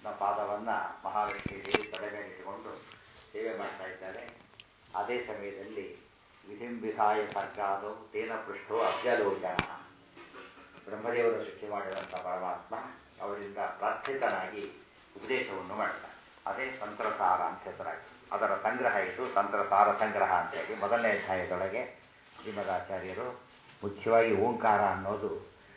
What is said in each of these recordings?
ನ ಪಾದವನ್ನು ಮಹಾಲಕ್ಷ್ಮಿ ದೇವಿ ತಲೆ ಮೇಲೆ ಇಟ್ಟುಕೊಂಡು ಸೇವೆ ಮಾಡ್ತಾ ಇದ್ದಾರೆ ಅದೇ ಸಮಯದಲ್ಲಿ ವಿಧಿಂಬಿಸಾಯ ಸರ್ಗಾದವು ತೇನ ಪೃಷ್ಠೋ ಅಬ್ಜಲೋಚನ ಬ್ರಹ್ಮದೇವರು ಸೃಷ್ಟಿ ಮಾಡಿದಂಥ ಪರಮಾತ್ಮ ಅವರಿಂದ ಪ್ರಾರ್ಥಿತನಾಗಿ ಉಪದೇಶವನ್ನು ಮಾಡ್ತಾನೆ ಅದೇ ತಂತ್ರಸಾರ ಅಂತ ಹೆಸರಾಗಿ ಅದರ ಸಂಗ್ರಹ ಇದು ತಂತ್ರಸಾರ ಸಂಗ್ರಹ ಅಂತೇಳಿ ಮೊದಲನೇ ಅಧ್ಯಾಯದೊಳಗೆ ಶ್ರೀಮದಾಚಾರ್ಯರು ಮುಖ್ಯವಾಗಿ ಓಂಕಾರ ಅನ್ನೋದು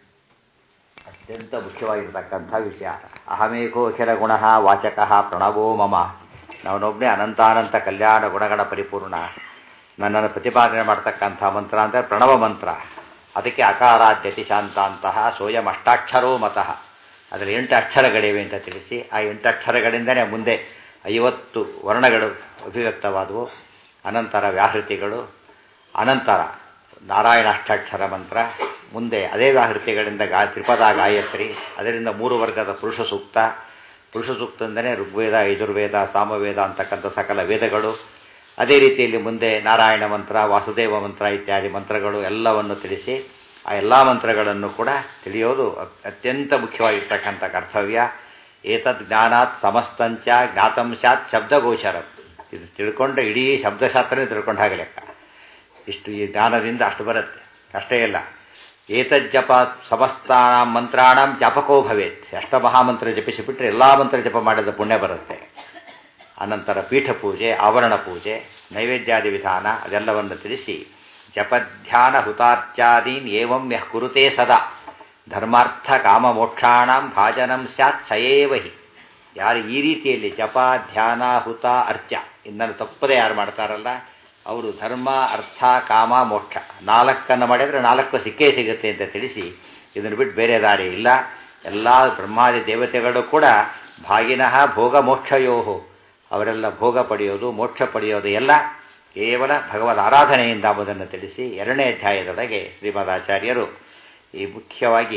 ಅತ್ಯಂತ ಮುಖ್ಯವಾಗಿರ್ತಕ್ಕಂಥ ವಿಷಯ ಅಹಮೇಕೋಖಿಲ ಗುಣ ವಾಚಕ ಪ್ರಣವೋ ಮಮ ನಾವನೊಬ್ಬನೇ ಅನಂತಾನಂತ ಕಲ್ಯಾಣ ಗುಣಗಳ ಪರಿಪೂರ್ಣ ನನ್ನನ್ನು ಪ್ರತಿಪಾದನೆ ಮಾಡ್ತಕ್ಕಂಥ ಮಂತ್ರ ಅಂದರೆ ಪ್ರಣವ ಮಂತ್ರ ಅದಕ್ಕೆ ಅಕಾರಾದ್ಯತಿ ಶಾಂತ ಅಂತಹ ಸೋಯಂ ಅಷ್ಟಾಕ್ಷರೋ ಮತಃ ಅದರಲ್ಲಿ ಎಂಟು ಅಕ್ಷರಗಳಿವೆ ಅಂತ ತಿಳಿಸಿ ಆ ಎಂಟು ಅಕ್ಷರಗಳಿಂದಲೇ ಮುಂದೆ ಐವತ್ತು ವರ್ಣಗಳು ಅಭಿವ್ಯಕ್ತವಾದವು ಅನಂತರ ವ್ಯಾಹೃತಿಗಳು ಅನಂತರ ನಾರಾಯಣ ಅಷ್ಟಾಕ್ಷರ ಮಂತ್ರ ಮುಂದೆ ಅದೇ ವ್ಯಾಹೃತಿಗಳಿಂದ ಗಾ ತ್ರಿಪದ ಗಾಯತ್ರಿ ಅದರಿಂದ ಮೂರು ವರ್ಗದ ಪುರುಷ ಸೂಕ್ತ ಪುರುಷ ಸೂಕ್ತಂದನೇ ಋಗ್ವೇದ ಯಜುರ್ವೇದ ಸಾಮವೇದ ಅಂತಕ್ಕಂಥ ಸಕಲ ವೇದಗಳು ಅದೇ ರೀತಿಯಲ್ಲಿ ಮುಂದೆ ನಾರಾಯಣ ಮಂತ್ರ ವಾಸುದೇವ ಮಂತ್ರ ಇತ್ಯಾದಿ ಮಂತ್ರಗಳು ಎಲ್ಲವನ್ನು ತಿಳಿಸಿ ಆ ಎಲ್ಲ ಮಂತ್ರಗಳನ್ನು ಕೂಡ ತಿಳಿಯೋದು ಅತ್ಯಂತ ಮುಖ್ಯವಾಗಿರ್ತಕ್ಕಂಥ ಕರ್ತವ್ಯ ಏತದ್ ಜ್ಞಾನಾತ್ ಸಮಸ್ತಂಚ ಜ್ಞಾತಂ ಸ್ಯಾತ್ ಶಬ್ದಗೋಚರ ಇದು ತಿಳ್ಕೊಂಡ್ರೆ ಇಡೀ ಶಬ್ದಶಾಸ್ತ್ರನೇ ತಿಳ್ಕೊಂಡ ಹಾಗೆ ಲೆಕ್ಕ ಇಷ್ಟು ಈ ಜ್ಞಾನದಿಂದ ಅಷ್ಟು ಬರುತ್ತೆ ಅಷ್ಟೇ ಇಲ್ಲ ಏತಜ್ಜಪ ಸಮಸ್ತಾನ ಮಂತ್ರಾಣಂ ಜಪಕೋ ಭವೇತ್ ಅಷ್ಟ ಮಹಾಮಂತ್ರ ಜಪಿಸಿಬಿಟ್ರೆ ಎಲ್ಲ ಮಂತ್ರ ಜಪ ಮಾಡಿದ ಪುಣ್ಯ ಬರುತ್ತೆ ಅನಂತರ ಪೀಠ ಪೂಜೆ ಆವರಣ ಪೂಜೆ ನೈವೇದ್ಯಾದಿ ವಿಧಾನ ಅದೆಲ್ಲವನ್ನು ತಿಳಿಸಿ ಜಪಧ್ಯಾನ ಹುತಾರ್ಚಾದೀನ್ ಏವಂ ಯಃ ಕುರುತೆ ಸದಾ ಧರ್ಮಾರ್ಥ ಕಾಮ ಮೋಕ್ಷಾಣಂ ಭಾಜನಂ ಸ್ಯಾತ್ ಸಯೇವ ಹಿ ಯಾರು ಈ ರೀತಿಯಲ್ಲಿ ಜಪ ಧ್ಯಾನ ಹುತ ಅರ್ಚ ಇನ್ನನ್ನು ತಪ್ಪದೆ ಯಾರು ಮಾಡ್ತಾರಲ್ಲ ಅವರು ಧರ್ಮ ಅರ್ಥ ಕಾಮ ಮೋಕ್ಷ ನಾಲ್ಕನ್ನು ಮಾಡಿದರೆ ನಾಲ್ಕು ಸಿಕ್ಕೇ ಸಿಗುತ್ತೆ ಅಂತ ತಿಳಿಸಿ ಇದನ್ನು ಬಿಟ್ಟು ಬೇರೆ ದಾರಿ ಇಲ್ಲ ಎಲ್ಲ ಬ್ರಹ್ಮಾದಿ ದೇವತೆಗಳು ಕೂಡ ಭಾಗಿನಃ ಭೋಗ ಮೋಕ್ಷಯೋಹು ಅವರೆಲ್ಲ ಭೋಗ ಪಡೆಯೋದು ಮೋಕ್ಷ ಪಡೆಯೋದು ಎಲ್ಲ ಕೇವಲ ಭಗವದ್ ಆರಾಧನೆಯಿಂದ ಎಂಬುದನ್ನು ತಿಳಿಸಿ ಎರಡನೇ ಅಧ್ಯಾಯದೊಳಗೆ ಶ್ರೀಮದಾಚಾರ್ಯರು ಈ ಮುಖ್ಯವಾಗಿ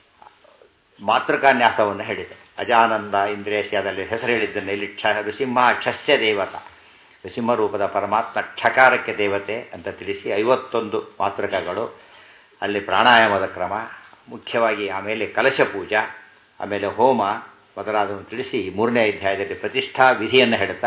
ಮಾತೃಕಾನ್ಯಾಸವನ್ನು ಹೇಳಿದೆ ಅಜಾನಂದ ಇಂದ್ರೇಶ್ಯದಲ್ಲಿ ಹೆಸರು ಹೇಳಿದ್ದನ್ನು ಇಲ್ಲಿ ಕ್ಷ ನೃಸಿಂಹ ಕ್ಷಸ್ಯ ದೇವತ ನೃಸಿಂಹ ರೂಪದ ಪರಮಾತ್ಮ ಕ್ಷಕಾರಕ್ಕೆ ದೇವತೆ ಅಂತ ತಿಳಿಸಿ ಐವತ್ತೊಂದು ಮಾತೃಕಗಳು ಅಲ್ಲಿ ಪ್ರಾಣಾಯಾಮದ ಕ್ರಮ ಮುಖ್ಯವಾಗಿ ಆಮೇಲೆ ಕಲಶ ಪೂಜಾ ಆಮೇಲೆ ಹೋಮ ಮೊದಲಾದವನ್ನು ತಿಳಿಸಿ ಮೂರನೇ ಅಧ್ಯಾಯದಲ್ಲಿ ಪ್ರತಿಷ್ಠಾ ವಿಧಿಯನ್ನು ಹೇಳ್ತಾ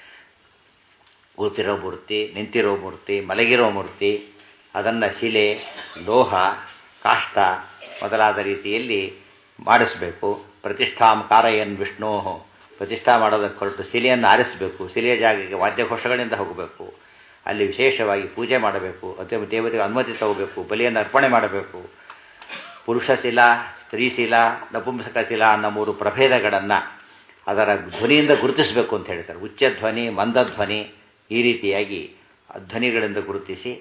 ಕೂತಿರೋ ಮೂರ್ತಿ ನಿಂತಿರೋ ಮೂರ್ತಿ ಮಲಗಿರೋ ಮೂರ್ತಿ ಅದನ್ನು ಶಿಲೆ ಲೋಹ ಕಾಷ್ಟ ಮೊದಲಾದ ರೀತಿಯಲ್ಲಿ ಮಾಡಿಸಬೇಕು ಪ್ರತಿಷ್ಠಾಂ ಕಾರಯನ್ ವಿಷ್ಣೋ ಪ್ರತಿಷ್ಠಾ ಮಾಡೋದಕ್ಕೆ ಹೊರಟು ಶಿಲೆಯನ್ನು ಆರಿಸಬೇಕು ಶಿಲೆಯ ಜಾಗಕ್ಕೆ ವಾದ್ಯಘೋಷಗಳಿಂದ ಹೋಗಬೇಕು ಅಲ್ಲಿ ವಿಶೇಷವಾಗಿ ಪೂಜೆ ಮಾಡಬೇಕು ಅಥವಾ ದೇವತೆಗೆ ಅನುಮತಿ ತಗೋಬೇಕು ಬಲಿಯನ್ನು ಅರ್ಪಣೆ ಮಾಡಬೇಕು ಪುರುಷಶಿಲಾ ಸ್ತ್ರೀಶಿಲ ನಪುಂಸಕ ಶಿಲಾ ಅನ್ನೋ ಮೂರು ಪ್ರಭೇದಗಳನ್ನು ಅದರ ಧ್ವನಿಯಿಂದ ಗುರುತಿಸಬೇಕು ಅಂತ ಹೇಳ್ತಾರೆ ಉಚ್ಚ ಧ್ವನಿ ಮಂದಧ್ವನಿ ಈ ರೀತಿಯಾಗಿ ಧ್ವನಿಗಳಿಂದ ಗುರುತಿಸಿ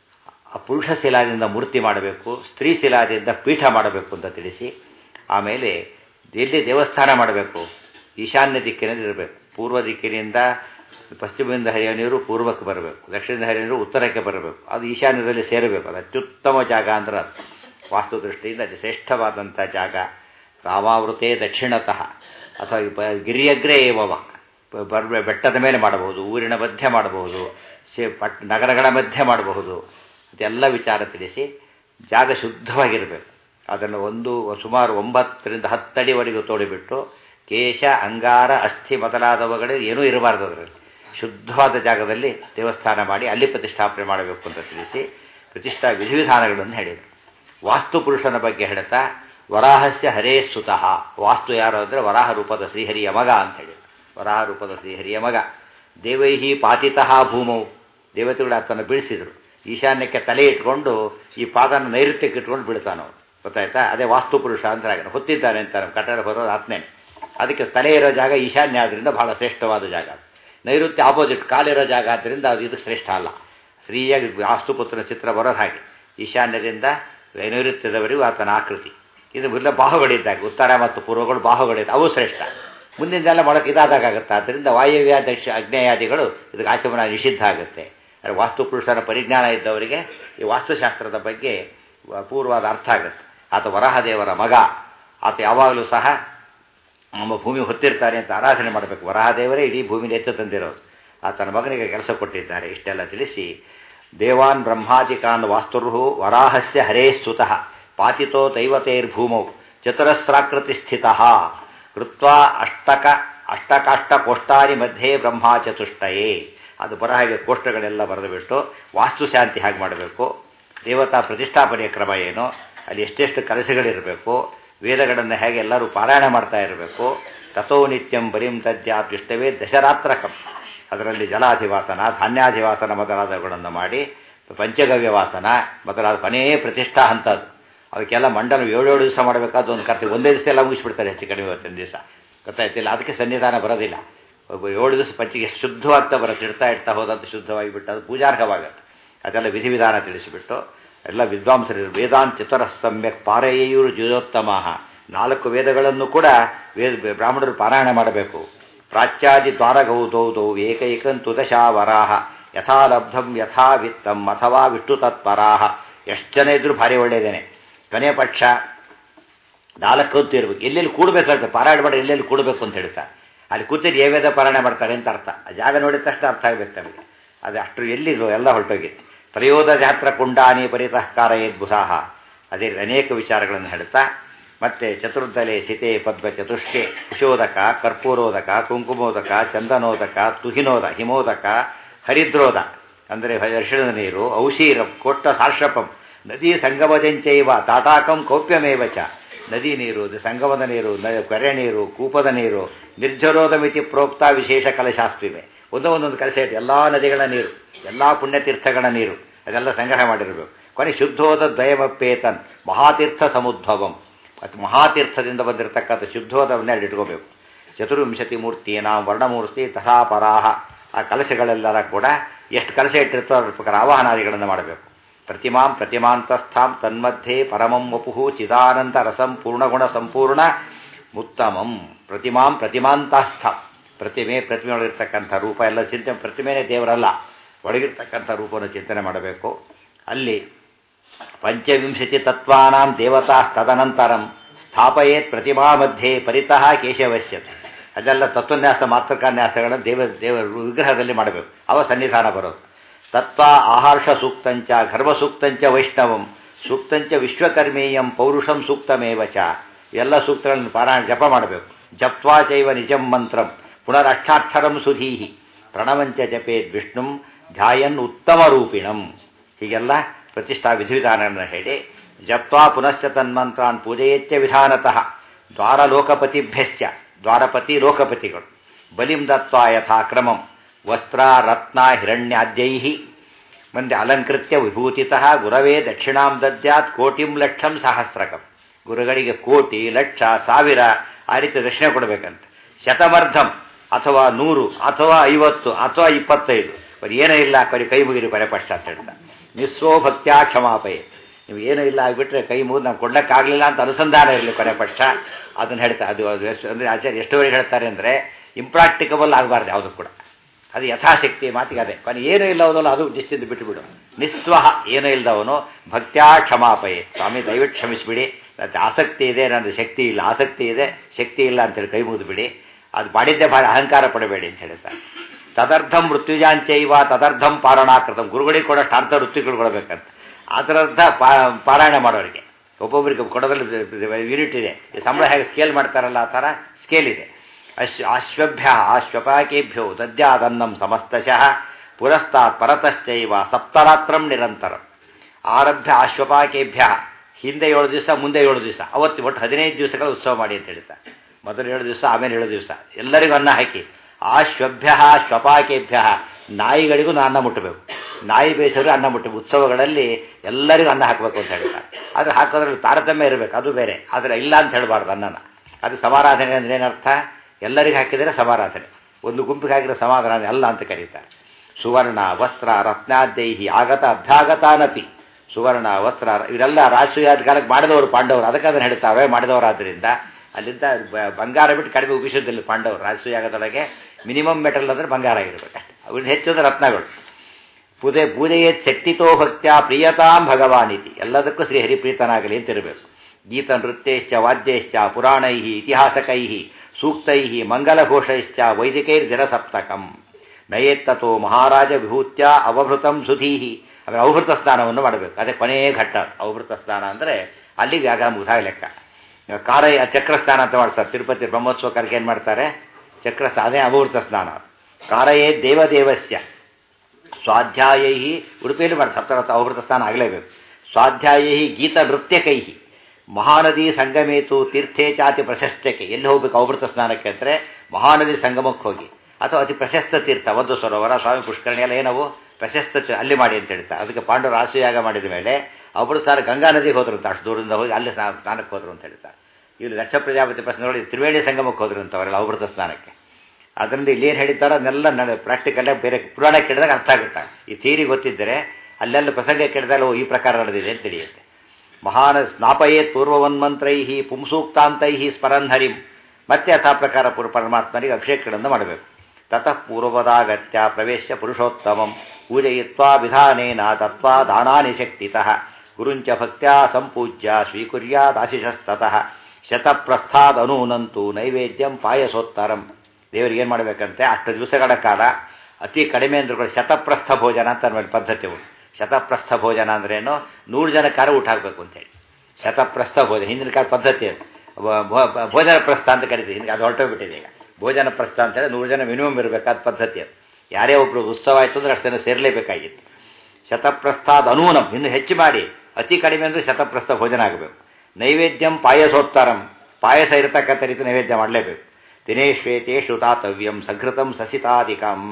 ಆ ಪುರುಷ ಶಿಲಾದಿಂದ ಮೂರ್ತಿ ಮಾಡಬೇಕು ಸ್ತ್ರೀ ಶಿಲಾದಿಂದ ಪೀಠ ಮಾಡಬೇಕು ಅಂತ ತಿಳಿಸಿ ಆಮೇಲೆ ಎಲ್ಲಿ ದೇವಸ್ಥಾನ ಮಾಡಬೇಕು ಈಶಾನ್ಯ ದಿಕ್ಕಿನಲ್ಲಿ ಇರಬೇಕು ಪೂರ್ವ ದಿಕ್ಕಿನಿಂದ ಪಶ್ಚಿಮದಿಂದ ಹರಿಯೋ ನೀರು ಪೂರ್ವಕ್ಕೆ ಬರಬೇಕು ದಕ್ಷಿಣದಿಂದ ಹರಿಯೋ ನೀರು ಉತ್ತರಕ್ಕೆ ಬರಬೇಕು ಅದು ಈಶಾನ್ಯದಲ್ಲಿ ಸೇರಬೇಕು ಅದು ಅತ್ಯುತ್ತಮ ಜಾಗ ಅಂದ್ರೆ ಅದು ವಾಸ್ತು ದೃಷ್ಟಿಯಿಂದ ಅದು ಶ್ರೇಷ್ಠವಾದಂಥ ಜಾಗ ರಾಮಾವೃತೆ ದಕ್ಷಿಣತಃ ಅಥವಾ ಗಿರಿಯಗ್ರೇ ಏವವ ಬರ ಬೆಟ್ಟದ ಮೇಲೆ ಮಾಡಬಹುದು ಊರಿನ ಮಧ್ಯೆ ಮಾಡಬಹುದು ಪಟ್ ನಗರಗಳ ಮಧ್ಯೆ ಮಾಡಬಹುದು ಇದೆಲ್ಲ ವಿಚಾರ ತಿಳಿಸಿ ಜಾಗ ಶುದ್ಧವಾಗಿರಬೇಕು ಅದನ್ನು ಒಂದು ಸುಮಾರು ಒಂಬತ್ತರಿಂದ ಹತ್ತಡಿವರೆಗೂ ತೋಡಿಬಿಟ್ಟು ಕೇಶ ಅಂಗಾರ ಅಸ್ಥಿ ಮೊದಲಾದವುಗಳು ಏನೂ ಇರಬಾರ್ದು ಅದರಲ್ಲಿ ಶುದ್ಧವಾದ ಜಾಗದಲ್ಲಿ ದೇವಸ್ಥಾನ ಮಾಡಿ ಅಲ್ಲಿ ಪ್ರತಿಷ್ಠಾಪನೆ ಮಾಡಬೇಕು ಅಂತ ತಿಳಿಸಿ ಪ್ರತಿಷ್ಠಾ ವಿಧಿವಿಧಾನಗಳನ್ನು ಹೇಳಿದರು ವಾಸ್ತು ಪುರುಷನ ಬಗ್ಗೆ ಹೇಳ್ತಾ ವರಾಹಸ್ಯ ಹರೇ ಸುತಃ ವಾಸ್ತು ಯಾರು ಅಂದರೆ ವರಾಹ ರೂಪದ ಶ್ರೀಹರಿಯ ಮಗ ಅಂತ ಹೇಳಿ ವರಾಹ ರೂಪದ ಶ್ರೀಹರಿಯ ಮಗ ದೇವೈಹಿ ಪಾತಿತಃ ಭೂಮೌ ದೇವತೆಗಳು ಆತನ ಬೀಳಿಸಿದರು ಈಶಾನ್ಯಕ್ಕೆ ತಲೆ ಇಟ್ಕೊಂಡು ಈ ಪಾದನ ನೈಋತ್ಯಕ್ಕೆ ಇಟ್ಕೊಂಡು ಬೀಳ್ತಾನೋ ಗೊತ್ತಾಯ್ತಾ ಅದೇ ವಾಸ್ತು ಪುರುಷ ಅಂತ ಹಾಗೆ ಹೊತ್ತಿದ್ದಾನೆ ಅಂತಾರೆ ಕಟ್ಟಡ ಹೊರೋದು ಆತ್ಮೇನೆ ಅದಕ್ಕೆ ತಲೆ ಇರೋ ಜಾಗ ಈಶಾನ್ಯ ಆದ್ದರಿಂದ ಬಹಳ ಶ್ರೇಷ್ಠವಾದ ಜಾಗ ನೈಋತ್ಯ ಆಪೋಸಿಟ್ ಕಾಲಿರೋ ಜಾಗ ಆದ್ದರಿಂದ ಅದು ಇದು ಶ್ರೇಷ್ಠ ಅಲ್ಲ ಸ್ತ್ರೀಯಾಗಿ ವಾಸ್ತುಪುತ್ರನ ಚಿತ್ರ ಬರೋದು ಹಾಗೆ ಈಶಾನ್ಯದಿಂದ ನೈಋತ್ಯದವರೆಗೂ ಆತನ ಆಕೃತಿ ಇದು ಇಲ್ಲ ಬಾಹುಗಳಿದ್ದಾಗ ಉತ್ತರ ಮತ್ತು ಪೂರ್ವಗಳು ಬಾಹುಗಳಿದ್ದ ಅವು ಶ್ರೇಷ್ಠ ಮುಂದಿನದೆಲ್ಲ ಮಾಡೋಕ್ಕೆ ಇದಾದಾಗುತ್ತೆ ಆದ್ದರಿಂದ ವಾಯವ್ಯ ದಕ್ಷ ಅಗ್ನೇಯಾದಿಗಳು ಇದಕ್ಕೆ ಆಚಮನ ನಿಷಿದ್ಧ ಆಗುತ್ತೆ ವಾಸ್ತುಪುರುಷರ ಪರಿಜ್ಞಾನ ಇದ್ದವರಿಗೆ ಈ ವಾಸ್ತುಶಾಸ್ತ್ರದ ಬಗ್ಗೆ ಪೂರ್ವಾದ ಅರ್ಥ ಆಗುತ್ತೆ ಆತ ವರಾಹದೇವರ ಮಗ ಆತ ಯಾವಾಗಲೂ ಸಹ ನಮ್ಮ ಭೂಮಿ ಹೊತ್ತಿರ್ತಾರೆ ಅಂತ ಆರಾಧನೆ ಮಾಡಬೇಕು ವರಾಹದೇವರೇ ಇಡೀ ಭೂಮಿನ ಎತ್ತು ತಂದಿರೋದು ಆತನ ಮಗನಿಗೆ ಕೆಲಸ ಕೊಟ್ಟಿದ್ದಾರೆ ಇಷ್ಟೆಲ್ಲ ತಿಳಿಸಿ ದೇವಾನ್ ಬ್ರಹ್ಮಾದಿಕಾನ್ ವಾಸ್ತುರ್ಹು ವರಾಹಸ್ಯ ಹರೇ ಸುತಃ ಪಾತಿತೋ ದೈವತೇರ್ಭೂಮೌ ಚತುರಸ್ರಾಕೃತಿ ಸ್ಥಿತ ಕೃತ್ವಾ ಅಷ್ಟಕ ಅಷ್ಟಕಾಷ್ಟ ಕೋಷ್ಟಾನಿ ಮಧ್ಯೆ ಬ್ರಹ್ಮ ಚತುಷ್ಟಯೇ ಅದು ಬರ ಹಾಗೆ ಕೋಷ್ಟಗಳೆಲ್ಲ ಬರೆದು ಬಿಟ್ಟು ವಾಸ್ತುಶಾಂತಿ ಹೇಗೆ ಮಾಡಬೇಕು ದೇವತಾ ಪ್ರತಿಷ್ಠಾಪನೆಯ ಕ್ರಮ ಏನು ಅಲ್ಲಿ ಎಷ್ಟೆಷ್ಟು ಕಲಸಗಳಿರಬೇಕು ವೇದಗಳನ್ನು ಹೇಗೆ ಎಲ್ಲರೂ ಪಾರಾಯಣ ಮಾಡ್ತಾ ಇರಬೇಕು ತಥೋ ನಿತ್ಯಂ ಬರಿಂ ತದ್ಯಾತ್ವಿಷ್ಟವೇ ದಶರಾತ್ರಕಂ ಅದರಲ್ಲಿ ಜಲಾಧಿವಾಸನ ಧಾನ್ಯಾಧಿವಾಸನ ಮೊದಲಾದವುಗಳನ್ನು ಮಾಡಿ ಪಂಚಗವ್ಯ ವಾಸನ ಮೊದಲಾದ ಕೊನೆಯೇ ಪ್ರತಿಷ್ಠಾ ಹಂತದ್ದು ಅದಕ್ಕೆಲ್ಲ ಮಂಡಲ ಏಳೇಳು ದಿವಸ ಮಾಡಬೇಕಾದ ಒಂದು ಕರ್ತವ್ಯ ಒಂದೇ ದಿವಸ ಎಲ್ಲ ಮುಗಿಸ್ಬಿಡ್ತಾರೆ ಹೆಚ್ಚು ಕಡಿಮೆ ಇವತ್ತಿನ ದಿವಸ ಗೊತ್ತಾಯ್ತಿಲ್ಲ ಅದಕ್ಕೆ ಸನ್ನಿಧಾನ ಬರೋದಿಲ್ಲ ಒಬ್ಬ ಏಳು ದಿವಸ ಪಂಚಿಗೆ ಶುದ್ಧವಾಗ್ತಾ ಬರುತ್ತೆ ಇಡ್ತಾ ಇಡ್ತಾ ಹೋದಂತೆ ಶುದ್ಧವಾಗಿ ಬಿಟ್ಟು ಅದು ಪೂಜಾರ್ಹವಾಗುತ್ತೆ ಅದೆಲ್ಲ ವಿಧಿವಿಧಾನ ತಿಳಿಸಿಬಿಟ್ಟು ಎಲ್ಲ ವಿದ್ವಾಂಸರು ವೇದಾಂತ ಚತುರ ಸಮ್ಯಕ್ ಪಾರೇಯೂರು ಜುಜೋತ್ತಮ ನಾಲ್ಕು ವೇದಗಳನ್ನು ಕೂಡ ವೇದ ಬ್ರಾಹ್ಮಣರು ಪಾರಾಯಣ ಮಾಡಬೇಕು ಪ್ರಾಚ್ಯಾದಿ ದ್ವಾರಗೌದೌದೌ ಏಕೈಕಂತು ದಶಾವರಾಹ ಯಥಾ ಲಬ್ಧಂ ಯಥಾ ವಿತ್ತಂ ಅಥವಾ ವಿಷ್ಣು ತತ್ಪರಾಹ ಎಷ್ಟು ಜನ ಇದ್ರೂ ಭಾರಿ ಒಳ್ಳೆಯದೇನೆ ಕೊನೆಯ ಪಕ್ಷ ನಾಲ್ಕು ಹೊತ್ತು ಇರಬೇಕು ಎಲ್ಲೆಲ್ಲಿ ಕೂಡಬೇಕಾಗುತ್ತೆ ಪಾರಾಯಣ ಮಾಡಿ ಎಲ್ಲೆಲ್ಲಿ ಕೂಡಬೇಕು ಅಂತ ಹೇಳ್ತಾರೆ ಅಲ್ಲಿ ಕೂತಿದ್ದು ಏವೇದ ಪಾರಾಯಣ ಮಾಡ್ತಾರೆ ಅಂತ ಅರ್ಥ ಆ ಜಾಗ ನೋಡಿದ ತಕ್ಷಣ ಅರ್ಥ ಆಗಬೇಕು ನಮಗೆ ಅದು ಅಷ್ಟು ಎಲ್ಲಿದು ಎಲ್ಲ ಹೊರಟೋಗಿತ್ತು ತ್ರಯೋದ ಜಾತ್ರ ಕುಂಡಾನಿ ಪರಿತಃ ಕಾರಯೇದ್ಬುಸಾಹ ಅದೇ ಅನೇಕ ವಿಚಾರಗಳನ್ನು ಹೇಳ್ತಾ ಮತ್ತೆ ಚತುರ್ದಲೆ ಸಿತೆ ಪದ್ಮ ಚತುಷ್ಕೆ ಕುಶೋದಕ ಕರ್ಪೂರೋದಕ ಕುಂಕುಮೋದಕ ಚಂದನೋದಕ ತುಹಿನೋದ ಹಿಮೋದಕ ಹರಿದ್ರೋದ ಅಂದರೆ ಅರಿಶಿಣದ ನೀರು ಔಷೀರಂ ಕೋಟ್ಟ ಸಾರ್ಷಪಂ ನದಿ ಸಂಗಮದಂಚೈವ ತಾಟಾಕಂ ಕೌಪ್ಯಮೇವ ಚ ನದಿ ನೀರು ಸಂಗಮದ ನೀರು ಕೆರೆ ನೀರು ಕೂಪದ ನೀರು ನಿರ್ಜರೋದ ಮಿತಿ ಪ್ರೋಕ್ತ ವಿಶೇಷ ಕಲಶಾಸ್ತ್ರಿವೆ ಒಂದೋ ಒಂದೊಂದು ಕಲಶ ಇದೆ ಎಲ್ಲ ನದಿಗಳ ನೀರು ಎಲ್ಲ ಪುಣ್ಯತೀರ್ಥಗಳ ನೀರು ಅದೆಲ್ಲ ಸಂಗ್ರಹ ಮಾಡಿರಬೇಕು ಕೊನೆ ಶುದ್ಧೋದ ದ್ವಯಮಪ್ಪೇತನ್ ಮಹಾತೀರ್ಥ ಸಮುದ್ಭವಂ ಮತ್ತು ಮಹಾತೀರ್ಥದಿಂದ ಬಂದಿರತಕ್ಕಂಥ ಶುದ್ಧೋದವನ್ನೇ ಅಲ್ಲಿ ಇಟ್ಕೋಬೇಕು ಚತುರ್ವಿಂಶತಿ ಮೂರ್ತಿ ನಾವು ವರ್ಣಮೂರ್ತಿ ತಥಾ ಪರಾಹ ಆ ಕಲಶಗಳೆಲ್ಲರ ಕೂಡ ಎಷ್ಟು ಕಲಶ ಇಟ್ಟಿರ್ತೋ ಅದ್ರ ಪ್ರಕಾರ ಆವಾಹನಾದಿಗಳನ್ನು ಮಾಡಬೇಕು ಪ್ರತಿಮಾಂ ಪ್ರತಿಮಾಂತಸ್ಥಾಂ ತನ್ಮಧ್ಯೆ ಪರಮಂ ವಪುಹು ಚಿದಾನಂತ ರಸಂ ಪೂರ್ಣಗುಣ ಸಂಪೂರ್ಣ ಉತ್ತಮಂ ಪ್ರತಿಮಾಂ ಪ್ರತಿಮಾಂತಸ್ಥ ಪ್ರತಿಮೆ ಪ್ರತಿಮೆ ಒಳಗಿರ್ತಕ್ಕಂಥ ರೂಪ ಎಲ್ಲ ಚಿಂತನೆ ಪ್ರತಿಮೆನೇ ದೇವರಲ್ಲ ಒಳಗಿರ್ತಕ್ಕಂಥ ರೂಪವನ್ನು ಚಿಂತನೆ ಮಾಡಬೇಕು ಅಲ್ಲಿ ಪಂಚವಿಂಶತಿ ತತ್ವಾನಾಂ ದೇವತಾ ತದನಂತರಂ ಸ್ಥಾಪಯೇತ್ ಪ್ರತಿಮಾ ಮಧ್ಯೆ ಪರಿತಃ ಕೇಶವಶ್ಯತೆ ಅದೆಲ್ಲ ತತ್ವನ್ಯಾಸ ಮಾತೃಕಾನ್ಯಾಸಗಳನ್ನು ದೇವ ದೇವ ವಿಗ್ರಹದಲ್ಲಿ ಮಾಡಬೇಕು ಅವ ಸನ್ನಿಧಾನ ಬರೋದು ತತ್ವ ಆಹಾರ್ಷ ಸೂಕ್ತಂಚ ಗರ್ಭ ಸೂಕ್ತಂಚ ವೈಷ್ಣವಂ ಸೂಕ್ತಂಚ ವಿಶ್ವಕರ್ಮೇಯಂ ಪೌರುಷಂ ಸೂಕ್ತಮೇವ ಚ ಎಲ್ಲ ಸೂಕ್ತಗಳನ್ನು ಪಾರಾಯಣ ಜಪ ಮಾಡಬೇಕು ಜಪ್ವಾ ಚೈವ ನಿಜಂ ಮಂತ್ರಂ ಪುನರಷ್ಟಾಕ್ಷರಂ ಸುಧೀಹಿ ಪ್ರಣವಂಚ ಜಪೇದ್ ವಿಷ್ಣುಂ ಧ್ಯಾಯನ್ ಉತ್ತಮ ರೂಪಿಣಂ ಹೀಗೆಲ್ಲ ಪ್ರತಿಷ್ಠಾ ವಿಧಿವಿಧಾನಗಳನ್ನು ಹೇಳಿ ಜಪ್ವಾ ಪುನಶ್ಚ ತನ್ಮಂತ್ರಾನ್ ಪೂಜೆಯತ್ಯ ವಿಧಾನತಃ ದ್ವಾರಲೋಕಪತಿಭ್ಯಶ್ಚ ದ್ವಾರಪತಿ ಲೋಕಪತಿಗಳು ಬಲಿಂ ದತ್ವಾ ಯಥಾ ಕ್ರಮಂ ವಸ್ತ್ರ ರತ್ನ ಹಿರಣ್ಯಾದ್ಯೈ ಮಂದೆ ಅಲಂಕೃತ್ಯ ವಿಭೂತಿತಃ ಗುರವೇ ದಕ್ಷಿಣಾಂ ದದ್ಯಾತ್ ಕೋಟಿಂ ಲಕ್ಷಂ ಸಹಸ್ರಕಂ ಗುರುಗಳಿಗೆ ಕೋಟಿ ಲಕ್ಷ ಸಾವಿರ ಆ ರೀತಿ ದಕ್ಷಿಣೆ ಕೊಡಬೇಕಂತ ಶತಮರ್ಧಂ ಅಥವಾ ನೂರು ಅಥವಾ ಐವತ್ತು ಅಥವಾ ಇಪ್ಪತ್ತೈದು ಬರೀ ಏನೂ ಇಲ್ಲ ಬರೀ ಕೈ ಮುಗಿರಿ ಬರೆ ಪಷ್ಟ ಅಂತ ಹೇಳ್ತಾ ನಿಸ್ಸೋ ಭಕ್ತ್ಯಾ ಕ್ಷಮಾಪಯ ನೀವು ಏನೂ ಇಲ್ಲ ಆಗಿಬಿಟ್ರೆ ಕೈ ಮುಗಿದು ನಾವು ಕೊಡಕ್ಕಾಗಲಿಲ್ಲ ಅಂತ ಅನುಸಂಧಾನ ಇರಲಿ ಕೊನೆ ಪಕ್ಷ ಅದನ್ನು ಹೇಳ್ತಾ ಅದು ಅದು ಎಷ್ಟು ಅಂದರೆ ಆಚಾರ್ಯ ಎಷ್ಟುವರೆಗೆ ಹೇಳ್ತಾರೆ ಅಂದರೆ ಇಂಪ್ರಾಕ್ಟಿಕಬಲ್ ಆಗಬಾರ್ದು ಯಾವುದು ಕೂಡ ಅದು ಯಥಾಶಕ್ತಿ ಮಾತಿಗೆ ಅದೇ ಕೊನೆ ಏನೂ ಇಲ್ಲವನಲ್ಲ ಅದು ನಿಶ್ಚಿಂತ ಬಿಟ್ಟುಬಿಡು ನಿಸ್ವಹ ಏನೂ ಇಲ್ಲದವನು ಭಕ್ತ್ಯಾ ಕ್ಷಮಾಪಯೆ ಸ್ವಾಮಿ ದಯವಿಟ್ಟು ಕ್ಷಮಿಸಿಬಿಡಿ ನನ್ನ ಆಸಕ್ತಿ ಇದೆ ನನ್ನ ಶಕ್ತಿ ಇಲ್ಲ ಆಸಕ್ತಿ ಇದೆ ಶಕ್ತಿ ಇಲ್ಲ ಅಂತೇಳಿ ಕೈ ಮುಗಿದು ಬಿಡಿ ಅದು ಮಾಡಿದ್ದೇ ಭಾಳ ಅಹಂಕಾರ ಪಡಬೇಡಿ ಅಂತ ಹೇಳ್ತಾರೆ ತದರ್ಥಂ ಮೃತ್ಯುಜಾಂಚೈವ ತದರ್ಥಂ ಪಾರಣಾಕೃತಂ ಗುರುಗಳಿಗೆ ಕೊಡೋಷ್ಟು ಅರ್ಧ ವೃತ್ತಿಗಳು ಕೊಡಬೇಕಂತ ಅದರರ್ಧ ಪಾರಾಯಣ ಮಾಡೋರಿಗೆ ಒಬ್ಬೊಬ್ಬರಿಗೆ ಕೊಡೋದ್ರಲ್ಲಿ ಯೂನಿಟ್ ಇದೆ ಈ ಸಂಬಳ ಹೇಗೆ ಸ್ಕೇಲ್ ಮಾಡ್ತಾರಲ್ಲ ಆ ಥರ ಸ್ಕೇಲ್ ಇದೆ ಅಶ್ ಅಶ್ವಭ್ಯ ಅಶ್ವಪಾಕೇಭ್ಯೋ ದದ್ಯಾದನ್ನಂ ಸಮಸ್ತಶಃ ಪುರಸ್ತಾತ್ ಪರತಶ್ಚೈವ ಸಪ್ತರಾತ್ರಂ ನಿರಂತರಂ ಆರಭ್ಯ ಅಶ್ವಪಾಕೇಭ್ಯ ಹಿಂದೆ ಏಳು ದಿವಸ ಮುಂದೆ ಏಳು ದಿವಸ ಅವತ್ತು ಒಟ್ಟು ಹದಿನೈದು ದಿವಸಗಳ ಉತ್ಸವ ಮಾಡಿ ಅಂತ ಹೇಳ್ತಾರೆ ಮೊದಲು ಏಳು ದಿವಸ ಆಮೇಲೆ ಏಳು ದಿವಸ ಎಲ್ಲರಿಗೂ ಅನ್ನ ಹಾಕಿ ಆ ಶ್ವಭ್ಯ ಶ್ವಪಾಕೇಭ್ಯ ನಾಯಿಗಳಿಗೂ ಅನ್ನ ಮುಟ್ಟಬೇಕು ನಾಯಿ ಬೇಯಿಸೋರು ಅನ್ನ ಮುಟ್ಟಬೇಕು ಉತ್ಸವಗಳಲ್ಲಿ ಎಲ್ಲರಿಗೂ ಅನ್ನ ಹಾಕಬೇಕು ಅಂತ ಹೇಳ್ತಾರೆ ಆದರೆ ಹಾಕೋದ್ರಲ್ಲಿ ತಾರತಮ್ಯ ಇರಬೇಕು ಅದು ಬೇರೆ ಆದರೆ ಇಲ್ಲ ಅಂತ ಹೇಳಬಾರ್ದು ಅನ್ನನ ಅದು ಸಮಾರಾಧನೆ ಅಂದ್ರೆ ಏನರ್ಥ ಎಲ್ಲರಿಗೂ ಹಾಕಿದರೆ ಸಮಾರಾಧನೆ ಒಂದು ಗುಂಪಿಗೆ ಹಾಕಿದ್ರೆ ಸಮಾಧಾನ ಅಲ್ಲ ಅಂತ ಕರೀತಾರೆ ಸುವರ್ಣ ವಸ್ತ್ರ ರತ್ನಾದ್ಯೈಹಿ ಆಗತ ಅಭ್ಯಾಗತಾನಪಿ ಸುವರ್ಣ ವಸ್ತ್ರ ಇವರೆಲ್ಲ ರಾಷ್ಟ್ರೀಯ ಕಾಲಕ್ಕೆ ಮಾಡಿದವರು ಪಾಂಡವರು ಅದಕ್ಕೆ ಅದನ್ನು ಹೇಳ್ತಾವೆ ಮಾಡಿದವರಾದ್ದರಿಂದ ಅಲ್ಲಿಂದ ಬಂಗಾರ ಬಿಟ್ಟು ಕಡಿಮೆ ಉಪಿಸೋದಿಲ್ಲ ಪಾಂಡವರು ರಾಜಸೂಯಾಗದೊಳಗೆ ಮಿನಿಮಮ್ ಮೆಟಲ್ ಅಂದರೆ ಬಂಗಾರ ಆಗಿರ್ಬೇಕಷ್ಟೆ ಅವ್ರನ್ನ ಹೆಚ್ಚು ರತ್ನಗಳು ಪೂಜೆ ಪೂಜೆಯೇ ಶಕ್ತಿತೋ ಭಕ್ತ್ಯ ಪ್ರಿಯತಾಂ ಭಗವಾನಿತಿ ಎಲ್ಲದಕ್ಕೂ ಶ್ರೀ ಹರಿಪ್ರೀತನಾಗಲಿ ಅಂತಿರಬೇಕು ಗೀತ ನೃತ್ಯಶ್ಚ ವಾದ್ಯಶ್ಚ ಪುರಾಣೈ ಇತಿಹಾಸಕೈ ಸೂಕ್ತೈ ಮಂಗಲಘೋಷೈಶ್ಚ ವೈದಿಕೈರ್ಜನಸಪ್ತಕಂ ನಯೇತ್ತತೋ ಮಹಾರಾಜ ವಿಭೂತ್ಯ ಅವಭೃತಂ ಸುಧೀಹಿ ಆಮೇಲೆ ಅವಭೃತ ಸ್ನಾನವನ್ನು ಮಾಡಬೇಕು ಅದೇ ಕೊನೆಯ ಘಟ್ಟ ಅವಭೃತ ಸ್ನಾನ ಅಂದರೆ ಅಲ್ಲಿ ವ್ಯಾಗ ಮುಗಿದಾಗ ಲೆಕ್ಕ ಕಾರ ಚಕ್ರಸ್ನಾನ ಅಂತ ಮಾಡ್ತಾರೆ ತಿರುಪತಿ ಬ್ರಹ್ಮೋತ್ಸವ ಕಾರ್ಯಕ್ಕೆ ಏನು ಮಾಡ್ತಾರೆ ಚಕ್ರಸ್ನಾನ ಅದೇ ಅಮೃತ ಸ್ನಾನ ಕಾರಯೇ ದೇವದೇವಸ್ಯ ಸ್ವಾಧ್ಯಾಯೈ ಉಡುಪಿಯಲ್ಲಿ ಮಾಡ್ತಾರೆ ಸಪ್ತರಥ ಅವೃತ ಸ್ನಾನ ಆಗಲೇಬೇಕು ಸ್ವಾಧ್ಯಾಯೈ ಗೀತ ನೃತ್ಯಕೈ ಮಹಾನದಿ ಸಂಗಮೇತು ತೀರ್ಥೇ ಚಾತಿ ಪ್ರಶಸ್ತಕ್ಕೆ ಎಲ್ಲಿ ಹೋಗ್ಬೇಕು ಅವೃತ ಸ್ನಾನಕ್ಕೆ ಅಂದರೆ ಮಹಾನದಿ ಸಂಗಮಕ್ಕೆ ಹೋಗಿ ಅಥವಾ ಅತಿ ಪ್ರಶಸ್ತ ತೀರ್ಥ ಒಂದು ಸರೋವರ ಸ್ವಾಮಿ ಪುಷ್ಕರಣಿ ಎಲ್ಲ ಏನವು ಪ್ರಶಸ್ತ ಚ- ಅಲ್ಲಿ ಮಾಡಿ ಅಂತ ಹೇಳ್ತಾರೆ ಅದಕ್ಕೆ ಪಾಂಡವರು ರಾಸಯಾಗ ಮಾಡಿದ ಮೇಲೆ ಅವರು ಸಾರ ಗಂಗಾ ನದಿಗೆ ಹೋದ್ರು ಅಂತ ಅಷ್ಟು ದೂರದಿಂದ ಹೋಗಿ ಅಲ್ಲಿ ಸ್ನಾ- ಸ್ನಾನಕ್ಕೆ ಹೋದ್ರು ಅಂತ ಹೇಳ್ತಾರೆ ಇಲ್ಲಿ ಲಕ್ಷ ಪ್ರಜಾಪತಿ ಪ್ರಶ್ನೆ ನೋಡಿ ತ್ರಿವೇಣಿ ಸಂಗಮಕ್ಕೆ ಹೋದ್ರು ಅಂತ ಅವರೆಲ್ಲ ಅವೃತ ಸ್ನಾನಕ್ಕೆ ಅದರಿಂದ ಇಲ್ಲಿ ಏನು ಹೇಳಿದ್ದಾರೋ ಅದನ್ನೆಲ್ಲ ನಡೆ ಪ್ರಾಕ್ಟಿಕಲ್ಲಾಗಿ ಬೇರೆ ಪುರಾಣ ಕೇಳಿದಾಗ ಅರ್ಥ ಆಗುತ್ತೆ ಈ ಥಿಯರಿ ಗೊತ್ತಿದ್ದರೆ ಅಲ್ಲೆಲ್ಲ ಪ್ರಸಂಗ ಕೇಳಿದಾಗ ಓ ಈ ಪ್ರಕಾರ ನಡೆದಿದೆ ಅಂತ ತಿಳಿಯುತ್ತೆ ಮಹಾನ ಸ್ನಾಪಯೇ ಪೂರ್ವವನ್ಮಂತ್ರೈ ಪುಂಸೂಕ್ತಾಂತೈ ಸ್ಮರನ್ ಹರಿಂ ಮತ್ತೆ ಯಥಾ ಪ್ರಕಾರ ಪುರ ಪರಮಾತ್ಮನಿಗೆ ಅಭಿಷೇಕಗಳನ್ನು ಮಾಡಬೇಕು ತತಃ ಪೂರ್ವದಾಗತ್ಯ ಪ್ರವೇಶ ಪುರುಷೋತ್ತಮಂ ಪೂಜಯಿತ್ವಾ ವಿಧಾನೇನ ತತ್ವಾ ದಾನಾನಿ ಶಕ್ತಿತಃ ಗುರುಂಚ ಭಕ್ತ್ಯಾ ಸಂಪೂಜ್ಯ ಸ್ವೀಕುರ್ಯಾದಾಶಿಷಸ್ತತಃ ಶತಪ್ರಸ್ಥಾದನೂನಂತು ನೈವೇದ್ಯಂ ಪಾಯಸೋತ್ತರಂ ದೇವರಿಗೆ ಏನು ಮಾಡಬೇಕಂತೆ ಅಷ್ಟು ದಿವಸಗಳ ಕಾಲ ಅತಿ ಕಡಿಮೆ ಅಂದ್ರೆ ಕೂಡ ಶತಪ್ರಸ್ಥ ಭೋಜನ ಅಂತ ನೋಡಿ ಪದ್ಧತಿ ಉಂಟು ಶತಪ್ರಸ್ಥ ಭೋಜನ ಅಂದ್ರೇನು ನೂರು ಜನಕ್ಕಾರ ಊಟ ಆಗಬೇಕು ಅಂತೇಳಿ ಶತಪ್ರಸ್ಥ ಭೋಜನ ಹಿಂದಿನ ಕಾಲ ಪದ್ಧತಿ ಅದು ಭೋ- ಭೋ- ಭೋಜನ ಪ್ರಸ್ಥ ಅಂತ ಕರಿತೀವಿ ಹಿಂದೆ ಅದು ಹೊರಟೋಗ್ಬಿಟ್ಟಿದೆ ಈಗ ಭೋಜನ ಪ್ರಸ್ಥ ಅಂತೇಳಿ ನೂರು ಜನ ಮಿನಿಮಮ್ ಇರಬೇಕಾದ ಪದ್ಧತಿ ಅದು ಯಾರೇ ಒಬ್ರು ಉತ್ಸವ ಆಯಿತು ಅಂದ್ರೆ ಅಷ್ಟು ಜನ ಸೇರಲೇಬೇಕಾಗಿತ್ತು ಶತಪ್ರಸ್ಥಾದ ಅನೂನಂ ಇನ್ನು ಹೆಚ್ಚು ಮಾಡಿ ಅತಿ ಕಡಿಮೆ ಅಂದರೆ ಶತಪ್ರಸ್ಥ ಭೋಜನ ಆಗಬೇಕು ನೈವೇದ್ಯಂ ಪಾಯಸೋತ್ತರಂ ಪಾಯಸ ಇರತಕ್ಕಂಥ ರೀತಿ ನೈವೇದ್ಯ ಮಾಡಲೇಬೇಕು ದಿನೇಶ್ವೇತೇಷು ತಾತವ್ಯಂ ಸಘೃತಂ ಸಸಿತಾದಿಕಂ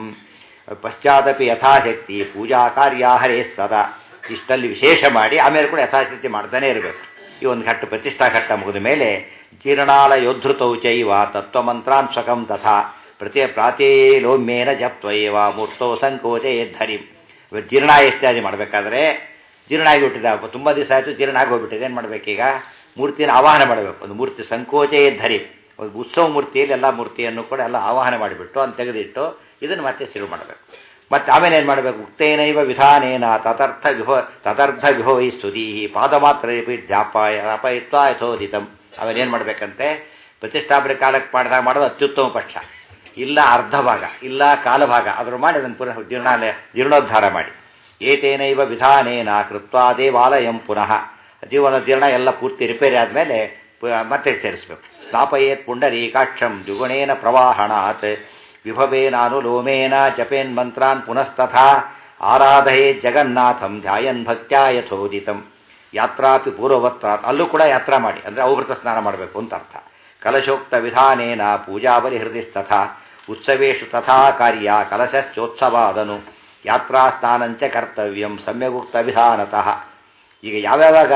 ಪಶ್ಚಾದಪಿ ಯಥಾಶಕ್ತಿ ಪೂಜಾ ಕಾರ್ಯ ಹರೇ ಸದಾ ಇಷ್ಟಲ್ಲಿ ವಿಶೇಷ ಮಾಡಿ ಆಮೇಲೆ ಕೂಡ ಯಥಾಶಕ್ತಿ ಮಾಡ್ತಾನೆ ಇರಬೇಕು ಈ ಒಂದು ಘಟ್ಟ ಪ್ರತಿಷ್ಠಾ ಘಟ್ಟ ಮುಗಿದ ಮೇಲೆ ಜೀರ್ಣಾಲ ಯೋಧೃತೌ ಚೈವ ತತ್ವಮಂತ್ರಾಂಶಕಂ ತಥಾ ಪ್ರತಿ ಪ್ರಾತೇಲೋಮ್ಯೇನ ಜಪ್ತ್ವೈವ ಮೂರ್ತೋ ಸಂಕೋಚೆ ಧರಿಂ ಜೀರ್ಣ ಇತ್ಯಾದಿ ಮಾಡಬೇಕಾದ್ರೆ ಜೀರ್ಣ ಆಗಿಬಿಟ್ಟಿದೆ ತುಂಬ ದಿವಸ ಆಯಿತು ಜೀರ್ಣ ಆಗೋಗ್ಬಿಟ್ಟಿದೆ ಏನು ಮಾಡಬೇಕೀಗ ಮೂರ್ತಿಯನ್ನು ಆವಾಹನೆ ಮಾಡಬೇಕು ಒಂದು ಮೂರ್ತಿ ಸಂಕೋಚೆ ಧರಿ ಒಂದು ಉತ್ಸವ ಮೂರ್ತಿಯಲ್ಲಿ ಎಲ್ಲ ಮೂರ್ತಿಯನ್ನು ಕೂಡ ಎಲ್ಲ ಆವಾಹನೆ ಮಾಡಿಬಿಟ್ಟು ಅಂತ ತೆಗೆದಿಟ್ಟು ಇದನ್ನು ಮತ್ತೆ ಶುರು ಮಾಡಬೇಕು ಮತ್ತೆ ಆಮೇಲೆ ಏನು ಮಾಡಬೇಕು ಉಕ್ತೇನೈವ ವಿಧಾನೇನ ತದರ್ಥ ವಿಭೋ ತದರ್ಥ ವಿಭವೈ ಸ್ತುತಿ ಪಾದಮಾತ್ರ ಧ್ಯಾಪಾಯ ಅಪಯಿತ್ವ ಯಥೋದಿತಂ ಆಮೇಲೆ ಏನು ಮಾಡಬೇಕಂತೆ ಪ್ರತಿಷ್ಠಾಪನೆ ಕಾಲಕ್ಕೆ ಮಾಡಿದಾಗ ಮಾಡೋದು ಅತ್ಯುತ್ತಮ ಪಕ್ಷ ಇಲ್ಲ ಅರ್ಧ ಭಾಗ ಇಲ್ಲ ಕಾಲಭಾಗ ಅದ್ರ ಮಾಡಿ ಅದನ್ನು ಪುನಃ ಜೀರ್ಣಾಲಯ ಜೀರ್ಣೋದ್ಧಾರ ಮಾಡಿ ಏತೇನೈವ ವಿಧಾನೇನ ಕೃತ್ವಾ ದೇವಾಲಯಂ ಪುನಃ ಜೀವನ ಜೀರ್ಣ ಎಲ್ಲ ಪೂರ್ತಿ ರಿಪೇರಿ ಆದಮೇಲೆ ಮತ್ತೆ ಸೇರಿಸಬೇಕು ಸ್ನಾಪಯೇತ್ ಪುಂಡರೀಕಾಕ್ಷಂ ದ್ವಿಗುಣೇನ ಪ್ರವಾಹಣಾತ್ ವಿಭವೇನಾನುಲೋಮೇನ ಜಪೇನ್ ಮಂತ್ರಾನ್ ಪುನಸ್ತಥಾ ಆರಾಧಯೇ ಜಗನ್ನಾಥಂ ಧ್ಯಾಯನ್ ಭಕ್ತ್ಯಾ ಯಥೋದಿತಂ ಯಾತ್ರಾಪಿ ಪೂರ್ವವತ್ರಾತ್ ಅಲ್ಲೂ ಕೂಡ ಯಾತ್ರಾ ಮಾಡಿ ಅಂದರೆ ಅವೃತ ಸ್ನಾನ ಮಾಡಬೇಕು ಅಂತ ಅರ್ಥ ಕಲಶೋಕ್ತ ವಿಧಾನೇನ ಪೂಜಾಬಲಿ ಹೃದಯಸ್ತಥಾ ಉತ್ಸವೇಶು ತಥಾ ಕಾರ್ಯ ಕಲಶಶ್ಚೋತ್ಸವಾದನು ಯಾತ್ರಾ ಸ್ನಾನಂಚ ಕರ್ತವ್ಯಂ ಸಮ್ಯಗುಕ್ತ ವಿಧಾನತಃ ಈಗ ಯಾವ್ಯಾವಾಗ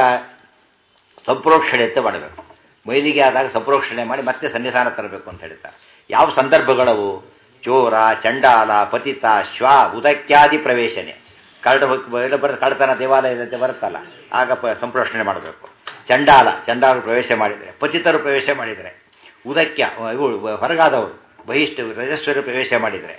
ಸಂಪ್ರೋಕ್ಷಣೆ ಅಂತ ಮಾಡಬೇಕು ಮೈಲಿಗೆ ಆದಾಗ ಸಂಪ್ರೋಕ್ಷಣೆ ಮಾಡಿ ಮತ್ತೆ ಸನ್ನಿಧಾನ ತರಬೇಕು ಅಂತ ಹೇಳ್ತಾರೆ ಯಾವ ಸಂದರ್ಭಗಳವು ಚೋರ ಚಂಡಾಲ ಪತಿತ ಶ್ವ ಉದಕ್ಯಾದಿ ಪ್ರವೇಶನೆ ಕರಡು ಎಲ್ಲ ಬರ ಕಳ್ತನ ದೇವಾಲಯದಂತೆ ಬರುತ್ತಲ್ಲ ಆಗ ಪ ಸಂಪ್ರೋಷಣೆ ಮಾಡಬೇಕು ಚಂಡಾಲ ಚಂಡಾಲರು ಪ್ರವೇಶ ಮಾಡಿದರೆ ಪತಿತರು ಪ್ರವೇಶ ಮಾಡಿದರೆ ಉದಕ್ಯ ಇವು ಹೊರಗಾದವರು ಬಹಿಷ್ಠ ರಜಸ್ವರು ಪ್ರವೇಶ ಮಾಡಿದರೆ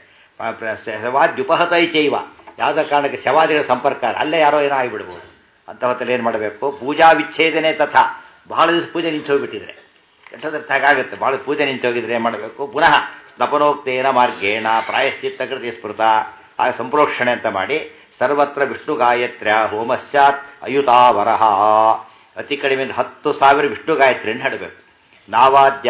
ಶವಾದ್ಯುಪಹತೈ ಚೈವ ಯಾವುದೋ ಕಾರಣಕ್ಕೆ ಶವಾದಿಗಳ ಸಂಪರ್ಕ ಅಲ್ಲೇ ಯಾರೋ ಏನೋ ಆಗಿಬಿಡ್ಬೋದು ಅಂತ ಹೊತ್ತಲ್ಲಿ ಏನು ಮಾಡಬೇಕು ಪೂಜಾ ವಿಚ್ಛೇದನೆ ತಥಾ ಬಹಳ ದಿವಸ ಪೂಜೆ ನಿಂತು ಹೋಗ್ಬಿಟ್ಟಿದ್ರೆ ಕೆಟ್ಟದರ್ಥ ಹಾಗಾಗುತ್ತೆ ಭಾಳ ಪೂಜೆ ನಿಂತು ಹೋಗಿದ್ರೆ ಏನು ಮಾಡಬೇಕು ಪುನಃ ಸ್ನಪನೋಕ್ತೇನ ಮಾರ್ಗೇಣ ಪ್ರಾಯಶ್ಚಿತ್ತ ಕೃತಿ ಸ್ಮೃತ ಆ ಸಂಪ್ರೋಕ್ಷಣೆ ಅಂತ ಮಾಡಿ ಸರ್ವತ್ರ ವಿಷ್ಣು ಗಾಯತ್ರ್ಯ ಹೋಮಸ್ಯಾತ್ ಅಯುತಾವರಹ ಅತಿ ಕಡಿಮೆ ಹತ್ತು ಸಾವಿರ ವಿಷ್ಣು ಗಾಯತ್ರಿಯನ್ನು ಹಾಡಬೇಕು ನಾವಾದ್ಯ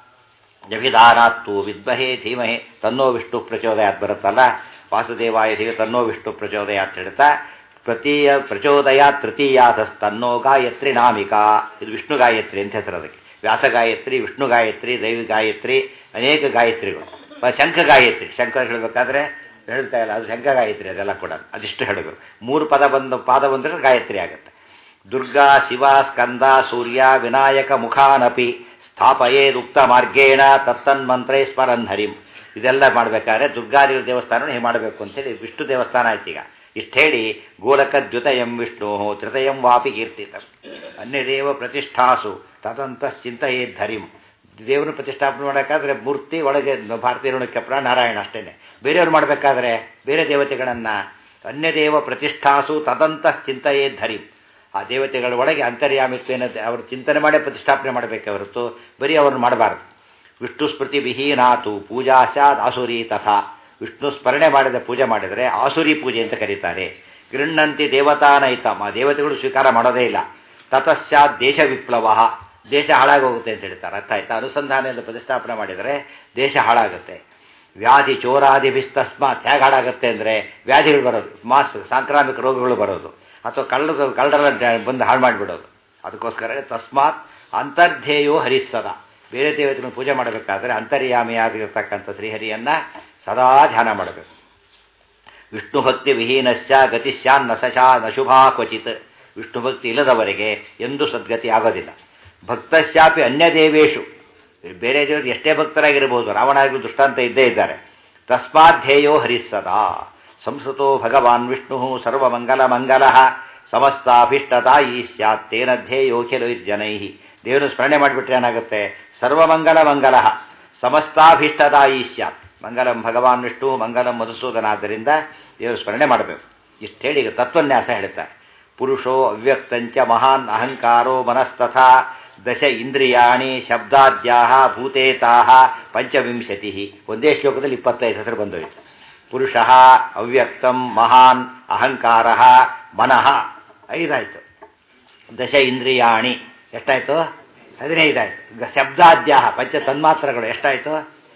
ಜಭಿಧಾನಾತ್ತು ವಿದ್ಮಹೇ ಧೀಮಹೇ ತನ್ನೋ ವಿಷ್ಣು ಪ್ರಚೋದಯಾತ್ ಬರುತ್ತಲ್ಲ ವಾಸುದೇವಾಯ ಧೀಮ ತನ್ನೋ ವಿಷ್ಣು ಪ್ರಚೋದಯಾತ್ ಹೇಳ್ತಾ ಪ್ರತೀಯ ಪ್ರಚೋದಯ ತೃತೀಯಾಧಸ್ತನ್ನೋ ಗಾಯತ್ರಿ ನಾಮಿಕಾ ಇದು ವಿಷ್ಣು ಗಾಯತ್ರಿ ಅಂತ ಹೆಸರು ಅದಕ್ಕೆ ವ್ಯಾಸ ಗಾಯತ್ರಿ ವಿಷ್ಣು ಗಾಯತ್ರಿ ದೈವಿ ಗಾಯತ್ರಿ ಅನೇಕ ಗಾಯತ್ರಿಗಳು ಶಂಖ ಗಾಯತ್ರಿ ಶಂಖ ಹೇಳಬೇಕಾದ್ರೆ ಹೇಳ್ತಾ ಇಲ್ಲ ಅದು ಶಂಖ ಗಾಯತ್ರಿ ಅದೆಲ್ಲ ಕೂಡ ಅದಿಷ್ಟು ಹೇಳಬೇಕು ಮೂರು ಪದ ಬಂದ ಪಾದ ಬಂದರೆ ಗಾಯತ್ರಿ ಆಗುತ್ತೆ ದುರ್ಗಾ ಶಿವ ಸ್ಕಂದ ಸೂರ್ಯ ವಿನಾಯಕ ಮುಖಾನಪಿ ಸ್ಥಾಪಯೇದುಕ್ತ ಮಾರ್ಗೇಣ ತತ್ತನ್ಮಂತ್ರೇ ಸ್ಮರನ್ ಹರಿಂ ಇದೆಲ್ಲ ಮಾಡಬೇಕಾದ್ರೆ ದುರ್ಗಾದೇವಿ ದೇವಸ್ಥಾನ ಹೀಗೆ ಮಾಡಬೇಕು ಅಂತೇಳಿ ವಿಷ್ಣು ದೇವಸ್ಥಾನ ಆಯ್ತು ಈಗ ಇಷ್ಟು ಹೇಳಿ ಗೋಲಕ ದ್ಯುತಯಂ ವಿಷ್ಣು ತ್ರಿತಯಂ ವಾಪಿ ಕೀರ್ತಿತ ಅನ್ಯದೇವ ಪ್ರತಿಷ್ಠಾಸು ತದಂತ ಚಿಂತೆಯೇ ಧರಿಂ ದೇವರನ್ನು ಪ್ರತಿಷ್ಠಾಪನೆ ಮಾಡೋಕ್ಕಾದ್ರೆ ಮೂರ್ತಿ ಒಳಗೆ ಭಾರತೀಯ ಕೆಪ್ರ ನಾರಾಯಣ ಅಷ್ಟೇನೆ ಬೇರೆಯವ್ರು ಮಾಡಬೇಕಾದ್ರೆ ಬೇರೆ ದೇವತೆಗಳನ್ನು ಅನ್ಯದೇವ ಪ್ರತಿಷ್ಠಾಸು ತದಂತ ಚಿಂತೆಯೇ ಧರಿಂ ಆ ದೇವತೆಗಳ ಒಳಗೆ ಅಂತರ್ಯಾಮಿತ್ವೇನ ಅವರು ಚಿಂತನೆ ಮಾಡೇ ಪ್ರತಿಷ್ಠಾಪನೆ ಮಾಡಬೇಕೆ ಹೊರತು ಬರೀ ಅವ್ರನ್ನ ಮಾಡಬಾರ್ದು ವಿಷ್ಣು ಸ್ಮೃತಿ ವಿಹೀನಾತು ಪೂಜಾ ಸ್ಯಾದ್ ಆಸುರಿ ತಥಾ ವಿಷ್ಣು ಸ್ಮರಣೆ ಮಾಡಿದ ಪೂಜೆ ಮಾಡಿದರೆ ಆಸುರಿ ಪೂಜೆ ಅಂತ ಕರೀತಾರೆ ಗೃಹ್ಣಂತಿ ದೇವತಾನೈತಮ್ ಆ ದೇವತೆಗಳು ಸ್ವೀಕಾರ ಮಾಡೋದೇ ಇಲ್ಲ ತತಶ್ಚಾತ್ ದೇಶ ವಿಪ್ಲವ ದೇಶ ಹಾಳಾಗೋಗುತ್ತೆ ಅಂತ ಹೇಳ್ತಾರೆ ಅರ್ಥ ಆಯ್ತಾ ಅನುಸಂಧಾನದಿಂದ ಪ್ರತಿಷ್ಠಾಪನೆ ಮಾಡಿದರೆ ದೇಶ ಹಾಳಾಗುತ್ತೆ ವ್ಯಾಧಿ ಚೋರಾದಿ ತಸ್ಮಾತ್ ಹೇಗೆ ಹಾಳಾಗುತ್ತೆ ಅಂದರೆ ವ್ಯಾಧಿಗಳು ಬರೋದು ಮಾಸ್ ಸಾಂಕ್ರಾಮಿಕ ರೋಗಗಳು ಬರೋದು ಅಥವಾ ಕಳ್ಳರು ಕಳ್ಳರ ಬಂದು ಹಾಳು ಮಾಡಿಬಿಡೋದು ಅದಕ್ಕೋಸ್ಕರ ತಸ್ಮಾತ್ ಅಂತರ್ಧೇಯೋ ಹರಿಸ್ಸದ ಬೇರೆ ದೇವತೆಗಳನ್ನು ಪೂಜೆ ಮಾಡಬೇಕಾದ್ರೆ ಅಂತರ್ಯಾಮಿಯಾಗಿರ್ತಕ್ಕಂಥ ಶ್ರೀಹರಿಯನ್ನು ಸದಾ ಧ್ಯಾನ ಮಾಡಬೇಕು ವಿಷ್ಣು ಭಕ್ತಿ ವಿಹೀನಶ್ಚ ಗತಿಶ್ಯಾನ್ ನಸಶಾ ನಶುಭಾ ಕ್ವಚಿತ್ ವಿಷ್ಣು ಭಕ್ತಿ ಇಲ್ಲದವರೆಗೆ ಎಂದೂ ಸದ್ಗತಿ ಆಗೋದಿಲ್ಲ ಭಕ್ತಶ್ಚಾಪಿ ಅನ್ಯ ದೇವೇಶು ಬೇರೆ ದೇವರು ಎಷ್ಟೇ ಭಕ್ತರಾಗಿರಬಹುದು ರಾವಣಾಗಿ ದುಷ್ಟಾಂತ ಇದ್ದೇ ಇದ್ದಾರೆ ತಸ್ಮಾಧ್ಯೇಯೋ ಹರಿಸ್ಸದಾ ಸಂಸ್ಕೃತೋ ಭಗವಾನ್ ವಿಷ್ಣು ಸರ್ವಮಂಗಲ ಮಂಗಲ ಸಮಸ್ತಾಭಿಷ್ಟತಾಯಿ ಸ್ಯಾತ್ ತೇನ ಧ್ಯೇಯೋಖಿಲ ಜನೈ ದೇವರು ಸ್ಮರಣೆ ಮಾಡಿಬಿಟ್ರೆ ಏನಾಗುತ್ತೆ ಸರ್ವಮಂಗಲ ಮಂಗಲ ಸಮಸ್ತಾಭಿಷ್ಟದಾಯಿ ಸ್ಯಾತ್ ಮಂಗಲಂ ಭಗವಾನ್ ವಿಷ್ಣು ಮಂಗಲಂ ಮಧುಸೂದನಾದ್ದರಿಂದ ದೇವರು ಸ್ಮರಣೆ ಮಾಡಬೇಕು ಇಷ್ಟು ಹೇಳಿ ಈಗ ತತ್ವನ್ಯಾಸ ಹೇಳ್ತಾರೆ ಪುರುಷೋ ಅವ್ಯಕ್ತಂಚ ಮಹಾನ್ ಅಹಂಕಾರೋ ಮನಸ್ತಥಾ ದಶ ಇಂದ್ರಿಯಾಣಿ ಶಬ್ದಾದ್ಯಾ ಭೂತೇತಾ ಪಂಚವಿಂಶತಿ ಒಂದೇ ಶ್ಲೋಕದಲ್ಲಿ ಇಪ್ಪತ್ತೈದು ಹೆಸರು ಬಂದೋಯ್ತು ಪುರುಷ ಅವ್ಯಕ್ತಂ ಮಹಾನ್ ಅಹಂಕಾರ ಮನಃ ಐದಾಯ್ತು ದಶ ಇಂದ್ರಿಯಾಣಿ ಎಷ್ಟಾಯ್ತು ಹದಿನೈದಾಯ್ತು ಈಗ ಶಬ್ದಾದ್ಯ ಪಂಚ ತನ್ಮಾತ್ರಗಳು ಎಷ್ಟಾಯ್ತು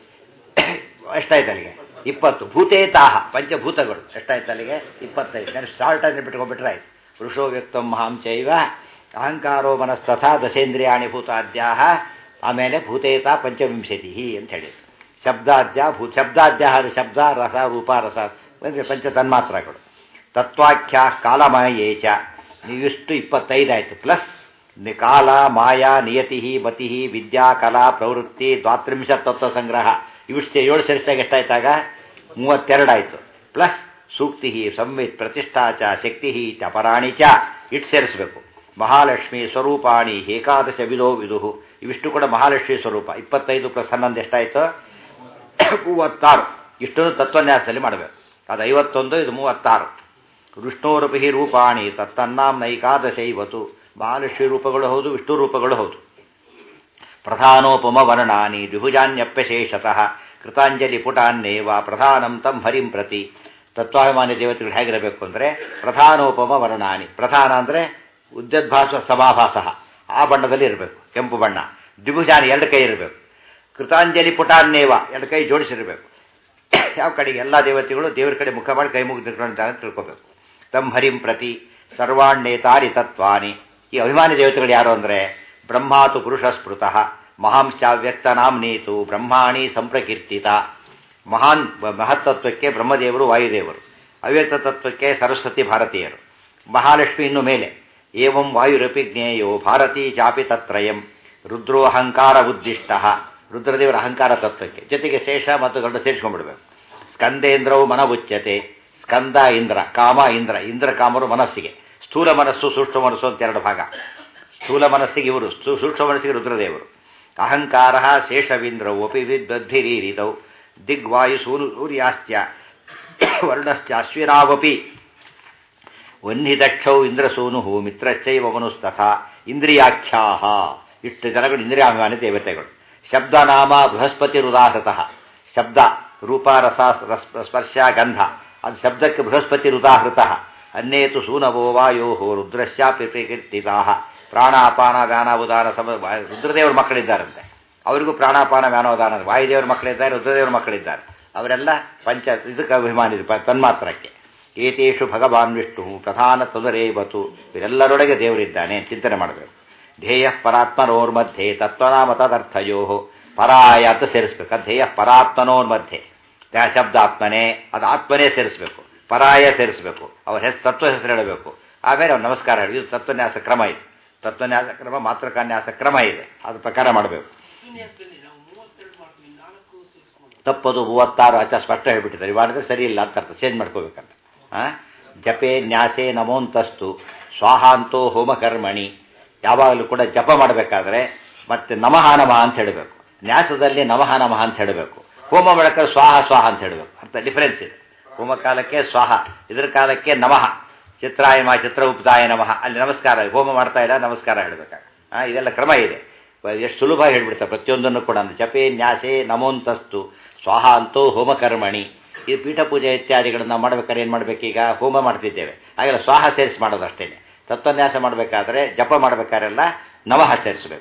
ಎಷ್ಟಾಯ್ತು ಅಲ್ಲಿಗೆ ಇಪ್ಪತ್ತು ಭೂತೇತಾಹ ಪಂಚಭೂತಗಳು ಎಷ್ಟಾಯ್ತು ಅಲ್ಲಿಗೆ ಇಪ್ಪತ್ತೈದು ನಾನು ಶಾರ್ಟ್ ಆಗಿ ಬಿಟ್ಕೊಂಡ್ಬಿಟ್ರೆ ಆಯ್ತು ಪುರುಷೋ ವ್ಯಕ್ತಂ ಮಹಾಂ ಚೈವ ಅಹಂಕಾರೋ ಮನಸ್ತಥಾ ದಶೇಂದ್ರಿಯಾಣಿ ಭೂತಾದ್ಯಾ ಆಮೇಲೆ ಭೂತೇತ ಪಂಚವಿಂಶತಿ ಅಂತ ಹೇಳಿ ಶಬ್ದಾದ್ಯ ಭೂ ಶಬ್ದಾದ್ಯ ಶಬ್ದ ರಸ ರೂಪ ರಸ ಅಂದರೆ ಪಂಚ ತನ್ಮಾತ್ರಗಳು ತತ್ವಾಖ್ಯ ಕಾಲಮಯೇಚ ನೀವಿಷ್ಟು ಇಪ್ಪತ್ತೈದಾಯಿತು ಪ್ಲಸ್ ಕಾಲ ಮಾಯಾ ನಿಯತಿ ಮತಿ ವಿದ್ಯಾ ಕಲಾ ಪ್ರವೃತ್ತಿ ದ್ವಾತ್ರಿಂಶ ತತ್ವ ಸಂಗ್ರಹ ಇವಿಷ್ಟು ಏಳು ಸೇರಿಸಿದಾಗ ಎಷ್ಟಾಯ್ತಾಗ ಮೂವತ್ತೆರಡಾಯಿತು ಪ್ಲಸ್ ಸೂಕ್ತಿ ಸಂವಿತ್ ಪ್ರತಿಷ್ಠಾ ಚ ಶಕ್ತಿ ಚ ಅಪರಾಣಿ ಚ ಇಟ್ಟು ಸೇರಿಸಬೇಕು ಮಹಾಲಕ್ಷ್ಮಿ ಸ್ವರೂಪಾಣಿ ಏಕಾದಶ ವಿಧೋ ವಿದುಹು ಇವಿಷ್ಟು ಕೂಡ ಮಹಾಲಕ್ಷ್ಮಿ ಸ್ವರೂಪ ಇಪ್ಪತ್ತೈದು ಪ್ಲಸ್ ಹನ್ನೊಂದು ಎಷ್ಟಾಯಿತು ಮೂವತ್ತಾರು ಇಷ್ಟನ್ನು ತತ್ವನ್ಯಾಸದಲ್ಲಿ ಮಾಡಬೇಕು ಅದು ಐವತ್ತೊಂದು ಇದು ಮೂವತ್ತಾರು ವಿಷ್ಣುರೂಪಿ ರೂಪಾಣಿ ತತ್ತನ್ನಾಂ ನೈಕಾದಶೈವತು ಮಹಾಲಕ್ಷ್ಮಿ ರೂಪಗಳು ಹೌದು ವಿಷ್ಣು ರೂಪಗಳು ಹೌದು ಪ್ರಧಾನೋಪಮ ವರ್ಣಾನಿ ದ್ವಿಭುಜಾನ್ಯಪ್ಯಶೇಷತಃ ಕೃತಾಂಜಲಿ ಪುಟಾನ್ನೇವ ಪ್ರಧಾನಂ ತಂ ಹರಿಂ ಪ್ರತಿ ತತ್ವಾಭಿಮಾನಿ ದೇವತೆಗಳು ಹೇಗಿರಬೇಕು ಅಂದರೆ ಪ್ರಧಾನೋಪಮ ವರ್ಣಾನಿ ಪ್ರಧಾನ ಅಂದರೆ ಉದ್ಯದ್ಭಾಸ ಸಮಾಭಾಸ ಆ ಬಣ್ಣದಲ್ಲಿ ಇರಬೇಕು ಕೆಂಪು ಬಣ್ಣ ದ್ವಿಭುಜಾನಿ ಎರಡು ಕೈ ಇರಬೇಕು ಕೃತಾಂಜಲಿ ಪುಟಾನ್ನೇವ ಎರಡು ಕೈ ಜೋಡಿಸಿರಬೇಕು ಯಾವ ಕಡೆಗೆ ಎಲ್ಲ ದೇವತೆಗಳು ದೇವರ ಕಡೆ ಮುಖ ಮಾಡಿ ಕೈ ಮುಗಿದುಕೊಂಡಿದ್ದಾರೆ ಅಂತ ತಿಳ್ಕೋಬೇಕು ತಂ ಹರಿಂ ಪ್ರತಿ ಸರ್ವಾಣ್ಯೇತಾರಿ ತತ್ವಾನಿ ಈ ಅಭಿಮಾನಿ ದೇವತೆಗಳು ಯಾರು ಅಂದರೆ ಬ್ರಹ್ಮಾತು ಪುರುಷ ಸ್ಮೃತಃ ಮಹಾಂಶ ವ್ಯಕ್ತನಾಮ್ನೀತು ಬ್ರಹ್ಮಾಣಿ ಸಂಪ್ರಕೀರ್ತಿತ ಮಹಾನ್ ಮಹತ್ತತ್ವಕ್ಕೆ ಬ್ರಹ್ಮದೇವರು ವಾಯುದೇವರು ಅವ್ಯಕ್ತ ತತ್ವಕ್ಕೆ ಸರಸ್ವತಿ ಭಾರತೀಯರು ಮಹಾಲಕ್ಷ್ಮಿ ಇನ್ನು ಮೇಲೆ ಏವಂ ವಾಯುರಪಿ ಜ್ಞೇಯೋ ಭಾರತೀ ಚಾಪಿ ತತ್ರಯಂ ರುದ್ರೋ ಅಹಂಕಾರ ಉದ್ದಿಷ್ಟ ರುದ್ರದೇವರ ಅಹಂಕಾರ ತತ್ವಕ್ಕೆ ಜೊತೆಗೆ ಶೇಷ ಮತ್ತು ಗಂಡ ಸೇರಿಸ್ಕೊಂಡ್ಬಿಡ್ಬೇಕು ಸ್ಕಂದೇಂದ್ರವು ಮನವುಚ್ಯತೆ ಸ್ಕಂದ ಇಂದ್ರ ಕಾಮ ಇಂದ್ರ ಇಂದ್ರ ಕಾಮರು ಮನಸ್ಸಿಗೆ ಸ್ಥೂಲ ಮನಸ್ಸು ಸೂಕ್ಷ್ಮ ಮನಸ್ಸು ಅಂತ ಎರಡು ಭಾಗ ಸ್ಥೂಲ ಮನಸ್ಸಿಗೆ ಇವರು ಸೂಕ್ಷ್ಮ ಮನಸ್ಸಿಗೆ ರುದ್ರದೇವರು ಅಹಂಕಾರ ಶೇಷವೀಂದ್ರವು ಅಪಿ ವಿದ್ವದ್ಭಿರೀರಿತೌ ದಿಗ್ವಾಯು ಸೂರು ಸೂರ್ಯಾಶ್ಚ ವರ್ಣಶ್ಚ ಅಶ್ವಿರಾವಪಿ ವನ್ನಿದಕ್ಷೌ ಇಂದ್ರಸೂನು ಮಿತ್ರಶ್ಚೈವ ಮನುಸ್ತಥಾ ಇಂದ್ರಿಯಾಖ್ಯಾ ಇಷ್ಟು ಜನಗಳು ಇಂದ್ರಿಯಾಭಿಮಾನಿ ದೇವತೆಗಳು ಶಬ್ದನಾಮ ಬೃಹಸ್ಪತಿ ರುದಾಹೃತಃ ಶಬ್ದ ರೂಪ ರಸ ಸ್ಪರ್ಶ ಗಂಧ ಅದು ಶಬ್ದಕ್ಕೆ ಬೃಹಸ್ಪತಿ ರುದಾಹೃತಃ ಅನ್ನೇತು ಸೂನವೋ ವಾಯೋ ರುದ್ರಶ್ಚಾಪಿ ಪ್ರಕೀರ್ತಿತಾ ಪ್ರಾಣಾಪಾನ ವ್ಯಾನಾವುದಾನ ಸಮ ರುದ್ರದೇವರ ಮಕ್ಕಳಿದ್ದಾರಂತೆ ಅವರಿಗೂ ಪ್ರಾಣಾಪಾನ ವ್ಯಾನೋದಾನ ವಾಯುದೇವರ ಮಕ್ಕಳಿದ್ದಾರೆ ರುದ್ರದೇವರ ಮಕ್ಕಳಿದ್ದಾರೆ ಅವರೆಲ್ಲ ಪಂಚ ಇದಕ್ಕೆ ಅಭಿಮಾನಿ ತನ್ಮಾತ್ರಕ್ಕೆ ಏತೇಷು ಭಗವಾನ್ ವಿಷ್ಣು ಪ್ರಧಾನ ತದರೇವತು ಇವರೆಲ್ಲರೊಳಗೆ ದೇವರಿದ್ದಾನೆ ಚಿಂತನೆ ಮಾಡಬೇಕು ಧ್ಯೇಯ ಪರಾತ್ಮನೋರ್ಮಧ್ಯೆ ತತ್ವನಾಮ ತದರ್ಥಯೋ ಪರಾಯ ಅಂತ ಸೇರಿಸ್ಬೇಕು ಧ್ಯೇಯ ಪರಾತ್ಮನೋರ್ಮಧ್ಯೆ ಶಬ್ದಾತ್ಮನೆ ಅದು ಆತ್ಮನೇ ಸೇರಿಸಬೇಕು ಪರಾಯ ಸೇರಿಸಬೇಕು ಅವ್ರ ಹೆಸರು ತತ್ವ ಹೆಸರು ಹೇಳಬೇಕು ಆಮೇಲೆ ಅವ್ರು ನಮಸ್ಕಾರ ಹೇಳಿ ಇದು ತತ್ವನ್ಯಾಸ ಕ್ರಮ ಇದೆ ತತ್ವನ್ಯಾಸ ಕ್ರಮ ಮಾತೃಕಾನ್ಯಾಸ ಕ್ರಮ ಇದೆ ಅದ್ರ ಪ್ರಕಾರ ಮಾಡಬೇಕು ತಪ್ಪದು ಮೂವತ್ತಾರು ಆಚ ಸ್ಪಷ್ಟ ಹೇಳ್ಬಿಟ್ಟಿದ್ದಾರೆ ಇವಾದ್ರೆ ಸರಿ ಇಲ್ಲ ಅಂತ ಅರ್ಥ ಚೇಂಜ್ ಮಾಡ್ಕೋಬೇಕಂತ ಜಪೆ ನ್ಯಾಸೆ ನಮೋಂತಸ್ತು ಸ್ವಾಹಾಂತೋ ಹೋಮಕರ್ಮಣಿ ಯಾವಾಗಲೂ ಕೂಡ ಜಪ ಮಾಡಬೇಕಾದ್ರೆ ಮತ್ತೆ ನಮಃ ನಮಃ ಅಂತ ಹೇಳಬೇಕು ನ್ಯಾಸದಲ್ಲಿ ನಮಃ ನಮಃ ಅಂತ ಹೇಳಬೇಕು ಹೋಮ ಮಾಡಕ್ಕೆ ಸ್ವಾಹ ಸ್ವಾಹ ಅಂತ ಹೇಳಬೇಕು ಅಂತ ಡಿಫರೆನ್ಸ್ ಇದೆ ಹೋಮ ಕಾಲಕ್ಕೆ ಸ್ವಾಹ ಇದ್ರ ಕಾಲಕ್ಕೆ ನಮಃ ಚಿತ್ರಾಯಮ ಚಿತ್ರ ಉಪದಾಯ ನಮಃ ಅಲ್ಲಿ ನಮಸ್ಕಾರ ಹೋಮ ಮಾಡ್ತಾ ಇಲ್ಲ ನಮಸ್ಕಾರ ಹೇಳಬೇಕಾಗ ಇದೆಲ್ಲ ಕ್ರಮ ಇದೆ ಎಷ್ಟು ಸುಲಭ ಹೇಳ್ಬಿಡ್ತಾರೆ ಪ್ರತಿಯೊಂದನ್ನು ಕೂಡ ಜಪೆ ನ್ಯಾಸೆ ನಮೋಂತಸ್ತು ಸ್ವಾಹ ಅಂತೂ ಹೋಮಕರ್ಮಣಿ ಈ ಪೀಠ ಪೂಜೆ ಇತ್ಯಾದಿಗಳನ್ನು ಮಾಡ್ಬೇಕಾದ್ರೆ ಏನು ಮಾಡಬೇಕೀಗ ಹೋಮ ಮಾಡ್ತಿದ್ದೇವೆ ಹಾಗೆಲ್ಲ ಸ್ವಾಹ ಸೇರಿಸಿ ಮಾಡೋದು ಅಷ್ಟೇ ತತ್ವನ್ಯಾಸ ಮಾಡಬೇಕಾದ್ರೆ ಜಪ ಮಾಡಬೇಕಾದ್ರೆಲ್ಲ ನವಹ ಸೇರಿಸಬೇಕು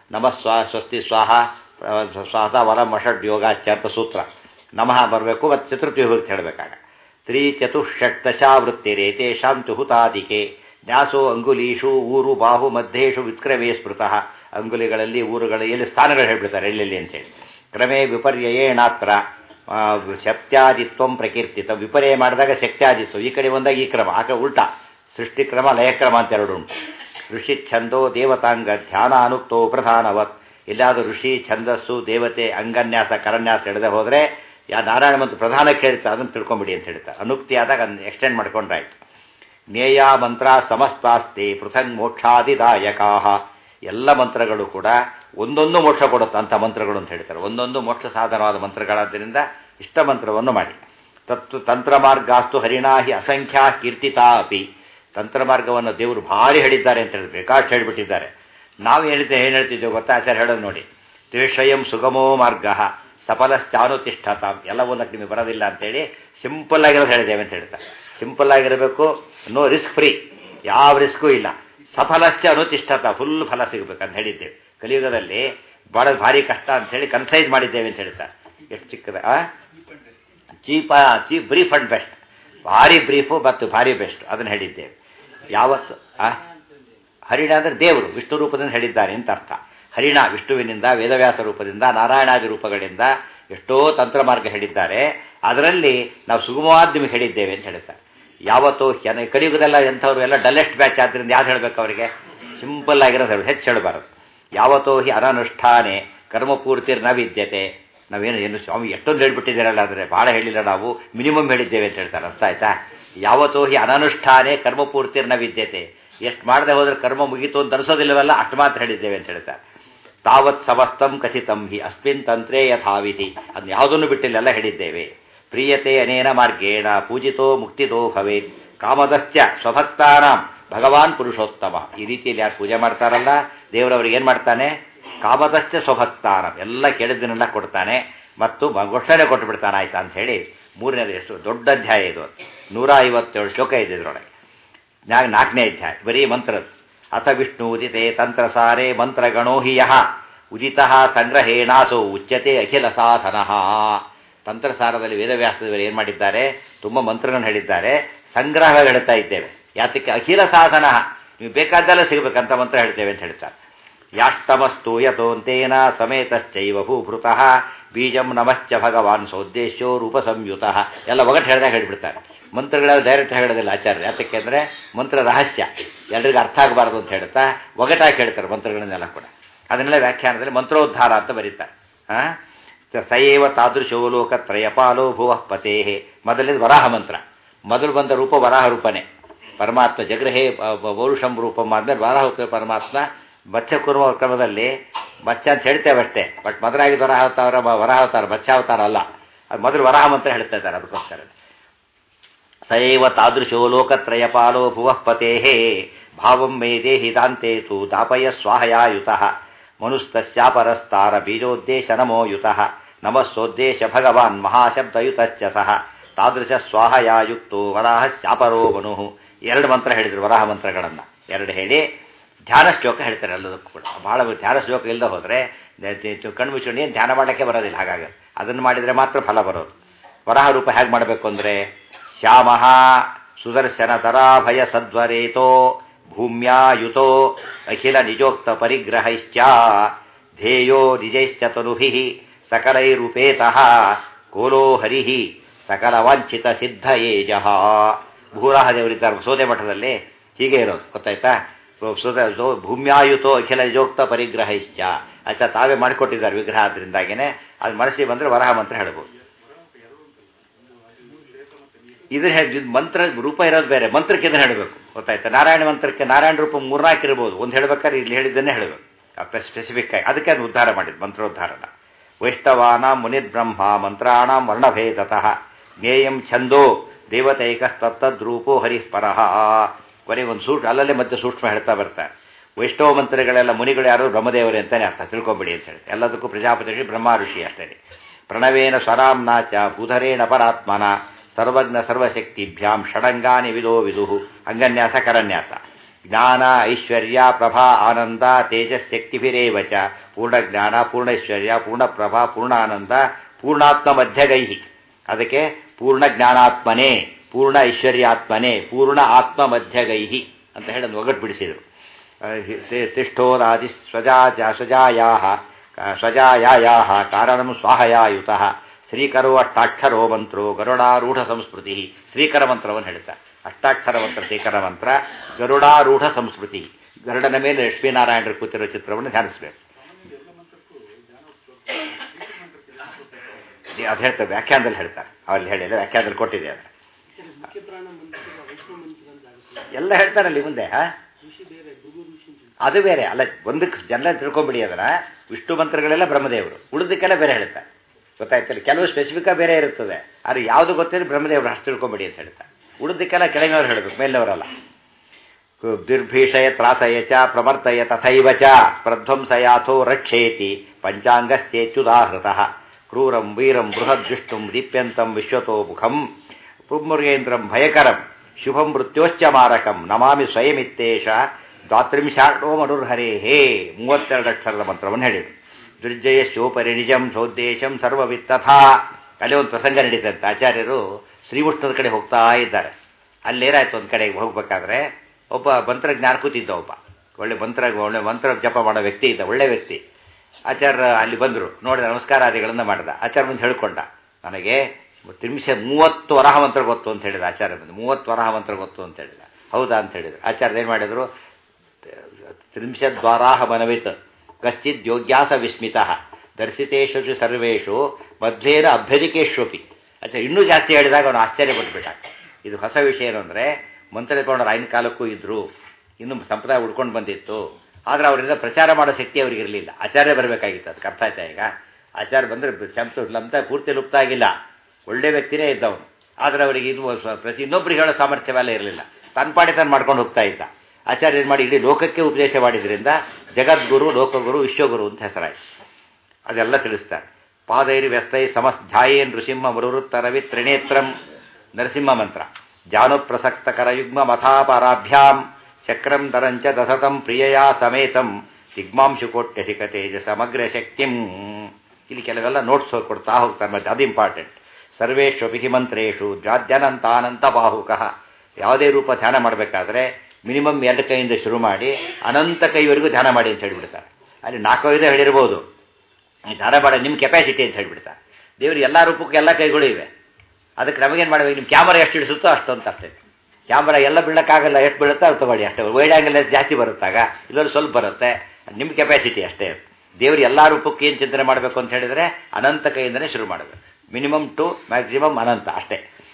ನಮಃ ಸ್ವ ಸ್ವಸ್ತಿ ಸ್ವಾಹ ಸ್ವಾಹ ವರಂ ವಷಡ್ ಯೋಗಾಚಾರ್ಥ ಸೂತ್ರ ನಮಃ ಬರಬೇಕು ಮತ್ತು ಚತುರ್ಥಿ ವಿಭಕ್ತಿ ಹೇಳಬೇಕಾಗ ತ್ರಿ ಚತುಷ್ಷಟ್ ದಶಾವೃತ್ತಿರೇ ತೇಷಾಂ ತುಹುತಾದಿಕೆ ನ್ಯಾಸೋ ಅಂಗುಲೀಷು ಊರು ಬಾಹು ಮಧ್ಯೇಶು ವಿಕ್ರಮೇ ಸ್ಮೃತಃ ಅಂಗುಲಿಗಳಲ್ಲಿ ಊರುಗಳಲ್ಲಿ ಸ್ಥಾನಗಳು ಹೇಳ್ಬಿಡ್ತಾರೆ ಎಲ್ಲೆಲ್ಲಿ ಅಂತೇಳಿ ಕ್ರಮೇ ವಿಪರ್ಯಯೇಣಾತ್ರ ಶಕ್ತ್ಯಾದಿತ್ವಂ ಪ್ರಕೀರ್ತಿತ ವಿಪರ್ಯಯ ಮಾಡಿದಾಗ ಶಕ್ತ್ಯಾದಿತ್ವ ಈ ಕಡೆ ಒಂದಾಗ ಈ ಕ್ರಮ ಆ ಕಡೆ ಉಲ್ಟಾ ಸೃಷ್ಟಿಕ್ರಮ ಲಯಕ್ರಮ ಅಂತ ಎರಡು ಉಂಟು ಋಷಿ ಛಂದೋ ದೇವತಾಂಗ ಧ್ಯಾನ ಅನುಕ್ತೋ ಪ್ರಧಾನವತ್ ಎಲ್ಲಾದರೂ ಋಷಿ ಛಂದಸ್ಸು ದೇವತೆ ಅಂಗನ್ಯಾಸ ಕರನ್ಯಾಸ ಹಿಡದೆ ಹೋದರೆ ಯಾ ನಾರಾಯಣ ಮತ್ತು ಪ್ರಧಾನಕ್ಕೆ ಹೇಳ್ತಾರೆ ಅದನ್ನು ತಿಳ್ಕೊಂಬಿಡಿ ಅಂತ ಹೇಳ್ತಾರೆ ಅನುಕ್ತಿ ಆದಾಗ ಅದನ್ನು ಎಕ್ಸ್ಟೆಂಡ್ ಮಾಡ್ಕೊಂಡ್ರಾಯ್ತು ನೇಯ ಮಂತ್ರ ಸಮಸ್ತಾಸ್ತಿ ಪೃಥಂಗ್ ಮೋಕ್ಷಾದಿದಾಯಕಾ ಎಲ್ಲ ಮಂತ್ರಗಳು ಕೂಡ ಒಂದೊಂದು ಮೋಕ್ಷ ಕೊಡುತ್ತೆ ಅಂಥ ಮಂತ್ರಗಳು ಅಂತ ಹೇಳ್ತಾರೆ ಒಂದೊಂದು ಮೋಕ್ಷ ಸಾಧನವಾದ ಮಂತ್ರಗಳಾದ್ದರಿಂದ ಇಷ್ಟ ಮಂತ್ರವನ್ನು ಮಾಡಿ ತತ್ತು ತಂತ್ರ ಮಾರ್ಗಾಸ್ತು ಹರಿಣಾಹಿ ಅಸಂಖ್ಯಾ ಕೀರ್ತಿತಾ ಅಪಿ ತಂತ್ರ ಮಾರ್ಗವನ್ನು ದೇವರು ಭಾರಿ ಹೇಳಿದ್ದಾರೆ ಅಂತ ಹೇಳಿ ಬೇಕಾಷ್ಟು ಹೇಳಿಬಿಟ್ಟಿದ್ದಾರೆ ನಾವು ಹೇಳಿದ್ದೆ ಏನು ಹೇಳ್ತಿದ್ದೇವೆ ಗೊತ್ತಾ ಆಚಾರ್ಯ ಹೇಳೋದು ನೋಡಿ ತ್ರಿಷಯಂ ಸುಗಮೋ ಮಾರ್ಗ ಸಫಲಶ್ಚಾನುತಿಷ್ಠತ ಎಲ್ಲವನ್ನಕ್ಕೆ ನಿಮಗೆ ಬರೋದಿಲ್ಲ ಅಂತೇಳಿ ಸಿಂಪಲ್ ಆಗಿರೋದು ಹೇಳಿದ್ದೇವೆ ಅಂತ ಹೇಳ್ತಾರೆ ಸಿಂಪಲ್ ಆಗಿರಬೇಕು ನೋ ರಿಸ್ಕ್ ಫ್ರೀ ಯಾವ ರಿಸ್ಕು ಇಲ್ಲ ಸಫಲಶ್ಚ ಅನುತಿಷ್ಠತ ಫುಲ್ ಫಲ ಸಿಗಬೇಕು ಅಂತ ಹೇಳಿದ್ದೇವೆ ಕಲಿಯುಗದಲ್ಲಿ ಭಾಳ ಭಾರಿ ಕಷ್ಟ ಅಂತ ಹೇಳಿ ಕನ್ಸೈಸ್ ಮಾಡಿದ್ದೇವೆ ಅಂತ ಹೇಳ್ತಾರೆ ಎಷ್ಟು ಚಿಕ್ಕದ cheap cheap brief and best ಭಾರಿ ಬ್ರೀಫು ಮತ್ತು ಭಾರಿ ಬೆಸ್ಟ್ ಅದನ್ನು ಹೇಳಿದ್ದೇವೆ ಯಾವತ್ತು ಆ ಹರಿಣ ಅಂದರೆ ದೇವರು ವಿಷ್ಣು ರೂಪದಿಂದ ಹೇಳಿದ್ದಾರೆ ಅಂತ ಅರ್ಥ ಹರಿಣ ವಿಷ್ಣುವಿನಿಂದ ವೇದವ್ಯಾಸ ರೂಪದಿಂದ ನಾರಾಯಣಾದಿ ರೂಪಗಳಿಂದ ಎಷ್ಟೋ ತಂತ್ರ ಮಾರ್ಗ ಹೇಳಿದ್ದಾರೆ ಅದರಲ್ಲಿ ನಾವು ಸುಗಮವಾದ ನಿಮಗೆ ಹೇಳಿದ್ದೇವೆ ಅಂತ ಹೇಳ್ತಾರೆ ಯಾವತ್ತೂ ಕಲಿಯುಗದೆಲ್ಲ ಎಂಥವ್ರು ಎಲ್ಲ ಡಲ್ಲೆಸ್ಟ್ ಬ್ಯಾಚ್ ಆದ್ದರಿಂದ ಯಾವ್ದು ಹೇಳಬೇಕು ಅವರಿಗೆ ಸಿಂಪಲ್ ಆಗಿರೋದು ಹೇಳಿ ಹೆಚ್ಚು ಹೇಳಬಾರದು ಯಾವತ್ತೋ ಹಿ ಅನನುಷ್ಠಾನೆ ಕರ್ಮಪೂರ್ತಿರ್ ನ ವಿದ್ಯತೆ ನಾವೇನು ಏನು ಸ್ವಾಮಿ ಎಷ್ಟೊಂದು ಹೇಳ್ಬಿಟ್ಟಿದ್ದೀರಲ್ಲ ಅಂದರೆ ಭಾಳ ಹೇಳಿಲ್ಲ ನಾವು ಮಿನಿಮಮ್ ಹೇಳಿದ್ದೇವೆ ಅಂತ ಹೇಳ್ತಾರೆ ಅರ್ಥ ಆಯ್ತಾ ಯಾವತ್ತೋ ಹಿ ಅನನುಷ್ಠಾನೆ ಕರ್ಮಪೂರ್ತಿರ್ ನ ವಿದ್ಯತೆ ಎಷ್ಟು ಮಾಡದೆ ಹೋದ್ರೆ ಕರ್ಮ ಮುಗೀತು ಅಂತ ಅನಿಸೋದಿಲ್ಲವಲ್ಲ ಅಷ್ಟು ಮಾತ್ರ ಹೇಳಿದ್ದೇವೆ ಅಂತ ಹೇಳ್ತಾರೆ ತಾವತ್ ಸಮಸ್ತಂ ಕಥಿತಂ ಹಿ ಅಸ್ಮಿನ್ ತಂತ್ರೇ ಯಥಾವಿಧಿ ಅದನ್ನ ಯಾವುದನ್ನು ಬಿಟ್ಟಿಲ್ಲೆಲ್ಲ ಹೇಳಿದ್ದೇವೆ ಪ್ರಿಯತೆ ಅನೇನ ಮಾರ್ಗೇಣ ಪೂಜಿತೋ ಮುಕ್ತಿದೋ ಭವೇತ್ ಕಾಮದಶ್ಚ ಸ್ವಭಕ್ತಾನಾಂ ಭಗವಾನ್ ಪುರುಷೋತ್ತಮ ಈ ರೀತಿಯಲ್ಲಿ ಯಾರು ಪೂಜೆ ಮಾಡ್ತಾರಲ್ಲ ದೇವರವ್ರಿಗೆ ಏನು ಮಾಡ್ತಾನೆ ಕಾಮದಶ್ಚ ಸ್ವಭಕ್ತಾನಂ ಎಲ್ಲ ಕೇಳಿದ್ದನ್ನೆಲ್ಲ ಕೊಡ್ತಾನೆ ಮತ್ತು ಘೋಷಣೆ ಕೊಟ್ಟು ಬಿಡ್ತಾನೆ ಆಯ್ತಾ ಅಂತ ಹೇಳಿ ಮೂರನೇದು ಎಷ್ಟು ದೊಡ್ಡ ಅಧ್ಯಾಯ ಇದು ನೂರ ಐವತ್ತೇಳು ಶ್ಲೋಕ ಇದೆ ಇದರೊಳಗೆ ನಾಲ್ಕನೇ ಅಧ್ಯಾಯ ಬರೀ ಮಂತ್ರದ್ದು ಅಥ ವಿಷ್ಣು ಉದಿತೆ ತಂತ್ರಸಾರೆ ಮಂತ್ರಗಣೋ ಹಿ ಯಹ ಉದಿತ ಸಂಗ್ರಹೇಣಾಸೋ ಉಚ್ಯತೆ ಅಖಿಲ ಸಾಧನ ತಂತ್ರಸಾರದಲ್ಲಿ ವೇದವ್ಯಾಸದವರು ಏನು ಮಾಡಿದ್ದಾರೆ ತುಂಬ ಮಂತ್ರಗಳನ್ನು ಹೇಳಿದ್ದಾರೆ ಸಂಗ್ರಹ ಹೇಳ್ತಾ ಇದ್ದೇವೆ ಯಾತಕ್ಕೆ ಅಖಿಲ ಸಾಧನ ನೀವು ಬೇಕಾದ್ದೆಲ್ಲ ಸಿಗಬೇಕಂತ ಮಂತ್ರ ಹೇಳ್ತೇವೆ ಅಂತ ಹೇಳ್ತಾರೆ ಯಾಷ್ಟಮಸ್ತು ಯಥೋಂತೇನ ಸಮೇತಶ್ಚೈವ ಭೂಭೃತಃ ಬೀಜಂ ನಮಶ್ಚ ಭಗವಾನ್ ಸೋದ್ದೇಶ್ಯೋ ರೂಪ ಸಂಯುತ ಎಲ್ಲ ಒಗಟ್ಟು ಹೇಳಿದಾಗ ಹೇಳಿಬಿಡ್ತಾರೆ ಮಂತ್ರಗಳೆಲ್ಲ ಡೈರೆಕ್ಟ್ ಹೇಳೋದಿಲ್ಲ ಆಚಾರ್ಯ ಯಾತಕ್ಕೆ ಅಂದರೆ ಮಂತ್ರ ರಹಸ್ಯ ಎಲ್ರಿಗೂ ಅರ್ಥ ಆಗಬಾರ್ದು ಅಂತ ಹೇಳ್ತಾ ಒಗಟಾಗಿ ಹೇಳ್ತಾರೆ ಮಂತ್ರಗಳನ್ನೆಲ್ಲ ಕೂಡ ಅದನ್ನೆಲ್ಲ ವ್ಯಾಖ್ಯಾನದಲ್ಲಿ ಮಂತ್ರೋದ್ಧಾರ ಅಂತ ಬರೀತಾರೆ ಹಾಂ ಸಯೇವ ತಾದೃಶೋ ಲೋಕತ್ರಯಪಾಲೋ ಭುವ ಪತೇ ಮೊದಲಿದ್ದು ವರಾಹ ಮಂತ್ರ ಮೊದಲು ಬಂದ ರೂಪ ವರಾಹ ರೂಪನೇ ಪರಮಾತ್ಮ ಜಗ್ರಹೇ ಪೌರುಷಂ ರೂಪಂ ಆದ್ಮೇಲೆ ವರಾಹ ಪರಮಾತ್ಮ ಬಚ್ಚ ಕುರುವ ಕ್ರಮದಲ್ಲಿ ಬಚ್ಚ ಅಂತ ಹೇಳ್ತೇವೆ ಅಷ್ಟೇ ಬಟ್ ಮೊದಲಾಗಿ ವರಾಹವತಾರ ವರಾಹವತಾರ ಬಚ್ಚಾವತಾರ ಅಲ್ಲ ಅದು ಮೊದಲು ವರಾಹ ಮಂತ್ರ ಹೇಳ್ತಾ ಇದ್ದಾರೆ ಅದಕ್ಕೋಸ್ಕರ ಸಯೇವ ತಾದೃಶೋ ಲೋಕತ್ರಯಪಾಲೋ ಭುವಃ ಪತೇ ಭಾವಂ ಮೇ ದೇಹಿ ದಾಂತೆ ತು ತಾಪಯ ಸ್ವಾಹಯಾಯುತ ಮನುಸ್ತಸ್ಯಾಪರಸ್ತಾರ ಬೀಜೋದ್ದೇಶ ನಮೋ ಯುತ ನಮಸ್ಸೋದ್ದೇಶ ಭಗವಾನ್ ಮಹಾಶಬ್ದಯುತಶ್ಚ ಸಹ ತಾದೃಶ ಸ್ವಾಹಯಾಯುಕ್ತೋ ವರಾಹ ಶಾಪರೋ ಮನು ಎರಡು ಮಂತ್ರ ಹೇಳಿದರು ವರಾಹ ಮಂತ್ರಗಳನ್ನು ಎರಡು ಹೇಳಿ ಧ್ಯಾನ ಶ್ಲೋಕ ಹೇಳ್ತಾರೆ ಎಲ್ಲದಕ್ಕೂ ಕೂಡ ಭಾಳ ಧ್ಯಾನ ಶ್ಲೋಕ ಇಲ್ಲದೆ ಹೋದರೆ ಕಣ್ಣು ಮುಚ್ಕೊಂಡು ಏನು ಧ್ಯಾನ ಮಾಡೋಕ್ಕೆ ಬರೋದಿಲ್ಲ ಹಾಗಾಗಿ ಅದನ್ನು ಮಾಡಿದರೆ ಮಾತ್ರ ಫಲ ಬರೋದು ವರಾಹ ರೂಪ ಹೇಗೆ ಮಾಡಬೇಕು ಅಂದರೆ ಶ್ಯಾಮ ಸುದರ್ಶನ ತರಾಭಯ ಸದ್ವರೇತೋ ಭೂಮ್ಯಾಯುತೋ ಅಖಿಲ ನಿಜೋಕ್ತ ಪರಿಗ್ರಹೈಶ್ಚ ಧ್ಯೇಯೋ ನಿಜೈಶ್ಚ ತನುಭಿ ಸಕಲೈರುಪೇತಃ ಕೋಲೋ ಹರಿ ಸಕಲ ವಾಂಛಿತ ಸಿದ್ಧ ಏಜಃ ಭೂರಾಹ ದೇವರಿದ್ದಾರೆ ಸೋದೆ ಮಠದಲ್ಲಿ ಹೀಗೆ ಇರೋದು ಗೊತ್ತಾಯ್ತಾ ಸುದ ಭೂಮ್ಯಾಯುತೋ ಅಖಿಲ ನಿಜೋಕ್ತ ಪರಿಗ್ರಹೈಶ್ಚ ಆಯ್ತಾ ತಾವೇ ಮಾಡಿಕೊಟ್ಟಿದ್ದಾರೆ ವಿಗ್ರಹ ಆದ್ರಿಂದಾಗೇನೆ ಅದು ಮನಸ್ಸಿಗೆ ಬಂದರೆ ವರಹ ಮಂತ್ರ ಹೇಳ್ಬೋದು ಇದನ್ನ ಹೇಳಿ ಮಂತ್ರ ರೂಪ ಇರೋದು ಬೇರೆ ಮಂತ್ರಕ್ಕೆ ಇದನ್ನ ಹೇಳಬೇಕು ಗೊತ್ತಾಯ್ತಾ ನಾರಾಯಣ ಮಂತ್ರಕ್ಕೆ ನಾರಾಯಣ ರೂಪ ಮೂರ್ನಾಲ್ಕು ಇರ್ಬೋದು ಒಂದು ಹೇಳ್ಬೇಕಾದ್ರೆ ಇಲ್ಲಿ ಹೇಳಿದ್ದನ್ನೇ ಹೇಳಬೇಕು ಸ್ಪೆಸಿಫಿಕ್ ಆಗಿ ಅದಕ್ಕೆ ಅದು ಉದ್ಧಾರ ಮಾಡಿದ್ದು ಮಂತ್ರೋದ್ಧಾರನ ವೈಷ್ಣವಾನ ಮುನಿರ್ಬ್ರಹ್ಮ ಮಂತ್ರಾಣಾಂ ವರ್ಣಭೇದತಃ ಜ್ಞೇಯಂ ಛಂದೋ ದೇವತೈಕಸ್ತತ್ತದ್ರೂಪೋ ಹರಿಸ್ಪರಃ ಕೊನೆಗೆ ಒಂದು ಸೂಟ್ ಅಲ್ಲಲ್ಲೇ ಮತ್ತೆ ಸೂಕ್ಷ್ಮ ಹೇಳ್ತಾ ಬರ್ತಾರೆ ವೈಷ್ಣವ ಮಂತ್ರಗಳೆಲ್ಲ ಮುನಿಗಳು ಯಾರು ಬ್ರಹ್ಮದೇವರೇ ಅಂತಾನೆ ಅರ್ಥ ತಿಳ್ಕೊಂಬಿಡಿ ಅಂತ ಹೇಳಿ ಎಲ್ಲದಕ್ಕೂ ಪ್ರಜಾಪತಿ ಬ್ರಹ್ಮ ಋಷಿ ಅಷ್ಟೇ ಪ್ರಣವೇನ ಸ್ವರಾಮ್ನಾಚ ಭೂಧರೇಣ ಪರಾತ್ಮನ ಸರ್ವಜ್ಞ ಸರ್ವಶಕ್ತಿಭ್ಯಾಂ ಷಡಂಗಾನಿ ವಿದೋ ವಿದು ಅಂಗನ್ಯಾಸ ಕರನ್ಯಾಸ ಜ್ಞಾನ ಐಶ್ವರ್ಯ ಪ್ರಭಾ ಆನಂದ ತೇಜಸ್ಶಕ್ತಿಭಿರೇವ ಚ ಪೂರ್ಣ ಜ್ಞಾನ ಪೂರ್ಣ ಐಶ್ವರ್ಯ ಪೂರ್ಣ ಪ್ರಭಾ ಪೂರ್ಣ ಆನಂದ ಪೂರ್ಣಾತ್ಮ ಮಧ್ಯಗೈಹಿ ಅದಕ್ಕೆ ಪೂರ್ಣ ಜ್ಞಾನಾತ್ಮನೇ ಪೂರ್ಣ ಐಶ್ವರ್ಯಾತ್ಮನೇ ಪೂರ್ಣ ಆತ್ಮ ಮಧ್ಯಗೈಹಿ ಅಂತ ಹೇಳಿ ಒಂದು ಒಗಟ್ಟು ಬಿಡಿಸಿದರು ತಿಷ್ಠೋರಾದಿ ಸ್ವಜಾ ಸ್ವಜಾಯಾ ಸ್ವಜಾಯಾಯಾ ಕಾರಣಂ ಸ್ವಾಹಯಾಯುತ ಶ್ರೀಕರೋ ಅಷ್ಟಾಕ್ಷರೋ ಮಂತ್ರೋ ಗರುಡಾರೂಢ ಸಂಸ್ಕೃತಿ ಶ್ರೀಕರ ಮಂತ್ರವನ್ನು ಹೇಳ್ತಾರೆ ಅಷ್ಟಾಕ್ಷರ ಮಂತ್ರ ಶ್ರೀಕರ ಮಂತ್ರ ಗರುಡಾರೂಢ ಸಂಸ್ಕೃತಿ ಗರುಡನ ಮೇಲೆ ಲಕ್ಷ್ಮೀನಾರಾಯಣರು ಕೂತಿರೋ ಚಿತ್ರವನ್ನು ಧ್ಯಾನಿಸಬೇಕು ಅದು ಹೇಳ್ತಾರೆ ವ್ಯಾಖ್ಯಾನದಲ್ಲಿ ಹೇಳ್ತಾರೆ ಅಲ್ಲಿ ಹೇಳಿಲ್ಲ ವ್ಯಾಖ್ಯಾನದಲ್ಲಿ ಕೊಟ್ಟಿದೆ ಅದು ಎಲ್ಲ ಹೇಳ್ತಾರಲ್ಲಿ ಮುಂದೆ ಅದು ಬೇರೆ ಅಲ್ಲ ಒಂದಕ್ಕೆ ಜನ ತಿಳ್ಕೊಂಬಿಡಿ ಅದನ್ನ ವಿಷ್ಣು ಮಂತ್ರಗಳೆಲ್ಲ ಬ್ರಹ್ಮದೇವರು ಉಳಿದಕ್ಕೆಲ್ಲ ಬೇರೆ ಹೇಳ್ತಾರೆ ಗೊತ್ತಾಯ್ತಲ್ಲ ಕೆಲವು ಸ್ಪೆಸಿಫಿಕ್ ಬೇರೆ ಇರುತ್ತದೆ ಆದರೆ ಯಾವುದು ಗೊತ್ತಿದ್ರೆ ಬ್ರಹ್ಮದೇವರು ಅಷ್ಟು ತಿಳ್ಕೊಂಬಿಡಿ ಅಂತ ಹೇಳ್ತಾರೆ ಉಳಿದಕ್ಕೆಲ್ಲ ಕೆಳಗಿನವ್ರು ಹೇಳಬೇಕು ಮೇಲಿನವರಲ್ಲ ದುರ್ಭೀಷಯ ತ್ರಾಸಯ ಚ ಪ್ರವರ್ತಯ ತಥೈವ ಚ ಪ್ರಧ್ವಂಸಯಾಥೋ ರಕ್ಷೇತಿ ಪಂಚಾಂಗಶ್ಚೇತ್ಯುದಾಹೃತಃ ಕ್ರೂರಂ ವೀರಂ ಬೃಹದ್ವಿಷ್ಣುಂ ದೀಪ್ಯಂತಂ ವಿಶ್ವತೋ ಮುಖಂ ಪುಮ್ಮುರ್ಗೇಂದ್ರಂ ಭಯಕರಂ ಶುಭಂ ಮೃತ್ಯೋಶ್ಚ ಮಾರಕಂ ನಮಾಮಿ ಸ್ವಯಮಿತ್ತೇಶ ದ್ವಾತ್ರಿಂಶಾಟೋ ಮನುರ್ಹರೇ ಹೇ ಮೂವತ್ತೆರಡು ಅಕ್ಷರದ ಮಂತ್ರವನ್ನು ಹೇಳಿದರು ದುರ್ಜಯ ಶೋಪರಿ ನಿಜಂ ಸೋದ್ದೇಶಂ ಸರ್ವವಿತ್ತಥಾ ಅಲ್ಲಿ ಒಂದು ಪ್ರಸಂಗ ನಡೀತಂತೆ ಆಚಾರ್ಯರು ಶ್ರೀಮುಷ್ಣದ ಕಡೆ ಹೋಗ್ತಾ ಇದ್ದಾರೆ ಅಲ್ಲೇನಾಯ್ತು ಒಂದು ಕಡೆಗೆ ಹೋಗ್ಬೇಕಾದ್ರೆ ಒಬ್ಬ ಮಂತ್ರಜ್ಞಾನ ಕೂತಿದ್ದ ಒಬ್ಬ ಒಳ್ಳೆ ಮಂತ್ರ ಒಳ್ಳೆ ಮಂತ್ರ ಜಪ ಮಾಡೋ ವ್ಯಕ್ತಿ ಇದ್ದ ಒಳ್ಳೆ ವ್ಯಕ್ತಿ ಆಚಾರ್ಯ ಅಲ್ಲಿ ಬಂದರು ನೋಡಿದ ನಮಸ್ಕಾರಾದಿಗಳನ್ನು ಮಾಡಿದ ಆಚಾರ್ಯ ಮುಂದೆ ಹೇಳ್ಕೊಂಡ ನನಗೆ ತ್ರಿಮಿಷ ಮೂವತ್ತು ವರಹ ಮಂತ್ರ ಗೊತ್ತು ಅಂತ ಹೇಳಿದ ಆಚಾರ್ಯ ಬಂದು ಮೂವತ್ತು ವರಹ ಮಂತ್ರ ಗೊತ್ತು ಅಂತ ಹೇಳಿದ ಹೌದಾ ಅಂತ ಹೇಳಿದ್ರು ಆಚಾರ್ಯ ಏನು ಮಾಡಿದ್ರು ತ್ರಿಂಶದ್ವಾರಾಹ ಮನವಿತ್ ಕಶ್ಚಿತ್ ಯೋಗ್ಯಾಸ ವಿಸ್ಮಿತ ದರ್ಶಿತೇಶು ಸರ್ವೇಶು ಮಧ್ವೇನ ಅಭ್ಯಧಿಕೇಶ್ವಪಿ ಆಚಾರ್ಯ ಇನ್ನೂ ಜಾಸ್ತಿ ಹೇಳಿದಾಗ ಅವನು ಆಶ್ಚರ್ಯಪಟ್ಟುಬಿಟ್ಟ ಇದು ಹೊಸ ವಿಷಯ ಏನು ಅಂದರೆ ಮಂತ್ರ ತಗೊಂಡ್ರು ಐನ್ ಕಾಲಕ್ಕೂ ಇದ್ದರು ಇನ್ನು ಸಂಪ್ರದಾಯ ಉಳ್ಕೊಂಡು ಬಂದಿತ್ತು ಆದರೆ ಅವರಿಂದ ಪ್ರಚಾರ ಮಾಡೋ ಶಕ್ತಿ ಅವ್ರಿಗೆ ಇರಲಿಲ್ಲ ಆಚಾರ್ಯ ಬರಬೇಕಾಗಿತ್ತು ಅದಕ್ಕೆ ಅರ್ಥ ಆಯ್ತಾ ಈಗ ಆಚಾರ್ಯ ಬಂದರೆ ಸಂಪ ಲಂತ ಪೂರ್ತಿ ಲುಪ್ತ ಆಗಿಲ್ಲ ಒಳ್ಳೆ ವ್ಯಕ್ತಿನೇ ಇದ್ದವನು ಆದರೆ ಅವರಿಗೆ ಇದು ಪ್ರತಿ ಇನ್ನೊಬ್ಬರಿಗೆ ಹೇಳೋ ಸಾಮರ್ಥ್ಯವೆಲ್ಲ ಇರಲಿಲ್ಲ ತನ್ನ ಪಾಡಿ ತಾನು ಮಾಡ್ಕೊಂಡು ಹೋಗ್ತಾ ಇದ್ದ ಆಚಾರ್ಯ ಏನು ಮಾಡಿ ಇಡೀ ಲೋಕಕ್ಕೆ ಉಪದೇಶ ಮಾಡಿದ್ರಿಂದ ಜಗದ್ಗುರು ಲೋಕಗುರು ವಿಶ್ವಗುರು ಅಂತ ಹೆಸರಾಯಿತು ಅದೆಲ್ಲ ತಿಳಿಸ್ತಾರೆ ಪಾದೈರಿ ವ್ಯಸ್ತೈ ಸಮಸ್ಧ್ಯಾಯೇನ್ ನೃಸಿಂಹ ಮರುವೃತ್ತರವಿ ತ್ರಿನೇತ್ರಂ ನರಸಿಂಹ ಮಂತ್ರ ಜಾನುಪ್ರಸಕ್ತ ಕರಯುಗ್ಮ ಮಥಾಪರಾಭ್ಯಾಂ ಚಕ್ರಂ ತರಂಚ ದಸತಂ ಪ್ರಿಯಯಾ ಸಮೇತಂ ದಿಗ್ಮಾಂಶುಕೋಟ್ಯಧಿಕ ತೇಜ ಸಮಗ್ರ ಶಕ್ತಿಂ ಇಲ್ಲಿ ಕೆಲವೆಲ್ಲ ನೋಟ್ಸ್ ಕೊಡ್ತಾ ಹೋಗ್ತಾರೆ ಮತ್ತೆ ಅದು ಇಂಪಾರ್ಟೆಂಟ್ ಸರ್ವೇಶ್ವಪಿ ಮಂತ್ರೇಶು ಜಾದ್ಯನಂತಾನಂತ ಬಾಹುಕಃ ಯಾವುದೇ ರೂಪ ಧ್ಯಾನ ಮಾಡಬೇಕಾದ್ರೆ ಮಿನಿಮಮ್ ಎರಡು ಕೈಯಿಂದ ಶುರು ಮಾಡಿ ಅನಂತ ಕೈವರೆಗೂ ಧ್ಯಾನ ಮಾಡಿ ಅಂತ ಹೇಳಿಬಿಡ್ತಾರೆ ಅಲ್ಲಿ ನಾಲ್ಕು ಐದು ಹೇಳಿರ್ಬೋದು ಧ್ಯಾನ ಮಾಡ ನಿಮ್ಮ ಕೆಪಾಸಿಟಿ ಅಂತ ಹೇಳಿಬಿಡ್ತಾರೆ ದೇವರು ಎಲ್ಲ ರೂಪಕ್ಕೂ ಎಲ್ಲ ಕೈಗಳು ಇವೆ ಅದಕ್ಕೆ ನಮಗೇನು ಮಾಡಬೇಕು ನಿಮ್ಮ ಕ್ಯಾಮರಾ ಎಷ್ಟು ಇಳಿಸುತ್ತೋ ಅಷ್ಟು ಅಂತ ಅಷ್ಟೇ ಕ್ಯಾಮ್ರಾ ಎಲ್ಲ ಬೀಳಕ್ಕಾಗಲ್ಲ ಎಷ್ಟು ಬೀಳುತ್ತೋ ಅದು ತಗೊಳ್ಳಿ ಅಷ್ಟೇ ವೈಡ್ ಆ್ಯಂಗಲ್ ಜಾಸ್ತಿ ಬರುತ್ತಾಗ ಇಲ್ಲೊಂದು ಸ್ವಲ್ಪ ಬರುತ್ತೆ ನಿಮ್ಮ ಕೆಪಾಸಿಟಿ ಅಷ್ಟೇ ದೇವರು ಎಲ್ಲ ರೂಪಕ್ಕೆ ಏನು ಚಿಂತನೆ ಮಾಡಬೇಕು ಅಂತ ಹೇಳಿದರೆ ಅನಂತ ಕೈಯಿಂದನೇ ಶುರು ಮಾಡಬೇಕು ಮಿನಿಮಮ್ ಟು ಮ್ಯಾಕ್ಸಿಮಮ್ ಅನಂತ ಅಷ್ಟೇ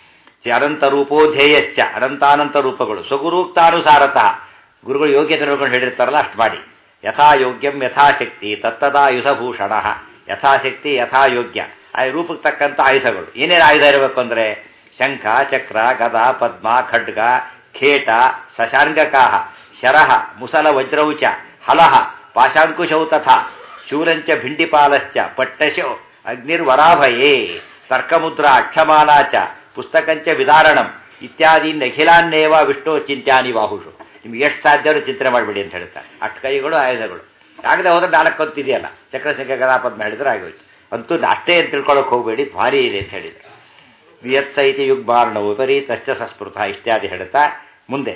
ಅನಂತ ರೂಪೋ ಧ್ಯೇಯಶ್ಚ ಅನಂತಾನಂತ ರೂಪಗಳು ಸ್ವಗುರುಕ್ತಾನುಸಾರತಃ ಗುರುಗಳು ಯೋಗ್ಯತೆ ನೋಡ್ಕೊಂಡು ಹೇಳಿರ್ತಾರಲ್ಲ ಅಷ್ಟು ಮಾಡಿ ಯಥಾ ಯೋಗ್ಯಂ ಯಥಾಶಕ್ತಿ ತತ್ತದಾಯುಧಭೂಷಣ ಯಥಾಶಕ್ತಿ ಯಥಾಯೋಗ್ಯ ಆ ರೂಪಕ್ಕೆ ತಕ್ಕಂಥ ಆಯುಧಗಳು ಏನೇನು ಆಯುಧ ಇರಬೇಕು ಅಂದರೆ ಶಂಖ ಚಕ್ರ ಗದ ಪದ್ಮ ಖಡ್ಗ ಖೇಟ ಶಶಾರ್ಂಗಕಾಹ ಶರಹ ಮುಸಲ ವಜ್ರೌಚ ಹಲಹ ಪಾಶಾಂಕುಶೌ ತಥಾ ಶೂರಂಚ ಭಿಂಡಿಪಾಲಶ್ಚ ಪಟ್ಟಶೋ ಅಗ್ನಿರ್ವರಾಭಯೇ ತರ್ಕಮುದ್ರಾ ಅಕ್ಷಮಾಲಾ ಚ ಪುಸ್ತಕಂಚ ವಿದಾರಣಂ ಇತ್ಯಾದಿ ನಖಿಲಾನ್ನೇವ ವಿಷ್ಣು ಚಿಂತ್ಯಾನಿ ಬಾಹುಷು ನಿಮ್ಗೆ ಎಷ್ಟು ಸಾಧ್ಯವರು ಚಿಂತನೆ ಮಾಡಬೇಡಿ ಅಂತ ಹೇಳ್ತಾರೆ ಅಷ್ಟು ಕೈಗಳು ಆಯುಧಗಳು ಆಗದೆ ಹೋದ್ರೆ ನಾಲ್ಕು ಅಂತಿದೆಯಲ್ಲ ಚಕ್ರಸಂಖ್ಯೆ ಗದಾಪದ್ಮ ಹೇಳಿದ್ರೆ ಆಗೋಯ್ತು ಅಂತೂ ಅಷ್ಟೇ ಅಂತ ತಿಳ್ಕೊಳ್ಳೋಕೆ ಹೋಗಬೇಡಿ ಭಾರಿ ಇದೆ ಅಂತ ಹೇಳಿದ್ರು ವಿಯತ್ಸೈತಿ ಯುಗ್ಬಾರ್ಣ ವಿಪರೀತಶ್ಚ ಸಂಸ್ಕೃತ ಇತ್ಯಾದಿ ಹೇಳ್ತಾ ಮುಂದೆ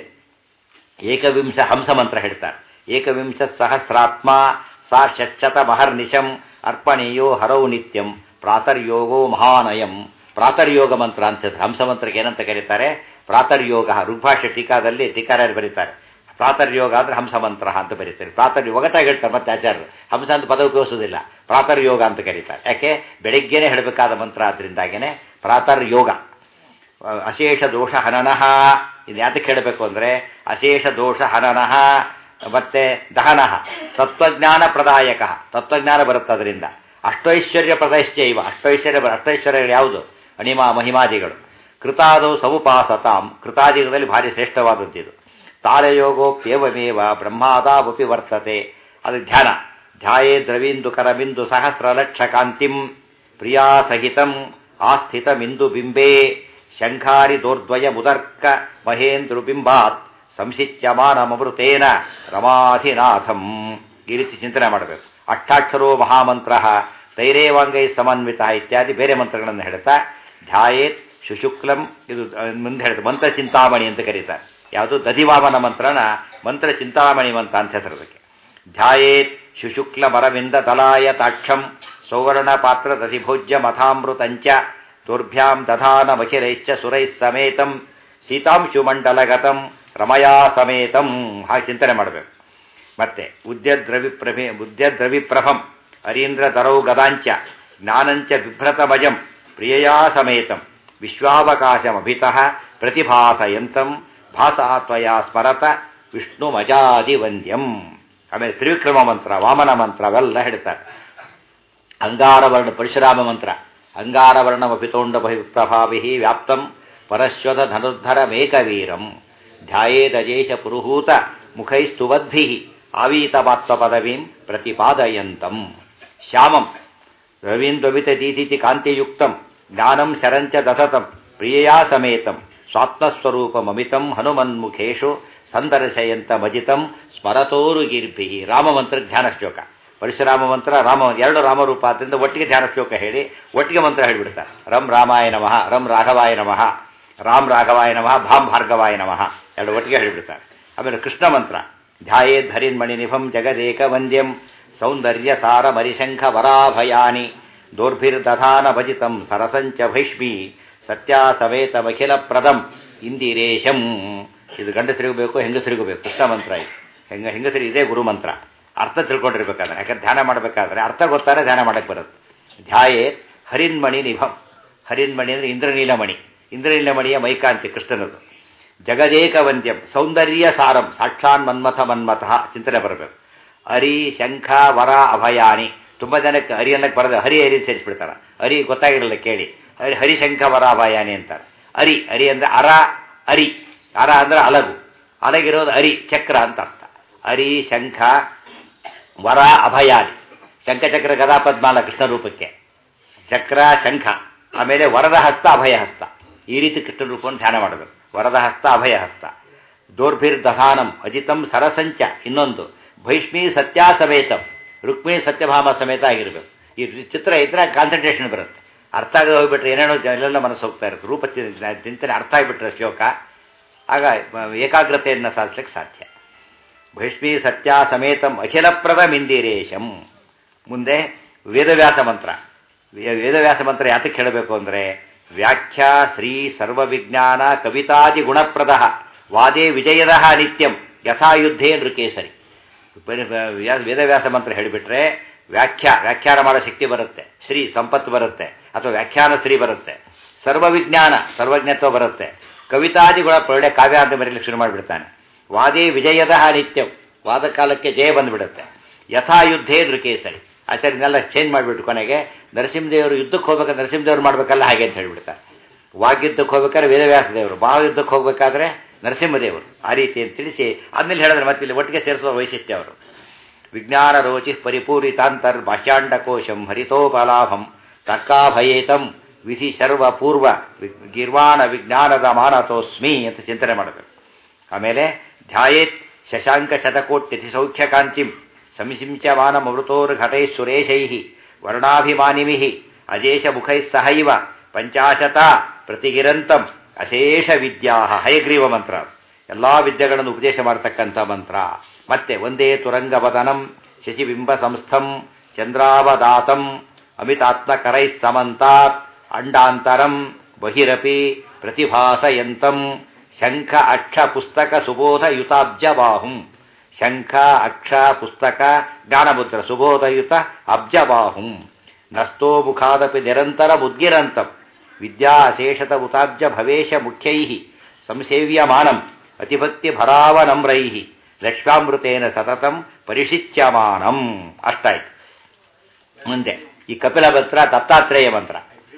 ಏಕವಿಂಶ ಹಂಸ ಮಂತ್ರ ಹೇಳ್ತಾರೆ ಏಕವಿಂಶ ಸಹಸ್ರಾತ್ಮ ಸಾ ಷಟ್ಶತ ಮಹರ್ನಿಶಂ ಅರ್ಪಣೀಯೋ ಹರೌ ನಿತ್ಯಂ ಪ್ರಾತರ್ಯೋಗೋ ಮಹಾನಯಂ ಪ್ರಾತರ್ಯೋಗ ಮಂತ್ರ ಅಂತ ಹಂಸ ಮಂತ್ರಕ್ಕೆ ಏನಂತ ಕರೀತಾರೆ ಪ್ರಾತರ್ಯೋಗ ಋಗ್ಭಾಷೆ ಟೀಕಾದಲ್ಲಿ ಟೀಕಾರಾಯರು ಬರೀತಾರೆ ಪ್ರಾತರ್ಯೋಗ ಅಂದ್ರೆ ಹಂಸ ಮಂತ್ರ ಅಂತ ಬರೀತಾರೆ ಪ್ರಾತರ್ ಒಗಟಾಗಿ ಹೇಳ್ತಾರೆ ಮತ್ತೆ ಆಚಾರ್ಯರು ಹಂಸ ಅಂತ ಪದ ಉಪಯೋಗಿಸೋದಿಲ್ಲ ಪ್ರಾತರ್ಯೋಗ ಅಂತ ಕರೀತಾರೆ ಯಾಕೆ ಬೆಳಿಗ್ಗೆನೆ ಹೇಳಬೇಕಾದ ಮಂತ್ರ ಆದ್ರಿಂದಾಗೇನೆ ಪ್ರಾತರ್ಯೋಗ ಅಶೇಷ ದೋಷ ಹನನಃ ಇದು ಯಾತಕ್ಕೆ ಹೇಳಬೇಕು ಅಂದರೆ ಅಶೇಷ ದೋಷ ಹನನಃ ಮತ್ತೆ ದಹನಃ ತತ್ವಜ್ಞಾನ ಪ್ರದಾಯಕ ತತ್ವಜ್ಞಾನ ಬರುತ್ತೆ ಅದರಿಂದ ಅಷ್ಟೈಶ್ವರ್ಯ ಪ್ರದಶ್ಚೈವ ಅಷ್ಟೈಶ್ವರ್ಯ ಅಷ್ಟೈಶ್ವರ್ಯಗಳು ಯಾವುದು ಅಣಿಮಾ ಮಹಿಮಾದಿಗಳು ಕೃತಾದವು ಸಮುಪಾಸತಾಂ ಕೃತಾದಿಗಳಲ್ಲಿ ಭಾರಿ ಶ್ರೇಷ್ಠವಾದದ್ದಿದು ತಾಳಯೋಗೋಪ್ಯೇವಮೇವ ಬ್ರಹ್ಮಾದಾವಪಿ ವರ್ತತೆ ಅದು ಧ್ಯಾನ ಧ್ಯಾಯೇ ದ್ರವೀಂದು ಕರಬಿಂದು ಸಹಸ್ರಲಕ್ಷ ಕಾಂತಿಂ ಪ್ರಿಯಾ ಸಹಿತಂ ಆಸ್ಥಿತಮಿಂದು ಬಿಂಬೇ ಶಂಖಾರಿ ದೋರ್ದ್ವಯ ಮುದರ್ಕ ಮಹೇಂದ್ರು ಬಿಂಬಾತ್ ಸಂಸಿಚ್ಯಮಾನಮೃತೇನ ರಮಾಧಿನಾಥಂ ಈ ರೀತಿ ಚಿಂತನೆ ಮಾಡಬೇಕು ಅಷ್ಟಾಕ್ಷರೋ ಮಹಾಮಂತ್ರ ತೈರೇವಾಂಗೈ ಸಮನ್ವಿತ ಇತ್ಯಾದಿ ಬೇರೆ ಮಂತ್ರಗಳನ್ನು ಹೇಳ್ತಾ ಧ್ಯಾಯೇತ್ ಶುಶುಕ್ಲಂ ಇದು ಮುಂದೆ ಹೇಳ್ತಾರೆ ಮಂತ್ರ ಚಿಂತಾಮಣಿ ಅಂತ ಕರೀತಾರೆ ಯಾವುದು ದಧಿವಾಮನ ಮಂತ್ರನ ಮಂತ್ರ ಚಿಂತಾಮಣಿ ಮಂತ್ರ ಅಂತ ಹೆಸರದಕ್ಕೆ ಧ್ಯಾಯೇತ್ ಶುಶುಕ್ಲ ಮರವಿಂದ ತಲಾಯ ತಾಕ್ಷಂ ಸೌವರ್ಣ ಪಾತ್ರ ದಧಿಭೋಜ್ಯ ಮಥಾಮೃತಂಚ ದುರ್ಭ್ಯಾಂ ದಧಾನ ಮಖಿರೈಶ್ಚ ಸುರೈಃ ಸಮೇತಂ ಸೀತಾಂಶುಮಂಡಲಗತಂ ರಮಯಾ ಸಮೇತಂ ಹಾಗೆ ಚಿಂತನೆ ಮಾಡಬೇಕು ಮತ್ತೆ ಉದ್ಯದ್ರವಿಪ್ರಭೆ ಉದ್ಯದ್ರವಿಪ್ರಭಂ ಅರೀಂದ್ರ ತರೌ ಗದಾಂಚ ಜ್ಞಾನಂಚ ಬಿಭ್ರತಮಜಂ ಪ್ರಿಯಯಾ ಸಮೇತಂ ವಿಶ್ವಾವಕಾಶಮಭಿತಃ ಪ್ರತಿಭಾಸಯಂತಂ ಭಾಸಾತ್ವಯ ಸ್ಮರತ ವಿಷ್ಣುಮಜಾದಿವಂದ್ಯಂ ಆಮೇಲೆ ತ್ರಿವಿಕ್ರಮ ಮಂತ್ರ ವಾಮನ ಮಂತ್ರ ಅವೆಲ್ಲ ಹೇಳ್ತಾರೆ ಅಂಗಾರವರ್ಣ ಪರಶುರಾಮ ಮಂತ್ರ ಅಂಗಾರವರ್ಣಮಪಿತೋಂಡ ಪ್ರಭಾವಿ ವ್ಯಾಪ್ತಂ ಪರಶ್ವತ ಧನುರ್ಧರ ಮೇಕವೀರಂ ಧ್ಯಾಯೇದಜೇಶ ಪುರುಹೂತ ಮುಖೈಸ್ತುವದ್ಭಿ ಆವೀತಮಾತ್ಮ ಪದವೀಂ ಪ್ರತಿಪಾದಯಂತಂ ಶ್ಯಾಮಂ ರವೀಂದ್ವಮಿತ ದೀದಿತಿ ಕಾಂತಿಯುಕ್ತಂ ಜ್ಞಾನಂ ಶರಂಚ ದಸತಂ ಪ್ರಿಯಯಾ ಸಮೇತಂ ಸ್ವಾತ್ಮಸ್ವರೂಪಮಮಿತಂ ಹನುಮನ್ಮುಖೇಶು ಸಂದರ್ಶಯಂತ ಮಜಿತಂ ಸ್ಮರತೋರು ಗಿರ್ಭಿ ರಾಮಮಂತ್ರ ಧ್ಯಾನ ಶ್ಲೋಕ ಪರಶುರಾಮ ಮಂತ್ರ ರಾಮ ಎರಡು ರಾಮರೂಪ ಆದ್ದರಿಂದ ಒಟ್ಟಿಗೆ ಧ್ಯಾನ ಶ್ಲೋಕ ಹೇಳಿ ಒಟ್ಟಿಗೆ ಮಂತ್ರ ಹೇಳಿಬಿಡ್ತಾರೆ ರಂ ರಾಮಾಯ ನಮಃ ರಂ ರಾಘವಾಯ ನಮಃ ರಾಮ್ ರಾಘವಾಯ ನಮಃ ಭಾಂ ಭಾರ್ಗವಾಯ ನಮಃ ಎರಡು ಒಟ್ಟಿಗೆ ಹೇಳಿಬಿಡ್ತಾರೆ ಆಮೇಲೆ ಕೃಷ್ಣ ಮಂತ್ರ ಧ್ಯಾಯೇದ್ ಹರಿನ್ಮಣಿ ನಿಭಂ ಜಗದೇಕ ವಂದ್ಯಂ ಸೌಂದರ್ಯ ಸಾರ ಮರಿಶಂಖ ವರಾಭಯಾನಿ ದೋರ್ಭಿರ್ದಧಾನ ಭಜಿತಂ ಸರಸಂಚ ಭೈಷ್ಮಿ ಸತ್ಯಾಸಮೇತಮಖಿಲ ಪ್ರದಂ ಇಂದಿರೇಶಂ ಇದು ಗಂಡಸರಿಗೂ ಬೇಕು ಹೆಂಗಸರಿಗೂ ಬೇಕು ಕೃಷ್ಣ ಮಂತ್ರ ಇದು ಹೆಂಗ ಹೆಂಗಸರಿ ಇದೇ ಗುರು ಮಂತ್ರ ಅರ್ಥ ತಿಳ್ಕೊಂಡಿರ್ಬೇಕಾದ್ರೆ ಯಾಕಂದ್ರೆ ಧ್ಯಾನ ಮಾಡಬೇಕಾದ್ರೆ ಅರ್ಥ ಗೊತ್ತಾರೆ ಧ್ಯಾನ ಮಾಡಕ್ಕೆ ಬರುತ್ತೆ ಧ್ಯಾಯೇ ಹರಿನ್ಮಣಿ ನಿಭಂ ಹರಿನ್ಮಣಿ ಅಂದರೆ ಇಂದ್ರನೀಲಮಣಿ ಇಂದ್ರನೀಲಮಣಿಯ ಮೈಕಾಂತಿ ಕೃಷ್ಣನದು ಜಗದೇಕ ವಂದ್ಯಂ ಸೌಂದರ್ಯ ಸಾರಂ ಸಾಕ್ಷಾನ್ ಮನ್ಮಥ ಮನ್ಮಥ ಚಿಂತನೆ ಬರಬೇಕು ಹರಿ ಶಂಖ ವರ ಅಭಯಾನಿ ತುಂಬ ಜನಕ್ಕೆ ಹರಿ ಅನ್ನಕ್ಕೆ ಬರದೆ ಹರಿ ಹರಿ ಸೇರಿಸ್ಬಿಡ್ತಾರೆ ಹರಿ ಗೊತ್ತಾಗಿರಲಿಲ್ಲ ಕೇಳಿ ಹರಿ ಹರಿಶಂಖ ವರ ಅಭಯಾನಿ ಅಂತಾರೆ ಅರಿ ಅರಿ ಅಂದರೆ ಅರ ಅರಿ ಅರ ಅಂದ್ರೆ ಅಲಗು ಅಲಗಿರೋದು ಅರಿ ಚಕ್ರ ಅಂತ ಅರ್ಥ ಅರಿ ಶಂಖ ವರ ಅಭಯಾನಿ ಶಂಖಚಕ್ರ ಗದಾ ಪದ್ಮಾಲ ಕೃಷ್ಣ ರೂಪಕ್ಕೆ ಚಕ್ರ ಶಂಖ ಆಮೇಲೆ ವರದ ಹಸ್ತ ಅಭಯ ಹಸ್ತ ಈ ರೀತಿ ಕೃಷ್ಣ ರೂಪವನ್ನು ಧ್ಯಾನ ಮಾಡಬೇಕು ವರದ ಹಸ್ತ ಅಭಯ ಹಸ್ತ ದೋರ್ಭಿರ್ ದಹಾನಂ ಅಜಿತಂ ಸರಸಂಚ ಇನ್ನೊಂದು ಭೈಷ್ಮಿ ಸತ್ಯಾ ಸಮೇತಂ ರುಕ್ಮಿ ಸತ್ಯಭಾಮ ಸಮೇತ ಆಗಿರಬೇಕು ಈ ಚಿತ್ರ ಇದ್ರೆ ಕಾನ್ಸಂಟ್ರೇಷನ್ ಬರುತ್ತೆ ಅರ್ಥ ಆಗದೆ ಹೋಗ್ಬಿಟ್ರೆ ಏನೇನೋ ಎಲ್ಲೆಲ್ಲ ಮನಸ್ಸು ಹೋಗ್ತಾ ಇರುತ್ತೆ ರೂಪ ಚಿಂತನೆ ಅರ್ಥ ಆಗಿಬಿಟ್ರೆ ಶ್ಲೋಕ ಆಗ ಏಕಾಗ್ರತೆಯನ್ನು ಸಾಧಿಸಲಿಕ್ಕೆ ಸಾಧ್ಯ ಭೈಷ್ಮಿ ಸತ್ಯ ಸಮೇತಂ ಅಖಿಲಪ್ರದ ಮಿಂದಿರೇಶಂ ಮುಂದೆ ವೇದವ್ಯಾಸ ಮಂತ್ರ ವೇದವ್ಯಾಸ ಮಂತ್ರ ಯಾತಕ್ಕೆ ಹೇಳಬೇಕು ಅಂದರೆ ವ್ಯಾಖ್ಯಾ ಶ್ರೀ ಸರ್ವವಿಜ್ಞಾನ ಕವಿತಾದಿ ಗುಣಪ್ರದ ವಾದೇ ವಿಜಯದ ನಿತ್ಯಂ ಯಥಾಯುದ್ಧೇ ನೃಕೇಸರಿ ವೇದವ್ಯಾಸ ಮಂತ್ರ ಹೇಳಿಬಿಟ್ರೆ ವ್ಯಾಖ್ಯಾ ವ್ಯಾಖ್ಯಾನ ಮಾಡೋ ಶಕ್ತಿ ಬರುತ್ತೆ ಶ್ರೀ ಸಂಪತ್ತು ಬರುತ್ತೆ ಅಥವಾ ವ್ಯಾಖ್ಯಾನ ಶ್ರೀ ಬರುತ್ತೆ ಸರ್ವವಿಜ್ಞಾನ ಸರ್ವಜ್ಞತ್ವ ಬರುತ್ತೆ ಕವಿತಾದಿಗಳ ಒಳ್ಳೆ ಕಾವ್ಯ ಅಂತ ಬರೀಲಿಕ್ಕೆ ಶುರು ಮಾಡಿಬಿಡ್ತಾನೆ ವಾದೇ ವಿಜಯದ ನಿತ್ಯಂ ವಾದ ಕಾಲಕ್ಕೆ ಜಯ ಬಂದುಬಿಡುತ್ತೆ ಯಥಾಯುದ್ಧೇ ನೃಕೇಸರಿ ಆಚಾರ್ಯನೆಲ್ಲ ಚೇಂಜ್ ಮಾಡಿಬಿಟ್ಟು ಕೊನೆಗೆ ನರಸಿಂಹದೇವರು ಯುದ್ಧಕ್ಕೆ ಹೋಗ್ಬೇಕಾದ್ರೆ ನರಸಿಂಹದೇವರು ಮಾಡಬೇಕಲ್ಲ ಹಾಗೆ ಅಂತ ಹೇಳಿಬಿಡ್ತಾರೆ ವಾಗ್ಯುದ್ಧಕ್ಕೆ ಹೋಗ್ಬೇಕಾದ್ರೆ ವೇದವ್ಯಾಸ ದೇವರು ಮಹಾಯುದ್ಧಕ್ಕೆ ಹೋಗ್ಬೇಕಾದ್ರೆ ನರಸಿಂಹದೇವರು ಆ ರೀತಿ ಅಂತ ತಿಳಿಸಿ ಆದ್ಮೇಲೆ ಹೇಳಿದ್ರೆ ಮತ್ತೆ ಇಲ್ಲಿ ಒಟ್ಟಿಗೆ ಸೇರಿಸುವ ವೈಶಿಷ್ಟ್ಯ ಅವರು ವಿಜ್ಞಾನ ರೋಚಿ ಪರಿಪೂರಿತಾಂತರ್ ಭಾಷ್ಯಾಂಡಕೋಶಂ ಹರಿತೋಪಲಾಭಂ ತಕ್ಕಾಭಯೇತಂ ವಿಧಿ ಸರ್ವ ಪೂರ್ವ ಗಿರ್ವಾಣ ವಿಜ್ಞಾನದ ಮಾನತೋಸ್ಮಿ ಅಂತ ಚಿಂತನೆ ಮಾಡಬೇಕು ಆಮೇಲೆ ಧ್ಯಾಯೇತ್ ಶಶಾಂಕ ಶತಕೋಟ್ಯತಿ ಸೌಖ್ಯಕಾಂತಿಂ ಸಂಸಿಂಚಮಾನಮೃತೋರ್ಘಟೈ ಸುರೇಶೈ ವರ್ಣಾಭಿಮಾನಿಮಿ ಅಜೇಷ ಮುಖೈ ಸಹೈವ ಪಂಚಾಶತ ಪ್ರತಿಗಿರಂತಂ ಅಶೇಷ ವಿದ್ಯಾ ಹಯಗ್ರೀವ ಮಂತ್ರ ಎಲ್ಲ ವಿದ್ಯೆಗಳನ್ನು ಉಪದೇಶ ಮಾಡತಕ್ಕಂಥ ಮಂತ್ರ ಮತ್ತೆ ಒಂದೇ ತುರಂಗವದನಂ ಶಶಿಬಿಂಬ ಸಂಸ್ಥಂ ಚಂದ್ರಾವದಾತಂ ಅಮಿತಾತ್ಮಕರೈ ಸಮಂತಾತ್ ಅಂಡಾಂತರಂ ಬಹಿರಪಿ ಪ್ರತಿಭಾಸಯಂತಂ ಶಂಖ ಅಕ್ಷ ಪುಸ್ತಕ ಸುಬೋಧಯುತಾಬ್ಜಬಾಹುಂ ಶಂಖ ಅಕ್ಷ ಪುಸ್ತಕ ಜ್ಞಾನಮುದ್ರ ಸುಬೋಧಯುತ ಅಬ್ಜಬಾಹುಂ ನಸ್ತೋ ಮುಖಾದಪಿ ನಿರಂತರ ಮುದ್ಗಿರಂತಂ ವಿದ್ಯಾ ಅಶೇಷತ ಉತಾಬ್ಜ ಭವೇಶ ಮುಖ್ಯೈ ಸಂಸೇವ್ಯಮಾನಂ ಅತಿಭಕ್ತಿ ಭರಾವನಮ್ರೈ ಲಕ್ಷ್ಮಾಮೃತೇನ ಸತತಂ ಪರಿಶಿಚ್ಯಮಾನಂ ಅಷ್ಟಾಯ್ತು ಮುಂದೆ ಈ ಕಪಿಲ ಮಂತ್ರ ದತ್ತಾತ್ರೇಯ ಮಂತ್ರ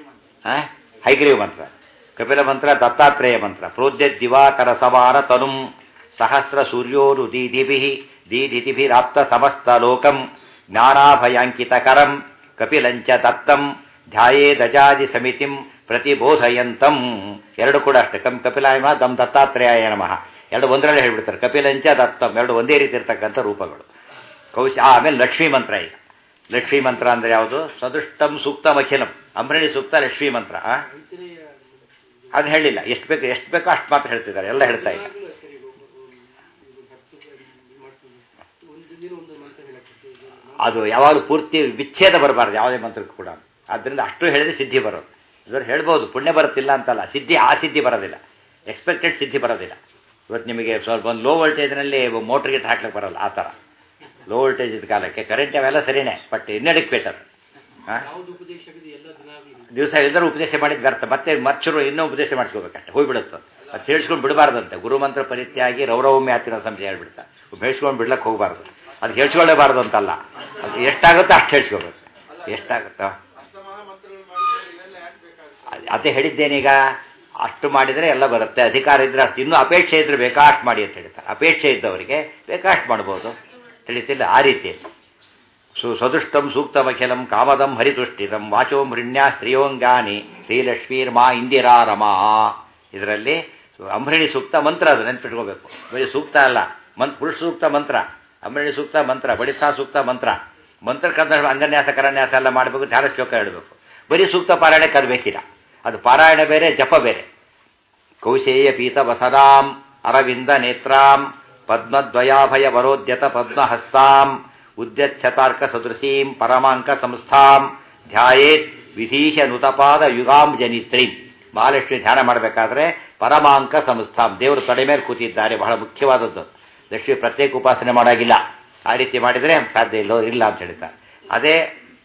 ಹೈಗ್ರೀವ್ ಮಂತ್ರ ಕಪಿಲ ಮಂತ್ರ ದತ್ತಾತ್ರೇಯ ಮಂತ್ರ ಪ್ರೋದ್ಯ ದಿವಾಕರ ಸಮಾನ ತನುಂ ಸಹಸ್ರ ಸೂರ್ಯೋರು ದೀದಿಭಿ ದೀದಿತಿಭಿರಾಪ್ತ ಸಮಸ್ತ ಲೋಕಂ ಜ್ಞಾನಾಭಯಾಂಕಿತಕರಂ ಕಪಿಲಂಚ ದತ್ತಂ ಧ್ಯಾಯೇ ದಜಾದಿ ಸಮಿತಿಂ ಪ್ರತಿಬೋಧಯಂತಂ ಎರಡು ಕೂಡ ಅಷ್ಟೇ ಕಂ ಕಪಿಲಾಯ ನಮಃ ದಮ್ ದತ್ತಾತ್ರೇಯಾಯ ನಮಃ ಎರಡು ಒಂದರಲ್ಲೇ ಹೇಳ್ಬಿಡ್ತಾರೆ ಕಪಿಲಂಚ ದತ್ತಂ ಎರಡು ಒಂದೇ ರೀತಿ ಇರ್ತಕ್ಕಂಥ ರೂಪಗಳು ಕೌಶ ಆಮೇಲೆ ಲಕ್ಷ್ಮೀ ಮಂತ್ರ ಈಗ ಲಕ್ಷ್ಮೀ ಮಂತ್ರ ಅಂದ್ರೆ ಯಾವುದು ಸದೃಷ್ಟಂ ಸೂಕ್ತಂ ಅಖಿಲಂ ಅಂಬರಣಿ ಸೂಕ್ತ ಲಕ್ಷ್ಮೀ ಮಂತ್ರ ಆ? ಅದು ಹೇಳಿಲ್ಲ ಎಷ್ಟು ಬೇಕು ಎಷ್ಟು ಬೇಕೋ ಅಷ್ಟು ಮಾತ್ರ ಹೇಳ್ತಿದ್ದಾರೆ ಎಲ್ಲ ಹೇಳ್ತಾ ಇಲ್ಲ ಅದು ಯಾವಾಗಲೂ ಪೂರ್ತಿ ವಿಚ್ಛೇದ ಬರಬಾರ್ದು ಯಾವುದೇ ಮಂತ್ರಕ್ಕೂ ಕೂಡ ಆದ್ದರಿಂದ ಅಷ್ಟು ಹೇಳಿದ್ರೆ ಸಿದ್ಧಿ ಬರೋದು ಇವರು ಹೇಳ್ಬೋದು ಪುಣ್ಯ ಬರುತ್ತಿಲ್ಲ ಅಂತಲ್ಲ ಸಿದ್ಧಿ ಆ ಸಿದ್ಧಿ ಬರೋದಿಲ್ಲ ಎಕ್ಸ್ಪೆಕ್ಟೆಡ್ ಸಿದ್ಧಿ ಬರೋದಿಲ್ಲ ಇವತ್ತು ನಿಮಗೆ ಸ್ವಲ್ಪ ಒಂದು ಲೋ ವೋಲ್ಟೇಜ್ನಲ್ಲಿ ಮೋಟ್ರಿಗೆ ಹಾಕ್ಲಿಕ್ಕೆ ಬರಲ್ಲ ಆ ಥರ ಲೋ ವೋಲ್ಟೇಜ್ ಇದ್ದ ಕಾಲಕ್ಕೆ ಕರೆಂಟ್ ಅವೆಲ್ಲ ಸರಿನೇ ಬಟ್ ಇನ್ನೆಡಿಕ್ವೇಟ್ ಅದು ಹಾಂ ದಿವಸ ಎಲ್ಲರೂ ಉಪದೇಶ ಮಾಡಿದ ವ್ಯರ್ಥ ಮತ್ತೆ ಮರ್ಚರು ಇನ್ನೂ ಉಪದೇಶ ಮಾಡಿಸ್ಕೋಬೇಕಷ್ಟೆ ಹೋಗ್ಬಿಡುತ್ತೆ ಅದು ಹೇಳ್ಸ್ಕೊಂಡು ಬಿಡಬಾರ್ದಂತೆ ಗುರುಮಂತ್ರ ಪರಿತ್ಯಾಗಿ ರೌರವೊಮ್ಮೆ ಹತ್ತಿರ ಸಂಶಯ ಹೇಳ್ಬಿಡ್ತಾ ಹೇಳ್ಸ್ಕೊಂಡು ಬಿಡ್ಲಕ್ಕೆ ಹೋಗಬಾರ್ದು ಅದು ಹೇಳ್ಸ್ಕೊಳ್ಳೇಬಾರ್ದು ಅಂತಲ್ಲ ಅದು ಎಷ್ಟಾಗುತ್ತೋ ಅಷ್ಟು ಹೇಳ್ಸ್ಕೋಬೇಕು ಎಷ್ಟಾಗುತ್ತೋ ಅದ್- ಅದೇ ಹೇಳಿದ್ದೇನೀಗ ಅಷ್ಟು ಮಾಡಿದರೆ ಎಲ್ಲ ಬರುತ್ತೆ ಅಧಿಕಾರ ಇದ್ರೆ ಅಷ್ಟು ಇನ್ನೂ ಅಪೇಕ್ಷೆ ಇದ್ರೆ ಬೇಕಾ ಅಷ್ಟು ಮಾಡಿ ಅಂತ ಹೇಳ್ತಾರೆ ಅಪೇಕ್ಷೆ ಇದ್ದವರಿಗೆ ಬೇಕಾ ಅಷ್ಟು ಮಾಡ್ಬೋದು ತಿಳಿತಿಲ್ಲ ಆ ರೀತಿ ಸು ಸದುಷ್ಟಂ ಸೂಕ್ತಮಖಿಲಂ ಕಾಮದಂ ಹರಿತುಷ್ಟಿತಂ ವಾಚೋ ಮೃಣ್ಯ ಸ್ತ್ರೀಯೋಂಗಾನಿ ಶ್ರೀಲಕ್ಷ್ಮೀರ್ ಮಾ ಇಂದಿರಾ ರಮಾ ಇದರಲ್ಲಿ ಅಂಬರಣಿ ಸೂಕ್ತ ಮಂತ್ರ ಅದು ನೆನ್ಪಿಟ್ಕೋಬೇಕು ಬರೀ ಸೂಕ್ತ ಅಲ್ಲ ಮಂತ್ ಪುರುಷ ಸೂಕ್ತ ಮಂತ್ರ ಅಂಬರಣಿ ಸೂಕ್ತ ಮಂತ್ರ ಬಡಿಸಾ ಸೂಕ್ತ ಮಂತ್ರ ಮಂತ್ರ ಕರ್ನ ಅಂಗನ್ಯಾಸ ಕರನ್ಯಾಸ ಎಲ್ಲ ಮಾಡಬೇಕು ಧ್ಯಾನ ಶ್ಲೋಕ ಹೇಳಬೇಕು ಬರೀ ಸೂಕ್ತ ಪಾರಾಯಣಕ್ಕೆ ಅದು ಬೇಕಿಲ್ಲ ಅದು ಪಾರಾಯಣ ಬೇರೆ ಜಪ ಬೇರೆ ಕೌಶೇಯ ಪೀತ ವಸದಾಂ ಅರವಿಂದ ನೇತ್ರಾಂ ಪದ್ಮದ್ವಯಾಭಯ ವರೋದ್ಯತ ಪದ್ಮಹಸ್ತಾಂ ಉದ್ಯಚ್ಛತಾರ್ಕ ಸದೃಶೀಂ ಪರಮಾಂಕ ಸಂಸ್ಥಾಂ ಧ್ಯಾಯೇತ್ ವಿಧೀಶ ನುತಪಾದ ಯುಗಾಂ ಜನಿತ್ರೀಂ ಮಹಾಲಕ್ಷ್ಮಿ ಧ್ಯಾನ ಮಾಡಬೇಕಾದ್ರೆ ಪರಮಾಂಕ ಸಂಸ್ಥಾಂ ದೇವರು ತಡೆ ಮೇಲೆ ಕೂತಿದ್ದಾರೆ ಬಹಳ ಮುಖ್ಯವಾದದ್ದು ಲಕ್ಷ್ಮಿ ಪ್ರತ್ಯೇಕ ಉಪಾಸನೆ ಮಾಡೋಗಿಲ್ಲ ಆ ರೀತಿ ಮಾಡಿದರೆ ಸಾಧ್ಯ ಇಲ್ಲ ಇಲ್ಲ ಅಂತ ಹೇಳ್ತಾರೆ ಅದೇ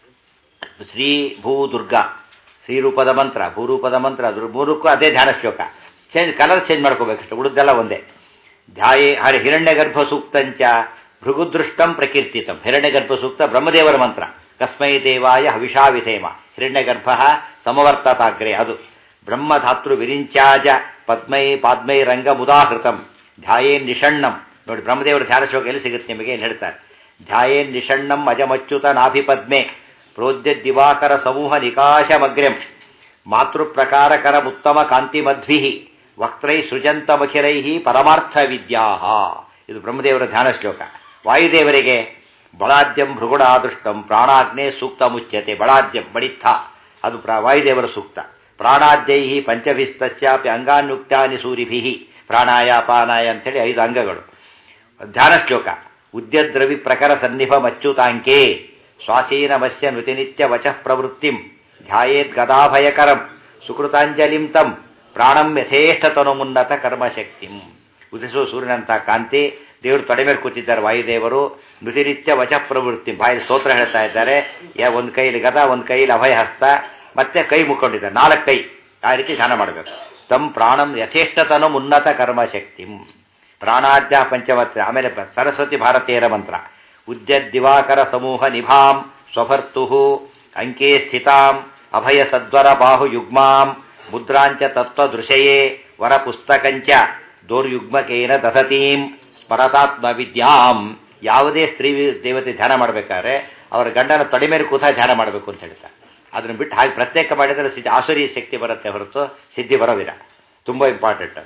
ಶ್ರೀ ಭೂ ದುರ್ಗಾ ಶ್ರೀರೂಪದ ಮಂತ್ರ ಭೂರೂಪದ ಮಂತ್ರ ಅದ್ರ ಮೂರಕ್ಕೂ ಅದೇ ಧ್ಯಾನ ಶ್ಲೋಕ ಚೇಂಜ್ ಕಲರ್ ಚೇಂಜ್ ಮಾಡ್ಕೋಬೇಕಷ್ಟು ಉಳಿದೆಲ್ಲ ಒಂದೇ ಧ್ಯಾಯೇ ಹರಿ ಹಿರಣ್ಯಗರ್ಭ ಸೂಕ್ತಂಚ ಭೃಗುದೃಷ್ಟಂ ಪ್ರಕೀರ್ತಿತಂ ಹಿರಣ್ಯಗರ್ಭ ಸೂಕ್ತ ಬ್ರಹ್ಮದೇವರ ಮಂತ್ರ ಕಸ್ಮೈ ದೇವಾಯ ಹವಿಷಾ ವಿಧೇಮ ಹಿರಣ್ಯಗರ್ಭ ಸಮವರ್ತತಾಗ್ರೆ ಅದು ಬ್ರಹ್ಮಧಾತೃ ವಿರಿಂಚಾಜ ಪದ್ಮೈ ಪಾದ್ಮೈ ರಂಗ ಮುದಾಹೃತಂ ಧ್ಯಾಯೇನ್ ನಿಷಣ್ಣಂ ನೋಡಿ ಬ್ರಹ್ಮದೇವರ ಧ್ಯಾನ ಶ್ಲೋಕ ಎಲ್ಲಿ ಸಿಗುತ್ತೆ ನಿಮಗೆ ಇಲ್ಲಿ ಹೇಳ್ತಾರೆ ಧ್ಯಾಯೇನ್ ನಿಷಣ್ಣಂ ಅಜಮಚ್ಯುತ ನಾಭಿಪದ್ಮೆ ಪ್ರೋದ್ಯ ದಿವಾಕರ ಸಮೂಹ ನಿಕಾಶಮಗ್ರ್ಯಂ ಮಾತೃಪ್ರಕಾರಕರ ಉತ್ತಮ ಕಾಂತಿಮಧ್ವಿ ವಕ್ತ್ರೈ ಸೃಜಂತಮಖಿರೈ ಪರಮಾರ್ಥ ವಿದ್ಯಾ ಇದು ಬ್ರಹ್ಮದೇವರ ಧ್ಯಾನ ಶ್ಲೋಕ ವಾಯುದೇವರಿಗೆ ಬಳಾದ್ಯಂ ಭೃಗುಡಾದೃಷ್ಟಂ ಪ್ರಾಣಾಗ್ನೇ ಸೂಕ್ತ ಮುಚ್ಯತೆ ಬಳಾದ್ಯಂ ಬಡಿತ್ಥ ಅದು ಪ್ರ- ವಾಯುದೇವರ ಸೂಕ್ತ ಪ್ರಾಣಾದ್ಯೈ ಪಂಚಭಿಸ್ತಸ್ಯಾಪಿ ಅಂಗಾನ್ಯುಕ್ತಾನಿ ಸೂರಿಭಿ ಪ್ರಾಣಾಯ ಪಾನಾಯ ಅಂತೇಳಿ ಐದು ಅಂಗಗಳು ಧ್ಯಾನ ಶ್ಲೋಕ ಉದ್ಯದ್ರವಿ ಪ್ರಕರ ಸನ್ನಿಭ ಮಚ್ಚುತಾಂಕೆ ಶ್ವಾಸೀನಮಸ್ಯ ನೃತಿನಿತ್ಯ ವಚಃ ಪ್ರವೃತ್ತಿಂ ಧ್ಯಾಯೇದ್ ಗದಾಭಯಕರಂ ಸುಕೃತಾಂಜಲಿಂ ತಂ ಪ್ರಾಣಂ ಯಥೇಷ್ಟತನುಮುನ್ನತ ಕರ್ಮಶಕ್ತಿಂ ಉದಿಸುವ ಸೂರ್ಯನಂತ ಕಾಂತಿ ದೇವರು ತೊಡೆ ಮೇಲೆ ಕೂತಿದ್ದಾರೆ ವಾಯುದೇವರು ನೃತಿನಿತ್ಯ ವಚಃ ಪ್ರವೃತ್ತಿ ಬಾಯಲ್ಲಿ ಸ್ತೋತ್ರ ಹೇಳ್ತಾ ಇದ್ದಾರೆ ಯಾ ಒಂದು ಕೈಲಿ ಗದ ಒಂದು ಕೈಲಿ ಅಭಯ ಹಸ್ತ ಮತ್ತೆ ಕೈ ಮುಕ್ಕೊಂಡಿದ್ದಾರೆ ನಾಲ್ಕು ಕೈ ಆ ರೀತಿ ಧ್ಯಾನ ಮಾಡಬೇಕು ತಂ ಪ್ರಾಣಂ ಯಥೇಷ್ಟತನು ಉನ್ನತ ಕರ್ಮಶಕ್ತಿಂ ಪ್ರಾಣಾದ್ಯ ಪಂಚವತ್ ಆಮೇಲೆ ಬ- ಸರಸ್ವತಿ ಭಾರತೀಯರ ಮಂತ್ರ ಉದ್ಯದ್ ದಿವಾಕರ ಸಮೂಹ ನಿಭಾಂ ಸ್ವಭರ್ತು ಅಂಕೆ ಸ್ಥಿತಾಂ ಅಭಯ ಸದ್ವರ ಬಾಹು ಯುಗ್ಮಾಂ ಮುದ್ರಾಂಚ ತತ್ವದೃಶಯೇ ವರ ಪುಸ್ತಕಂಚ ದೌರ್ಯುಗ್ಮಕೇನ ದಸತೀಂ ಸ್ಮರತಾತ್ಮ ವಿದ್ಯಾಂ ಯಾವುದೇ ಸ್ತ್ರೀ ದೇವತೆ ಧ್ಯಾನ ಮಾಡಬೇಕಾದ್ರೆ ಅವರ ಗಂಡನ ತೊಡೆ ಮೇಲೆ ಕೂತ ಧ್ಯಾನ ಮಾಡಬೇಕು ಅಂತ ಹೇಳ್ತಾರೆ ಅದನ್ನು ಬಿಟ್ಟು ಹಾಗೆ ಪ್ರತ್ಯೇಕ ಮಾಡಿದರೆ ಸಿದ್ಧಿ ಆಸುರಿ ಶಕ್ತಿ ಬರುತ್ತೆ ಹೊರತು ಸಿದ್ಧಿ ಬರೋದಿಲ್ಲ ತುಂಬ ಇಂಪಾರ್ಟೆಂಟ್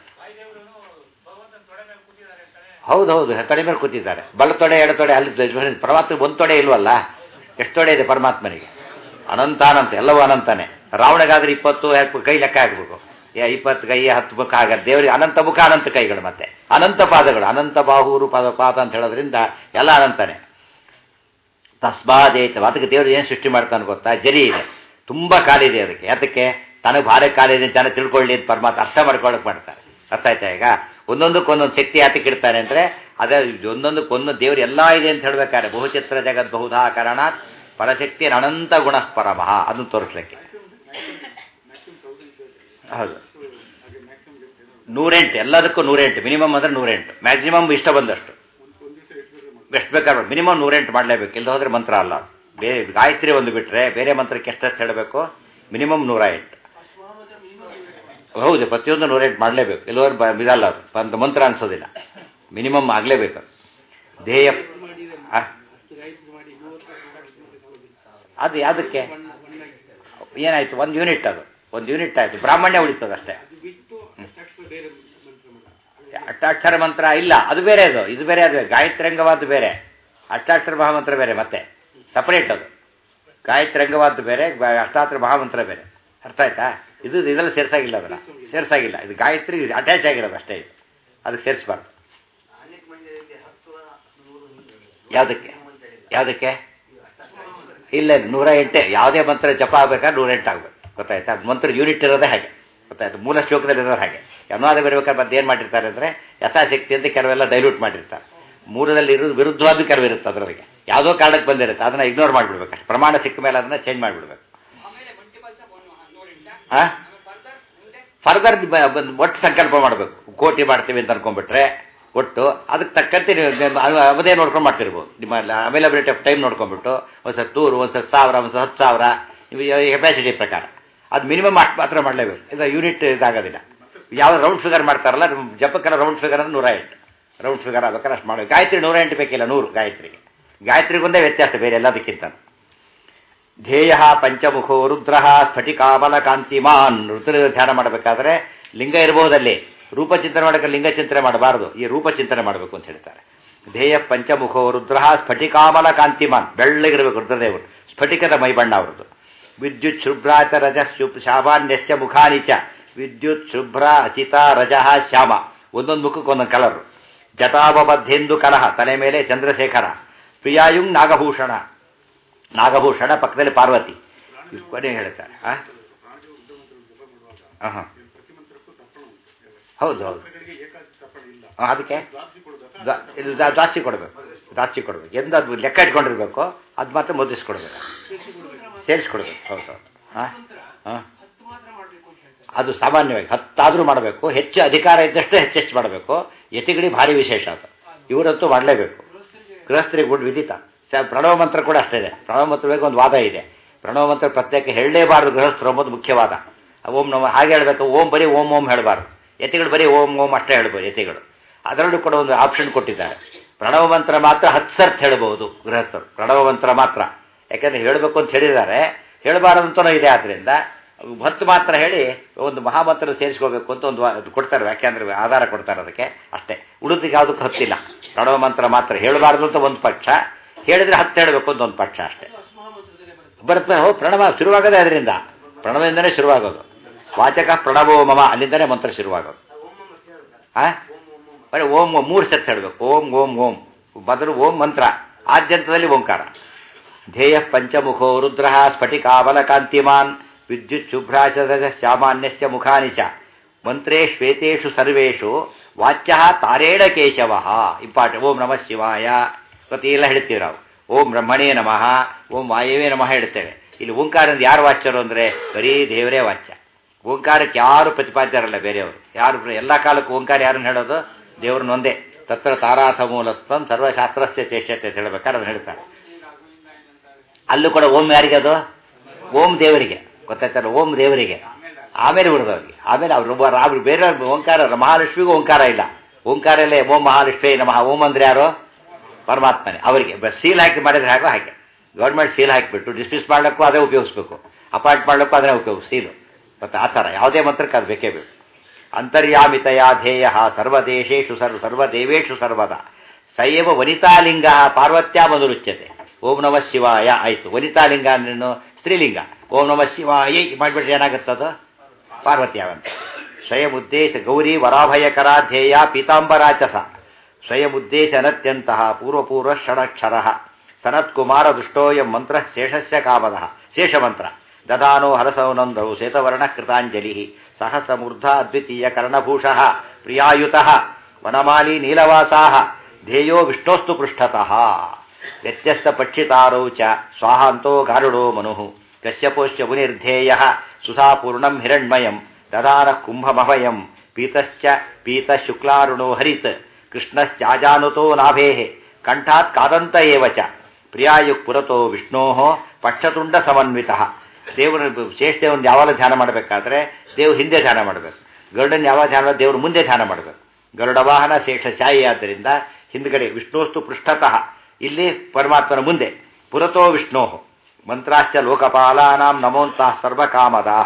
ಹೌದು ಹೌದು ತೊಡೆ ಮೇಲೆ ಕೂತಿದ್ದಾರೆ ಬಲ ತೊಡೆ ಎಡ ತೊಡೆ ಅಲ್ಲಿ ಪರಮಾತ್ಮ ಒಂದು ತೊಡೆ ಇಲ್ವಲ್ಲ ಎಷ್ಟು ತೊಡೆ ಇದೆ ಪರಮಾತ್ಮನಿಗೆ ಅನಂತ ಅನಂತ ಎಲ್ಲವೂ ಅನಂತಾನೆ ರಾವಣಗಾದ್ರೆ ಇಪ್ಪತ್ತು ಯಾಕೆ ಕೈ ಲೆಕ್ಕ ಹಾಕಬೇಕು ಇಪ್ಪತ್ತು ಕೈ ಹತ್ತು ಮುಖ ಆಗತ್ತೆ ದೇವರಿಗೆ ಅನಂತ ಮುಖ ಅನಂತ ಕೈಗಳು ಮತ್ತೆ ಅನಂತ ಪಾದಗಳು ಅನಂತ ಬಾಹೂರು ಪಾದ ಪಾದ ಅಂತ ಹೇಳೋದ್ರಿಂದ ಎಲ್ಲ ಅನಂತಾನೆ ತಸ್ಮಾದೇತ ಅದಕ್ಕೆ ದೇವರು ಏನು ಸೃಷ್ಟಿ ಮಾಡ್ತಾನೆ ಗೊತ್ತಾ ಜರಿ ಇದೆ ತುಂಬ ಕಾಲಿದೆ ಅದಕ್ಕೆ ಅದಕ್ಕೆ ತನಗೆ ಭಾರಿ ಕಾಲಿದೆ ಜನ ತಿಳ್ಕೊಳ್ಳಿ ಅಂತ ಪರಮಾತ್ಮ ಅರ್ಥ ಮಾಡ್ಕೊಳಕ್ ಮಾಡ್ತಾರೆ ಅರ್ಥ ಆಯ್ತಾ ಈಗ ಒಂದೊಂದಕ್ಕೊಂದೊಂದು ಶಕ್ತಿ ಯಾತಕ್ಕೆ ಇಡ್ತಾನೆ ಅಂದ್ರೆ ಅದೇ ಒಂದೊಂದಕ್ಕೊಂದೊಂದು ದೇವರು ಎಲ್ಲ ಇದೆ ಅಂತ ಹೇಳ್ಬೇಕಾದ್ರೆ ಬಹುಚಿತ್ರ ಜಗತ್ ಬಹುಧಾ ಕಾರಣ ಪರಶಕ್ತಿ ಅನಂತ ಗುಣ ಪರಮಃ ಅದನ್ನು ತೋರಿಸ್ಲಿಕ್ಕೆ ಹೌದು ನೂರೆಂಟು ಎಲ್ಲದಕ್ಕೂ ನೂರೆಂಟು ಮಿನಿಮಮ್ ಅಂದ್ರೆ ನೂರೆಂಟು ಮ್ಯಾಕ್ಸಿಮಮ್ ಇಷ್ಟ ಬಂದಷ್ಟು ಎಷ್ಟು ಬೇಕಾದ್ರೆ ಮಿನಿಮಮ್ ನೂರೆಂಟು ಮಾಡಲೇಬೇಕು ಇಲ್ಲ ಹೋದ್ರೆ ಮಂತ್ರ ಅಲ್ಲ ಬೇರೆ ಗಾಯತ್ರಿ ಒಂದು ಬಿಟ್ಟರೆ ಬೇರೆ ಮಂತ್ರಕ್ಕೆ ಎಷ್ಟೆಷ್ಟು ಹೇಳಬೇಕು ಮಿನಿಮಮ್ ನೂರ ಎಂಟು ಹೌದು ಪ್ರತಿಯೊಂದು ನೂರೆಂಟು ಮಾಡಲೇಬೇಕು ಇಲ್ಲೋದ್ರೆ ಬ ಇದಲ್ಲ ಅದು ಒಂದು ಮಂತ್ರ ಅನ್ಸೋದಿಲ್ಲ ಮಿನಿಮಮ್ ಆಗಲೇಬೇಕು ಧ್ಯೇಯ ಆ? ಅದು ಯಾವುದಕ್ಕೆ ಏನಾಯ್ತು ಒಂದು ಯೂನಿಟ್ ಅದು ಒಂದು ಯೂನಿಟ್ ಆಯಿತು ಬ್ರಾಹ್ಮಣ್ಯ ಉಳಿತದೆ ಅಷ್ಟೇ ಅಷ್ಟಾಕ್ಷರ ಮಂತ್ರ ಇಲ್ಲ ಅದು ಬೇರೆ ಅದು ಇದು ಬೇರೆ ಅದು ಗಾಯತ್ರಂಗವಾದ್ದು ಬೇರೆ ಅಷ್ಟಾಕ್ಷರ ಮಹಾಮಂತ್ರ ಬೇರೆ ಮತ್ತೆ ಸಪರೇಟ್ ಅದು ಗಾಯತ್ರಂಗವಾದ್ದು ಬೇರೆ ಗ- ಅಷ್ಟಾಕ್ಷರ ಮಹಾಮಂತ್ರ ಬೇರೆ ಅರ್ಥ ಆಯ್ತಾ ಇದು ಇದೆಲ್ಲ ಸೇರ್ಸಾಗಿಲ್ಲ ಅದನ್ನ ಸೇರ್ಸಾಗಿಲ್ಲ ಇದು ಗಾಯತ್ರಿ ಅಟ್ಯಾಚ್ ಆಗಿರೋದು ಅಷ್ಟೇ ಇದು ಅದಕ್ಕೆ ಸೇರಿಸ್ಬಾರ್ದು ಯಾವುದಕ್ಕೆ ಯಾವುದಕ್ಕೆ ಇಲ್ಲ ಇಲ್ಲ, ನೂರ ಎಂಟೇ ಯಾವುದೇ ಮಂತ್ರ ಜಪ ಆಗ್ಬೇಕಾದ್ರೆ ನೂರ ಎಂಟು ಆಗ್ಬೇಕು ಗೊತ್ತಾಯ್ತಾ ಅದು ಮಂತ್ರ ಯೂನಿಟ್ ಇರೋದೇ ಹಾಗೆ ಗೊತ್ತಾಯ್ತು ಮೂಲ ಶ್ಲೋಕದಲ್ಲಿ ಇರೋದು ಹಾಗೆ ಅನುವಾದ ಬರಬೇಕಾದ್ರೆ ಮತ್ತೆ ಏನು ಮಾಡಿರ್ತಾರೆ ಅಂದರೆ ಯಥಾಶಕ್ತಿ ಅಂತ ಕೆಲವೆಲ್ಲ ಡೈಲ್ಯೂಟ್ ಮಾಡಿರ್ತಾರೆ ಮೂರದಲ್ಲಿ ಇರೋದು ವಿರುದ್ಧವಾದ ಕೆಲವು ಇರುತ್ತೆ ಅದರೊಳಗೆ ಯಾವುದೋ ಕಾರಣಕ್ಕೆ ಬಂದಿರುತ್ತೆ ಅದನ್ನ ಇಗ್ನೋರ್ ಮಾಡಿಬಿಡ್ಬೇಕು ಅಷ್ಟೇ. ಪ್ರಮಾಣ ಸಿಕ್ಕ ಮೇಲೆ ಅದನ್ನ ಚೇಂಜ್ ಮಾಡಿಬಿಡ್ಬೇಕು ಹಾಂ ಫರ್ದರ್ ಬಂದು ಒಟ್ಟು ಸಂಕಲ್ಪ ಮಾಡಬೇಕು ಕೋಟಿ ಮಾಡ್ತೀವಿ ಅಂತ ಅನ್ಕೊಂಡ್ಬಿಟ್ರೆ ಒಟ್ಟು ಅದಕ್ಕೆ ತಕ್ಕಂತೆ ನೀವು ನಿಮ್ಮ ಅದು ಅವಧೇ ನೋಡ್ಕೊಂಡು ಮಾಡ್ತಿರ್ಬೋದು ನಿಮ್ಮ ಅವೈಲಬಿಲಿಟಿ ಆಫ್ ಟೈಮ್ ನೋಡ್ಕೊಂಡ್ಬಿಟ್ಟು ಒಂದು ಸಲ ನೂರು ಒಂದು ಸಲ ಸಾವಿರ ಒಂದು ಸಲ ಹತ್ತು ಸಾವಿರ ಕೆಪಾಸಿಟಿ ಪ್ರಕಾರ ಅದು ಮಿನಿಮಮ್ ಅಷ್ಟು ಮಾತ್ರ ಮಾಡಲೇಬೇಕು ಇದು ಯೂನಿಟ್ ಇದಾಗೋದಿಲ್ಲ ಯಾವ ರೌಂಡ್ ಫಿಗರ್ ಮಾಡ್ತಾರಲ್ಲ ನಿಮ್ಮ ಜಪಕ್ಕೆಲ್ಲ ರೌಂಡ್ ಫಿಗರ್ ಅಂದ್ರೆ ನೂರ ಎಂಟು ರೌಂಡ್ ಫಿಗರ್ ಆಗ್ಬೇಕಾದ್ರೆ ಅಷ್ಟು ಮಾಡಬೇಕು ಗಾಯತ್ರಿ ನೂರ ಎಂಟು ಬೇಕಿಲ್ಲ ನೂರು ಗಾಯತ್ರಿಗೆ ಗಾಯತ್ರಿಗೊಂದೇ ವ್ಯತ್ಯಾಸ ಬೇರೆ ಎಲ್ಲದಕ್ಕಿಂತ ಧ್ಯೇಯ ಪಂಚಮುಖೋ ರುದ್ರ ಸ್ಫಟಿಕಾಮಲ ಕಾಂತಿಮಾನ್ ರುದ್ರ ಧ್ಯಾನ ಮಾಡಬೇಕಾದ್ರೆ ಲಿಂಗ ಇರಬಹುದಲ್ಲಿ ರೂಪ ಚಿಂತನೆ ಮಾಡಕ್ಕೆ ಲಿಂಗ ಚಿಂತನೆ ಮಾಡಬಾರದು ಈ ರೂಪ ಚಿಂತನೆ ಮಾಡಬೇಕು ಅಂತ ಹೇಳ್ತಾರೆ ಧ್ಯೇಯ ಪಂಚಮುಖೋ ರುದ್ರ ಸ್ಫಟಿಕಾಮಲ ಕಾಂತಿಮಾನ್ ಬೆಳ್ಳಗಿರಬೇಕು ರುದ್ರದೇವರು ಸ್ಫಟಿಕದ ಮೈಬಣ್ಣ ಅವರದು ವಿದ್ಯುತ್ ಶುಭ್ರಾಚ ರಜ ಶುಭ್ ಶಾಮಾನ್ಯಶ್ಚ ಮುಖಾನಿ ಚ ವಿದ್ಯುತ್ ಶುಭ್ರ ಅಚಿತ ರಜಃ ಶ್ಯಾಮ ಒಂದೊಂದು ಮುಖಕ್ಕೆ ಒಂದೊಂದು ಕಲರು ಜಟಾಬಬದ್ಧೆಂದು ಕಲಹ ತಲೆ ಮೇಲೆ ಚಂದ್ರಶೇಖರ ಪ್ರಿಯಾಯುಂಗ್ ನಾಗಭೂಷಣ ನಾಗಭೂಷಣ ಪಕ್ಕದಲ್ಲಿ ಪಾರ್ವತಿ ಇದು ಕೊನೆ ಹೇಳ್ತಾರೆ ಆ? ಆಹಾ. ಹೌದು ಹೌದು ಆ, ಅದಕ್ಕೆ ದ್ವಾ- ಇದು ದ್ವಾ- ದ್ವಾಸಿ ಕೊಡಬೇಕು ದ್ವಾಸಿ ಕೊಡಬೇಕು ಎಂದು ಅದು ಲೆಕ್ಕ ಇಟ್ಕೊಂಡಿರ್ಬೇಕು ಅದು ಮಾತ್ರ ಮುದ್ರಿಸ್ಕೊಡ್ಬೇಕು ಸೇರಿಸ್ಕೊಡ್ಬೇಕು ಹೌದು ಹೌದು ಹಾಂ ಹಾಂ ಅದು ಸಾಮಾನ್ಯವಾಗಿ ಹತ್ತಾದರೂ ಮಾಡಬೇಕು ಹೆಚ್ಚು ಅಧಿಕಾರ ಇದ್ದಷ್ಟು ಹೆಚ್ಚೆಚ್ಚು ಮಾಡಬೇಕು ಯತಿಗಡಿ ಭಾರಿ ವಿಶೇಷ ಅದು ಇವರಂತೂ ಮಾಡಲೇಬೇಕು ಗೃಹಸ್ಥರಿಗೆ ಗುಡ್ ವಿದಿತ ಸ- ಪ್ರಣವ ಮಂತ್ರ ಕೂಡ ಅಷ್ಟೇ ಇದೆ ಪ್ರಣವ ಮಂತ್ರಗಳಿಗೆ ಒಂದು ವಾದ ಇದೆ ಪ್ರಣವ ಮಂತ್ರ ಪ್ರತ್ಯೇಕ ಹೇಳಲೇಬಾರದು ಗೃಹಸ್ಥರು ಎಂಬುದು ಮುಖ್ಯವಾದ ಓಂ ನಮ ಹಾಗೆ ಹೇಳಬೇಕು ಓಂ ಬರೀ ಓಂ ಓಂ ಹೇಳಬಾರ್ದು ಯತಿಗಳು ಬರೀ ಓಂ ಓಂ ಅಷ್ಟೇ ಹೇಳ್ಬೋದು ಯತಿಗಳು ಅದರಲ್ಲೂ ಕೂಡ ಒಂದು ಆಪ್ಷನ್ ಕೊಟ್ಟಿದ್ದಾರೆ ಪ್ರಣವ ಮಂತ್ರ ಮಾತ್ರ ಹತ್ತು ಸರ್ತ್ ಹೇಳ್ಬೋದು ಗೃಹಸ್ಥರು ಪ್ರಣವ ಮಂತ್ರ ಮಾತ್ರ ಯಾಕಂದ್ರೆ ಹೇಳಬೇಕು ಅಂತ ಹೇಳಿದ್ದಾರೆ ಹೇಳಬಾರದು ಅಂತಲೂ ಇದೆ ಆದ್ದರಿಂದ ಹತ್ತು ಮಾತ್ರ ಹೇಳಿ ಒಂದು ಮಹಾಮಂತ್ರ ಸೇರಿಸ್ಕೋಬೇಕು ಅಂತ ಒಂದು ವಾ- ಅದು ಕೊಡ್ತಾರೆ ವ್ಯಾಖ್ಯಾನ ಆಧಾರ ಕೊಡ್ತಾರೆ ಅದಕ್ಕೆ ಅಷ್ಟೇ ಉಳಿದಿಗೆ ಯಾವುದಕ್ಕೂ ಹತ್ತಿಲ್ಲ ಪ್ರಣವ ಮಂತ್ರ ಮಾತ್ರ ಹೇಳಬಾರದು ಅಂತ ಒಂದು ಪಕ್ಷ ಹೇಳಿದ್ರೆ ಹತ್ತು ಹೇಳಬೇಕು ಅಂತ ಒಂದು ಪಕ್ಷ ಅಷ್ಟೇ ಬರುತ್ತೆ ಹೋ ಪ್ರಣವ ಶುರುವಾಗೋದೇ ಅದರಿಂದ ಪ್ರಣವದಿಂದನೇ ಶುರುವಾಗೋದು ವಾಚಕ ಪ್ರಣವೋ ಮಮ ಅಲ್ಲಿಂದನೇ ಮಂತ್ರ ಶುರುವಾಗೋದು ಆ ಬರೀ ಓಂ ಓಂ ಮೂರು ಸೆಟ್ ಹೇಳಬೇಕು ಓಂ ಓಂ ಓಂ ಬದಲು ಓಂ ಮಂತ್ರ ಆದ್ಯಂತದಲ್ಲಿ ಓಂಕಾರ ಧ್ಯೇಯ ಪಂಚಮುಖೋ ರುದ್ರ ಸ್ಫಟಿಕಾಬಲ ಕಾಂತಿಮಾನ್ ವಿದ್ಯುತ್ ಶುಭ್ರಾಚರ ಸಾಮಾನ್ಯಸ್ಯ ಮುಖಾನಿ ಚ ಮಂತ್ರೇ ಶ್ವೇತೇಷು ಸರ್ವೇಷು ವಾಚ್ಯ ತಾರೇಣ ಕೇಶವ ಇಂಪಾರ್ಟೆಂಟ್ ಓಂ ನಮಃ ಶಿವಾಯ ಪ್ರತಿಯೆಲ್ಲ ಹೇಳ್ತೀವಿ ನಾವು ಓಂ ಬ್ರಹ್ಮಣೇ ನಮಃ ಓಂ ವಾಯವೇ ನಮಃ ಹೇಳ್ತೇವೆ ಇಲ್ಲಿ ಓಂಕಾರದ ಯಾರು ವಾಚ್ಯರು ಅಂದರೆ ಬರೀ ದೇವರೇ ವಾಚ್ಯ ಓಂಕಾರಕ್ಕೆ ಯಾರು ಪ್ರತಿಪಾದ್ಯರಲ್ಲ ಬೇರೆಯವರು ಯಾರು ಪ್ರ- ಎಲ್ಲ ಕಾಲಕ್ಕೂ ಓಂಕಾರ ಯಾರನ್ನು ಹೇಳೋದು ದೇವ್ರನ್ನ ಒಂದೇ ತತ್ರ ತಾರಾಥ ಮೂಲಸ್ಥನ್ ಸರ್ವಶಾಸ್ತ್ರಸ್ಯ ಚೇಷ್ಟತೆ ಅಂತ ಹೇಳ್ಬೇಕಾದ್ರೆ ಅದನ್ನ ಹೇಳ್ತಾರೆ ಅಲ್ಲೂ ಕೂಡ ಓಂ ಯಾರಿಗೆ ಅದು ಓಂ ದೇವರಿಗೆ ಗೊತ್ತಾಯ್ತಲ್ಲ ಓಂ ದೇವರಿಗೆ ಆಮೇಲೆ ಉಳಿದವರಿಗೆ ಆಮೇಲೆ ಅವ್ರು ಒಬ್ಬ ಅವ್ರು ಬೇರೆ ಓಂಕಾರ ಮಹಾಲಕ್ಷ್ಮಿಗೂ ಓಂಕಾರ ಇಲ್ಲ ಓಂಕಾರ ಇಲ್ಲ ಓಂ ಮಹಾಲಕ್ಷ್ಮಿ ನಮಃ ಓಂ ಅಂದ್ರೆ ಯಾರು ಪರಮಾತ್ಮನೇ ಅವರಿಗೆ ಬಸ್ ಸೀಲ್ ಹಾಕಿ ಮಾಡಿದ್ರೆ ಹಾಗೋ ಹಾಗೆ ಗೌರ್ಮೆಂಟ್ ಸೀಲ್ ಹಾಕಿಬಿಟ್ಟು ಡಿಸ್ಮಿಸ್ ಮಾಡ್ಲಿಕ್ಕೂ ಅದೇ ಉಪಯೋಗಿಸ್ಬೇಕು ಅಪಾಯಿಂಟ್ ಮಾಡ್ಲಿಕ್ಕೂ ಅದನ್ನೇ ಉಪಯೋಗಿಸ್ ಸೀಲು ಮತ್ತು ಆ ಥರ ಯಾವುದೇ ಮಂತ್ರಕ್ಕೆ ಅದು ಬೇಕೇ ಬೇಕು ಅಂತರ್ಯಾಮಿತಯ ಧ್ಯೇಯ ಸರ್ವದೇಶೇಶು ಸರ್ವ ಸರ್ವದೇವೇಶು ಸರ್ವದ ಸಯವ ವನಿತಾಲಿಂಗ ಪಾರ್ವತ್ಯಾ ಮಧುರುಚ್ಯತೆ ಓಂ ನಮಃ ಶಿವಾಯ ಆಯಿತು ವನಿತಾಲಿಂಗ ಅಂದ್ರೇನು ಸ್ತ್ರೀಲಿಂಗ ಓಂ ನಮಃ ಶಿವಾಯ ಮಾಡಿಬಿಟ್ರೆ ಏನಾಗುತ್ತದು ಪಾರ್ವತ್ಯಾವಂತ ಸ್ವಯಂ ಉದ್ದೇಶ ಗೌರಿ ವರಾಭಯಕರ ಧ್ಯೇಯ ಪೀತಾಂಬರಾಚಸ ಸ್ವಯಂ ಉದ್ದೇಶ ಅನತ್ಯಂತಹ ಪೂರ್ವಪೂರ್ವ ಷಡಕ್ಷರ ಸನತ್ಕುಮಾರ ದುಷ್ಟೋಯಂ ಮಂತ್ರ ಶೇಷಸ್ಯ ಕಾಮದ ಶೇಷಮಂತ್ರ ದದಾನೋ ಹರಸೌನಂದೌ ಶ್ವೇತವರ್ಣ ಕೃತಾಂಜಲಿ ಸಹಸಮೂರ್ಧ ಅದ್ವಿತೀಯ ಕರ್ಣಭೂಷ ಪ್ರಿಯಾಯುತ ವನಮಾಲಿ ನೀಲವಾಸಾ ಧ್ಯೇಯೋ ವಿಷ್ಣೋಸ್ತು ಪೃಷ್ಠತಃ ವ್ಯತ್ಯಸ್ತ ಪಕ್ಷಿತಾರೌ ಚ ಸ್ವಾಹಾಂತೋ ಗಾರುಡೋ ಮನು ಕಶ್ಯಪೋಶ್ಚ ಮುನಿರ್ಧೇಯ ಸುಧಾಪೂರ್ಣಂ ಹಿರಣ್ಮಯಂ ದದಾನ ಕುಂಭಮಭಯಂ ಪೀತಶ್ಚ ಪೀತಶುಕ್ಲಾರುಣೋ ಹರಿತ್ ಕೃಷ್ಣಶ್ಚಾಜಾನುತೋ ನಾಭೇ ಕಂಠಾತ್ ಕಾದಂತ ಏವ ಚ ಪ್ರಿಯಾಯುಕ್ ಪುರತೋ ವಿಷ್ಣೋ ಪಕ್ಷತುಂಡ ಸಮನ್ವಿತ ದೇವರ ಶೇಷದೇವನ ಯಾವಾಗ ಧ್ಯಾನ ಮಾಡಬೇಕಾದ್ರೆ ದೇವ್ರ ಹಿಂದೆ ಧ್ಯಾನ ಮಾಡಬೇಕು ಗರುಡನ್ ಯಾವಾಗ ಧ್ಯಾನ ಮಾಡ್- ದೇವ್ರ ಮುಂದೆ ಧ್ಯಾನ ಮಾಡಬೇಕು ಗರುಡ ವಾಹನ ಶೇಷ ಶಾಯಿ ಆದ್ದರಿಂದ ಹಿಂದ್ಗಡೆ ವಿಷ್ಣೋಸ್ತು ಪೃಷ್ಠತಃ ಇಲ್ಲಿ ಪರಮಾತ್ಮನ ಮುಂದೆ ಪುರತೋ ವಿಷ್ಣೋ ಮಂತ್ರಾಶ್ಚ ಲೋಕಪಾಲಾನಾಂ ನಮೋಂತಹ ಸರ್ವಕಾಮದಾಹ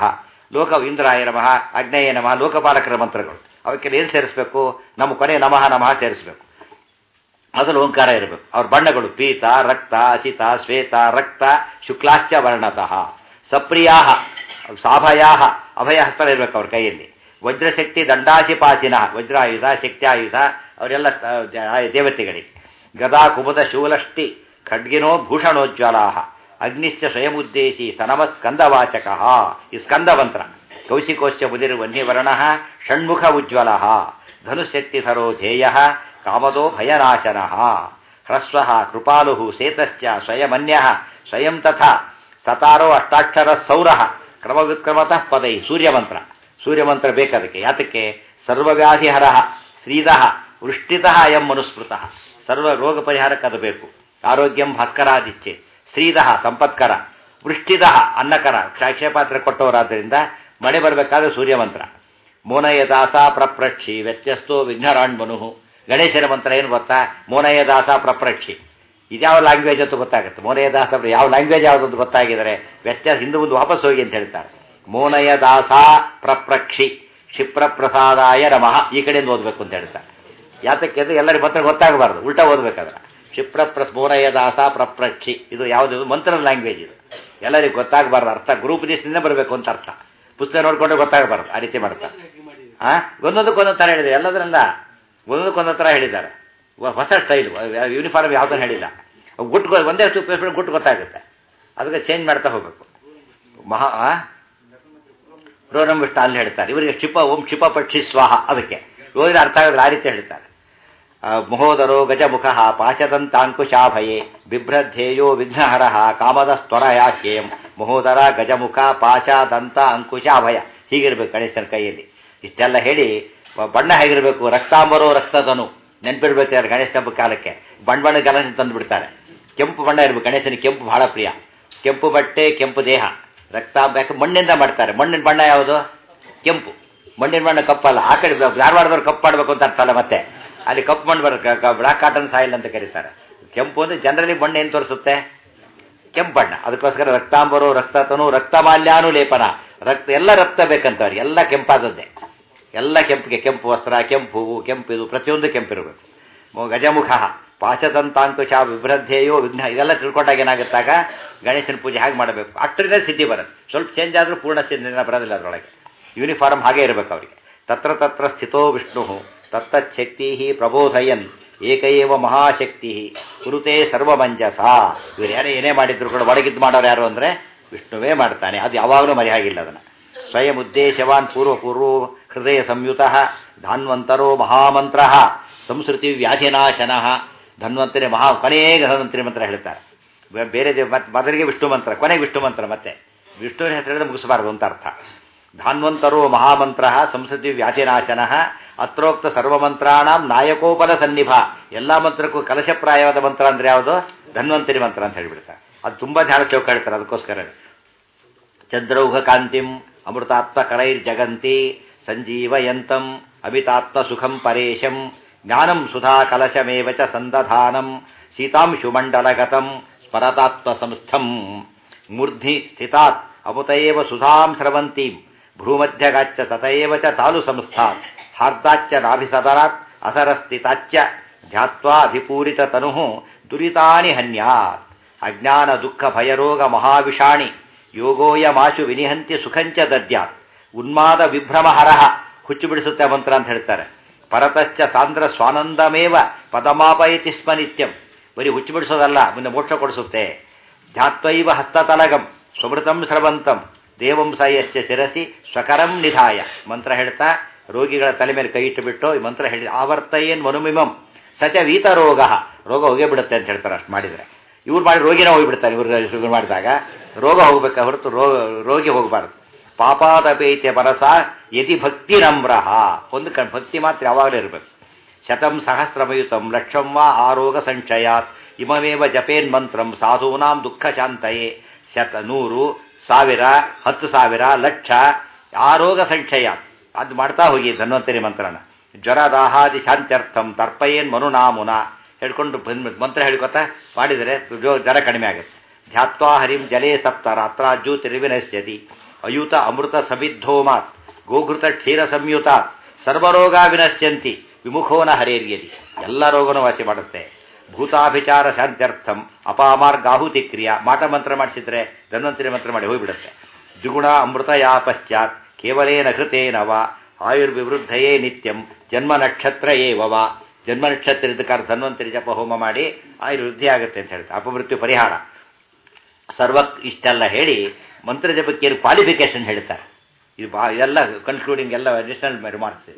ಲೋಕ ಇಂದ್ರಾಯ ನಮಃ ಅಗ್ನೇಯ ನಮಃ ಲೋಕಪಾಲಕರ ಮಂತ್ರಗಳು ಅವಕ್ಕೆಲ್ಲ ಏನು ಸೇರಿಸಬೇಕು ನಮ್ಮ ಕೊನೆ ನಮಃ ನಮಃ ಸೇರಿಸಬೇಕು ಮೊದಲು ಓಂಕಾರ ಇರಬೇಕು ಅವ್ರ ಬಣ್ಣಗಳು ಪೀತ ರಕ್ತ ಅಸಿತ ಶ್ವೇತ ರಕ್ತ ಶುಕ್ಲಾಶ್ಚ ವರ್ಣತಃ ಸಪ್ರಿಯಾ ಸಾಭಯಾಹ ಅಭಯ ಹಸ್ತ ಇರಬೇಕು ಅವ್ರ ಕೈಯಲ್ಲಿ ವಜ್ರಶಕ್ತಿ ದಂಡಾಶಿಪಾಚಿನ ವಜ್ರಾಯುಧ ಶಕ್ತ್ಯಾಯುಧ ಅವರೆಲ್ಲ ದೇವತೆಗಳಿಗೆ ಗದಾ ಕುಮುದ ಶೂಲಷ್ಟಿ ಖಡ್ಗಿನೋ ಭೂಷಣೋಜ್ವಲಾ ಅಗ್ನಿಶ್ಚ ಸ್ವಯಮುದ್ದೇಶಿ ಸನಮ ಸ್ಕಂದವಾಚಕ ಈ ಸ್ಕಂದಮಂತ್ರ ಕೌಶಿಕೋಶ್ಚ ಮುದಿರ್ ವನ್ಯವರ್ಣ ಷಣ್ಮುಖ ಉಜ್ವಲ ಧನುಶಕ್ತಿಧರೋ ಧ್ಯೇಯ ಕಾಮದೋ ಭಯನಾಶನ ಹ್ರಸ್ವ ಕೃಪಾಲು ಸೇತಶ್ಚ ಸ್ವಯಮನ್ಯ ಸ್ವಯಂ ತಥಾ ಸತಾರೋ ಅಷ್ಟಾಕ್ಷರ ಸೌರ ಕ್ರಮವಿಕ್ರಮತಃ ಪದೈ ಸೂರ್ಯಮಂತ್ರ ಸೂರ್ಯಮಂತ್ರ ಬೇಕದಕ್ಕೆ ಯಾತಕ್ಕೆ ಸರ್ವವ್ಯಾಧಿಹರ ಶ್ರೀದಃ ವೃಷ್ಟಿತಃ ಅಯಂ ಮನುಸ್ಮೃತಃ ಸರ್ವ ರೋಗ ಪರಿಹಾರಕ್ಕೆ ಅದು ಬೇಕು ಆರೋಗ್ಯಂ ಭಾಸ್ಕರಾದಿಚ್ಛೆ ಶ್ರೀದಃ ಸಂಪತ್ಕರ ವೃಷ್ಟಿದಃ ಅನ್ನಕರ ಕ್ಷಾಕ್ಷೇಪಾತ್ರ ಕೊಟ್ಟವರಾದ್ದರಿಂದ ಮಳೆ ಬರಬೇಕಾದ್ರೆ ಸೂರ್ಯಮಂತ್ರ ಮೋನಯ ದಾಸ ಪ್ರಪ್ರಕ್ಷಿ ವ್ಯತ್ಯಸ್ತೋ ವಿಘ್ನರಾಣ್ಮನು ಗಣೇಶನ ಮಂತ್ರ ಏನು ಗೊತ್ತಾ ಮೋನಯ ದಾಸ ಪ್ರಪ್ರಕ್ಷಿ ಇದ್ಯಾವ ಲ್ಯಾಂಗ್ವೇಜ್ ಅಂತ ಗೊತ್ತಾಗುತ್ತೆ ಮೋನಯ ದಾಸ ಯಾವ ಲ್ಯಾಂಗ್ವೇಜ್ ಯಾವುದಂತ ಗೊತ್ತಾಗಿದ್ದಾರೆ ವ್ಯತ್ಯಾಸ ಹಿಂದೆ ಮುಂದೆ ವಾಪಸ್ ಹೋಗಿ ಅಂತ ಹೇಳ್ತಾರೆ ಮೋನಯ ದಾಸ ಪ್ರಪ್ರಕ್ಷಿ ಕ್ಷಿಪ್ರ ಪ್ರಸಾದಾಯ ನಮಃ ಈ ಕಡೆಯಿಂದ ಓದಬೇಕು ಅಂತ ಹೇಳ್ತಾರೆ ಯಾತಕ್ಕೆ ಅಂದ್ರೆ ಎಲ್ಲರಿಗೂ ಮಂತ್ರ ಗೊತ್ತಾಗಬಾರ್ದು ಉಲ್ಟಾ ಓದಬೇಕಾದ್ರೆ ಕ್ಷಿಪ್ರ ಪ್ರಸ್ ಮೋನಯ ದಾಸ ಪ್ರಪ್ರಕ್ಷಿ ಇದು ಯಾವುದು ಮಂತ್ರದ ಲ್ಯಾಂಗ್ವೇಜ್ ಇದು ಎಲ್ಲರಿಗೂ ಗೊತ್ತಾಗಬಾರ್ದು ಅರ್ಥ ಗ್ರೂಪ್ ದಿವಸದಿಂದ ಬರಬೇಕು ಅಂತ ಅರ್ಥ ಪುಸ್ತಕ ನೋಡ್ಕೊಂಡ್ರೆ ಗೊತ್ತಾಗಬಾರ್ದು ಆ ರೀತಿ ಮಾಡ್ತಾರೆ ಆ ಒಂದೊಂದಕ್ಕೆ ಒಂದೊಂದು ಥರ ಹೇಳಿದೆ ಎಲ್ಲದರಿಂದ ಒಂದೊಂದಕ್ಕೆ ಒಂದೊಂದು ಥರ ಹೇಳಿದ್ದಾರೆ ಹೊಸ ಸ್ಟೈಲ್ ಯೂನಿಫಾರ್ಮ್ ಯಾವುದನ್ನು ಹೇಳಿಲ್ಲ ಗುಟ್ಟು ಒಂದೇ ಟೂತ್ ಗುಟ್ಟು ಗೊತ್ತಾಗುತ್ತೆ ಅದಕ್ಕೆ ಚೇಂಜ್ ಮಾಡ್ತಾ ಹೋಗಬೇಕು ಮಹಾ ರೋನಂ ವಿಷ್ಣು ಅಲ್ಲಿ ಹೇಳ್ತಾರೆ ಇವರಿಗೆ ಕ್ಷಿಪ ಓಂ ಕ್ಷಿಪ ಪಕ್ಷಿ ಸ್ವಾಹ ಅದಕ್ಕೆ ಓದಿದ್ರೆ ಅರ್ಥ ಆಗೋದ್ರೆ ಆ ರೀತಿ ಹೇಳ್ತಾರೆ ಮಹೋದರೋ ಗಜಮುಖ ಪಾಶದಂತಾಂಕುಶಾಭಯೇ ಬಿಭ್ರಧ್ಯೇಯೋ ವಿಘ್ನಹರ ಕಾಮದ ಸ್ತರಯಾಶ್ಯಯಂ ಮಹೋದರ ಗಜಮುಖ ಪಾಶದಂತ ಅಂಕುಶಾಭಯ ಹೀಗಿರ್ಬೇಕು ಗಣೇಶನ ಕೈಯಲ್ಲಿ ಇಷ್ಟೆಲ್ಲ ಹೇಳಿ ಬಣ್ಣ ಹೇಗಿರಬೇಕು ರಕ್ತಾಂಬರೋ ರಕ್ತದನು ನೆನ್ಪಿಡ್ಬೇಕು ಗಣೇಶ ಹಬ್ಬ ಕಾಲಕ್ಕೆ ಬಣ್ಣ ಬಣ್ಣ ಗಣೇಶ ತಂದು ಬಿಡ್ತಾರೆ ಕೆಂಪು ಬಣ್ಣ ಇರಬೇಕು ಗಣೇಶನಿಗೆ ಕೆಂಪು ಬಹಳ ಪ್ರಿಯ ಕೆಂಪು ಬಟ್ಟೆ ಕೆಂಪು ದೇಹ ರಕ್ತಾಂಬ ಯಾಕೆ ಮಣ್ಣಿಂದ ಮಾಡ್ತಾರೆ ಮಣ್ಣಿನ ಬಣ್ಣ ಯಾವುದು ಕೆಂಪು ಮಣ್ಣಿನ ಬಣ್ಣ ಕಪ್ಪಲ್ಲ ಆ ಕಡೆ ಧಾರವಾಡದವ್ರು ಕಪ್ಪು ಮಾಡಬೇಕು ಅಂತ ಅರ್ಥಲ್ಲ ಮತ್ತೆ ಅಲ್ಲಿ ಕಪ್ಪು ಮಣ್ಣು ಬರ ಬ್ಲಾಕ್ ಕಾಟನ್ ಸಾಯಿಲ್ ಅಂತ ಕರೀತಾರೆ ಕೆಂಪು ಅಂದ್ರೆ ಜನರಲಿ ಬಣ್ಣ ಏನು ತೋರಿಸುತ್ತೆ ಕೆಂಪು ಬಣ್ಣ ಅದಕ್ಕೋಸ್ಕರ ರಕ್ತಾಂಬರು ರಕ್ತತನು ರಕ್ತಮಾಲ್ಯಾನು ಲೇಪನ ರಕ್ತ ಎಲ್ಲ ರಕ್ತ ಬೇಕಂತವ್ರಿಗೆ ಎಲ್ಲ ಕೆಂಪಾದದ್ದೇ ಎಲ್ಲ ಕೆಂಪಿಗೆ ಕೆಂಪು ವಸ್ತ್ರ ಕೆಂಪು ಕೆಂಪು ಇದು ಪ್ರತಿಯೊಂದು ಕೆಂಪಿರಬೇಕು ಗಜಮುಖ ಪಾಶದಂತಾಂಕುಶ ವಿಭ್ರದ್ಧೇಯೋ ವಿಘ್ನ ಇದೆಲ್ಲ ತಿಳ್ಕೊಂಡಾಗ ಏನಾಗುತ್ತಾಗ ಗಣೇಶನ ಪೂಜೆ ಹಾಗೆ ಮಾಡಬೇಕು ಅಷ್ಟರಿಂದ ಸಿದ್ಧಿ ಬರುತ್ತೆ ಸ್ವಲ್ಪ ಚೇಂಜ್ ಆದರೂ ಪೂರ್ಣ ಸಿದ್ಧಿ ಬರೋದಿಲ್ಲ ಅದರೊಳಗೆ ಯೂನಿಫಾರ್ಮ್ ಹಾಗೇ ಇರಬೇಕು ಅವರಿಗೆ ತತ್ರ ತತ್ರ ಸ್ಥಿತೋ ವಿಷ್ಣು ತತ್ತಚ್ಛಕ್ತಿ ಪ್ರಬೋಧಯನ್ ಏಕೈವ ಮಹಾಶಕ್ತಿ ಕುರುತೆ ಸರ್ವಮಂಜಸ ಇವ್ರು ಯಾರೇ ಏನೇ ಮಾಡಿದ್ರು ಕೂಡ ಒಳಗಿದ್ದು ಮಾಡೋರು ಯಾರು ಅಂದರೆ ವಿಷ್ಣುವೇ ಮಾಡ್ತಾನೆ ಅದು ಯಾವಾಗಲೂ ಮರೆಯಾಗಿಲ್ಲ ಅದನ್ನು ಸ್ವಯಂ ಉದ್ದೇಶವಾನ್ ಪೂರ್ವ ಪೂರ್ವ ಹೃದಯ ಸಂಯುತ ಧಾನ್ವಂತರೋ ಮಹಾಮಂತ್ರ ಸಂಸ್ಕೃತಿ ವ್ಯಾಧಿನಾಶನ ಧನ್ವಂತರಿ ಮಹಾ ಕೊನೆಗೆ ಧನ್ವಂತರಿ ಮಂತ್ರ ಹೇಳ್ತಾರೆ ಬೇರೆ ಮತ್ತೆ ಮೊದಲಿಗೆ ವಿಷ್ಣು ಮಂತ್ರ ಕೊನೆಗೆ ವಿಷ್ಣು ಮಂತ್ರ ಮತ್ತೆ ವಿಷ್ಣುವಿನ ಹೆಸರಿನಿಂದ ಮುಗಿಸಬಾರದು ಅಂತ ಅರ್ಥ ಧಾನ್ವಂತರೋ ಮಹಾಮಂತ್ರ ಸಂಸ್ಕೃತಿ ವ್ಯಾಧಿನಾಶನ ಅತ್ರೋಕ್ತ ಸರ್ವಮಂತ್ರಾಣ ನಾಯಕೋಪಲ ಸನ್ನಿಭ ಎಲ್ಲ ಮಂತ್ರಕ್ಕೂ ಕಲಶಪ್ರಾಯವಾದ ಮಂತ್ರ ಅಂದ್ರೆ ಯಾವುದು ಧನ್ವಂತರಿ ಮಂತ್ರ ಅಂತ ಹೇಳಿಬಿಡ್ತಾರೆ ಅದು ತುಂಬ ಧ್ಯಾನ ಚೌಕ ಹೇಳ್ತಾರೆ ಅದಕ್ಕೋಸ್ಕರ ಚಂದ್ರೌಘ ಕಾಂತಿಂ ಅಮೃತಾತ್ಮ ಕರೈರ್ಜಗಂತಿ ಸಂಜೀವಯಂತಂ ಅಮಿತಾತ್ಮ ಸುಖಂ ಪರೇಶಂ ಜ್ಞಾನಂ ಸುಧಾ ಕಲಶಮೇವ ಚ ಸಂದಧಾನಂ ಸೀತಾಂಶುಮಂಡಲಗತಂ ಸ್ಮರತಾತ್ಮ ಸಂಸ್ಥಂ ಮೂರ್ಧಿ ಸ್ಥಿತಾತ್ ಅಮುತಯೇವ ಸುಧಾಂ ಸ್ರವಂತೀಂ ಭ್ರೂಮಧ್ಯಗಾಚ್ಚ ತತಯೇವ ಚ ತಾಲು ಸಂಸ್ಥಾತ್ ಹಾರ್ದಾಚ್ಚ ನಾಭಿಸದರಾತ್ ಅಸರಸ್ಥಿತಾಚ್ಚ ಧ್ಯಾತ್ವಾ ಅಧಿಪೂರಿತ ತನು ದುರಿತಾನಿ ಹನ್ಯಾತ್ ಅಜ್ಞಾನ ದುಃಖ ಭಯರೋಗ ಮಹಾವಿಷಾಣಿ ಯೋಗೋಯಮಾಶು ವಿನಿಹಂತಿ ಸುಖಂಚ ದದ್ಯಾತ್ ಉನ್ಮಾದ ವಿಭ್ರಮಹರಹ ಹುಚ್ಚು ಬಿಡಿಸುತ್ತೆ ಮಂತ್ರ ಅಂತ ಹೇಳ್ತಾರೆ ಪರತಶ್ಚ ಸಾಂದ್ರ ಸ್ವಾನಂದಮೇವ ಪದಮಾಪಯತಿ ಸ್ಮ ನಿತ್ಯಂ ಬರೀ ಹುಚ್ಚು ಬಿಡಿಸೋದಲ್ಲ ಮುಂದೆ ಮೋಕ್ಷ ಕೊಡಿಸುತ್ತೆ ಧ್ಯಾತ್ವೈವ ಹಸ್ತತಲಗಂ ಸುಮೃತಂ ಸ್ರವಂತಂ ದೇವಂ ಸಯಶ್ಚ ಶಿರಸಿ ಸ್ವಕರಂ ನಿಧಾಯ ಮಂತ್ರ ಹೇಳ್ತಾ ರೋಗಿಗಳ ತಲೆ ಮೇಲೆ ಕೈ ಇಟ್ಟುಬಿಟ್ಟು ಈ ಮಂತ್ರ ಹೇಳಿ ಆವರ್ತಯೇನ್ ಮನುಮಿಮಂ ಸತ್ಯ ವೀತ ರೋಗ ರೋಗ ಹೋಗೇ ಬಿಡುತ್ತೆ ಅಂತ ಹೇಳ್ತಾರೆ ಅಷ್ಟು ಮಾಡಿದರೆ ಇವ್ರು ಮಾಡಿ ರೋಗಿನ ಹೋಗಿಬಿಡ್ತಾರೆ ಇವ್ರು ಮಾಡಿದಾಗ ರೋಗ ಹೋಗ್ಬೇಕು ಹೊರತು ರೋಗ ರೋಗಿ ಹೋಗಬಾರ್ದು ಪಾಪಾದಪೇತ್ಯ ಪರಸ ಯತಿ ಭಕ್ತಿ ನಮ್ರಹ ಒಂದು ಕಣ್ ಭಕ್ತಿ ಮಾತ್ರ ಯಾವಾಗಲೂ ಇರಬೇಕು ಶತಂ ಸಹಸ್ರಮಯುತಂ ಲಕ್ಷಂ ವಾ ಆರೋಗ ಸಂಚಯಾತ್ ಇಮಮೇವ ಜಪೇನ್ ಮಂತ್ರಂ ಸಾಧೂನಾಂ ದುಃಖ ಶಾಂತಯೇ ಶತ ನೂರು ಸಾವಿರ ಹತ್ತು ಸಾವಿರ ಲಕ್ಷ ಆರೋಗ ಸಂಚಯ ಅದು ಮಾಡ್ತಾ ಹೋಗಿ ಧನ್ವಂತರಿ ಮಂತ್ರನ ಜ್ವರ ದಾಹಾದಿ ಶಾಂತ್ಯರ್ಥಂ ತರ್ಪಯೇನ್ ಮನುನಾಮುನ ಹೇಳ್ಕೊಂಡು ಮಂತ್ರ ಹೇಳ್ಕೊತಾ ಮಾಡಿದರೆ ಜ್ವರ ಕಡಿಮೆ ಆಗುತ್ತೆ ಧ್ಯಾತ್ವಾ ಹರಿಂ ಜಲೇ ಸಪ್ತ ರಾತ್ರಾಜ್ಯೂ ತಿರುವಿನಶ್ಯತಿ ಅಯುತ ಅಮೃತ ಸಮಿದ್ಧೋಮಾತ್ ಗೋಘೃತ ಕ್ಷೀರ ಸಂಯುತಾತ್ ಸರ್ವರೋಗ ವಿನಶ್ಯಂತಿ ವಿಮುಖೋನ ಹರೇರ್ಯದಿ ಎಲ್ಲ ರೋಗನೂ ವಾಸಿ ಮಾಡುತ್ತೆ ಭೂತಾಭಿಚಾರ ಶಾಂತ್ಯರ್ಥಂ ಅಪಾಮಾರ್ಗಾಹುತಿ ಕ್ರಿಯಾ ಮಾಟ ಮಂತ್ರ ಮಾಡಿಸಿದ್ರೆ ಧನ್ವಂತರಿ ಮಂತ್ರ ಮಾಡಿ ಹೋಗ್ಬಿಡುತ್ತೆ ದ್ವಿಗುಣ ಅಮೃತ ಯಾ ಪಶ್ಚಾತ್ ಕೇವಲೇನ ಕೃತೇನವ ಆಯುರ್ವಿವೃದ್ಧಯೇ ನಿತ್ಯಂ ಜನ್ಮ ನಕ್ಷತ್ರ ಏವವ ಜನ್ಮ ನಕ್ಷತ್ರ ಇದ್ದಕ್ಕಾರ ಧನ್ವಂತರಿ ಜಪ ಹೋಮ ಮಾಡಿ ಆಯುರ್ವೃದ್ಧಿ ಆಗುತ್ತೆ ಅಂತ ಹೇಳ್ತಾರೆ ಅಪಮೃತ್ಯು ಪರಿಹಾರ ಸರ್ವ ಇಷ್ಟೆಲ್ಲ ಹೇಳಿ ಮಂತ್ರ ಜಪಕ್ಕೆ ಕ್ವಾಲಿಫಿಕೇಶನ್ ಹೇಳ್ತಾರೆ ಇದು ಬಾ ಎಲ್ಲ ಕನ್ಕ್ಲೂಡಿಂಗ್ ಎಲ್ಲ ಅಡಿಷನಲ್ ರಿಮಾರ್ಕ್ಸ್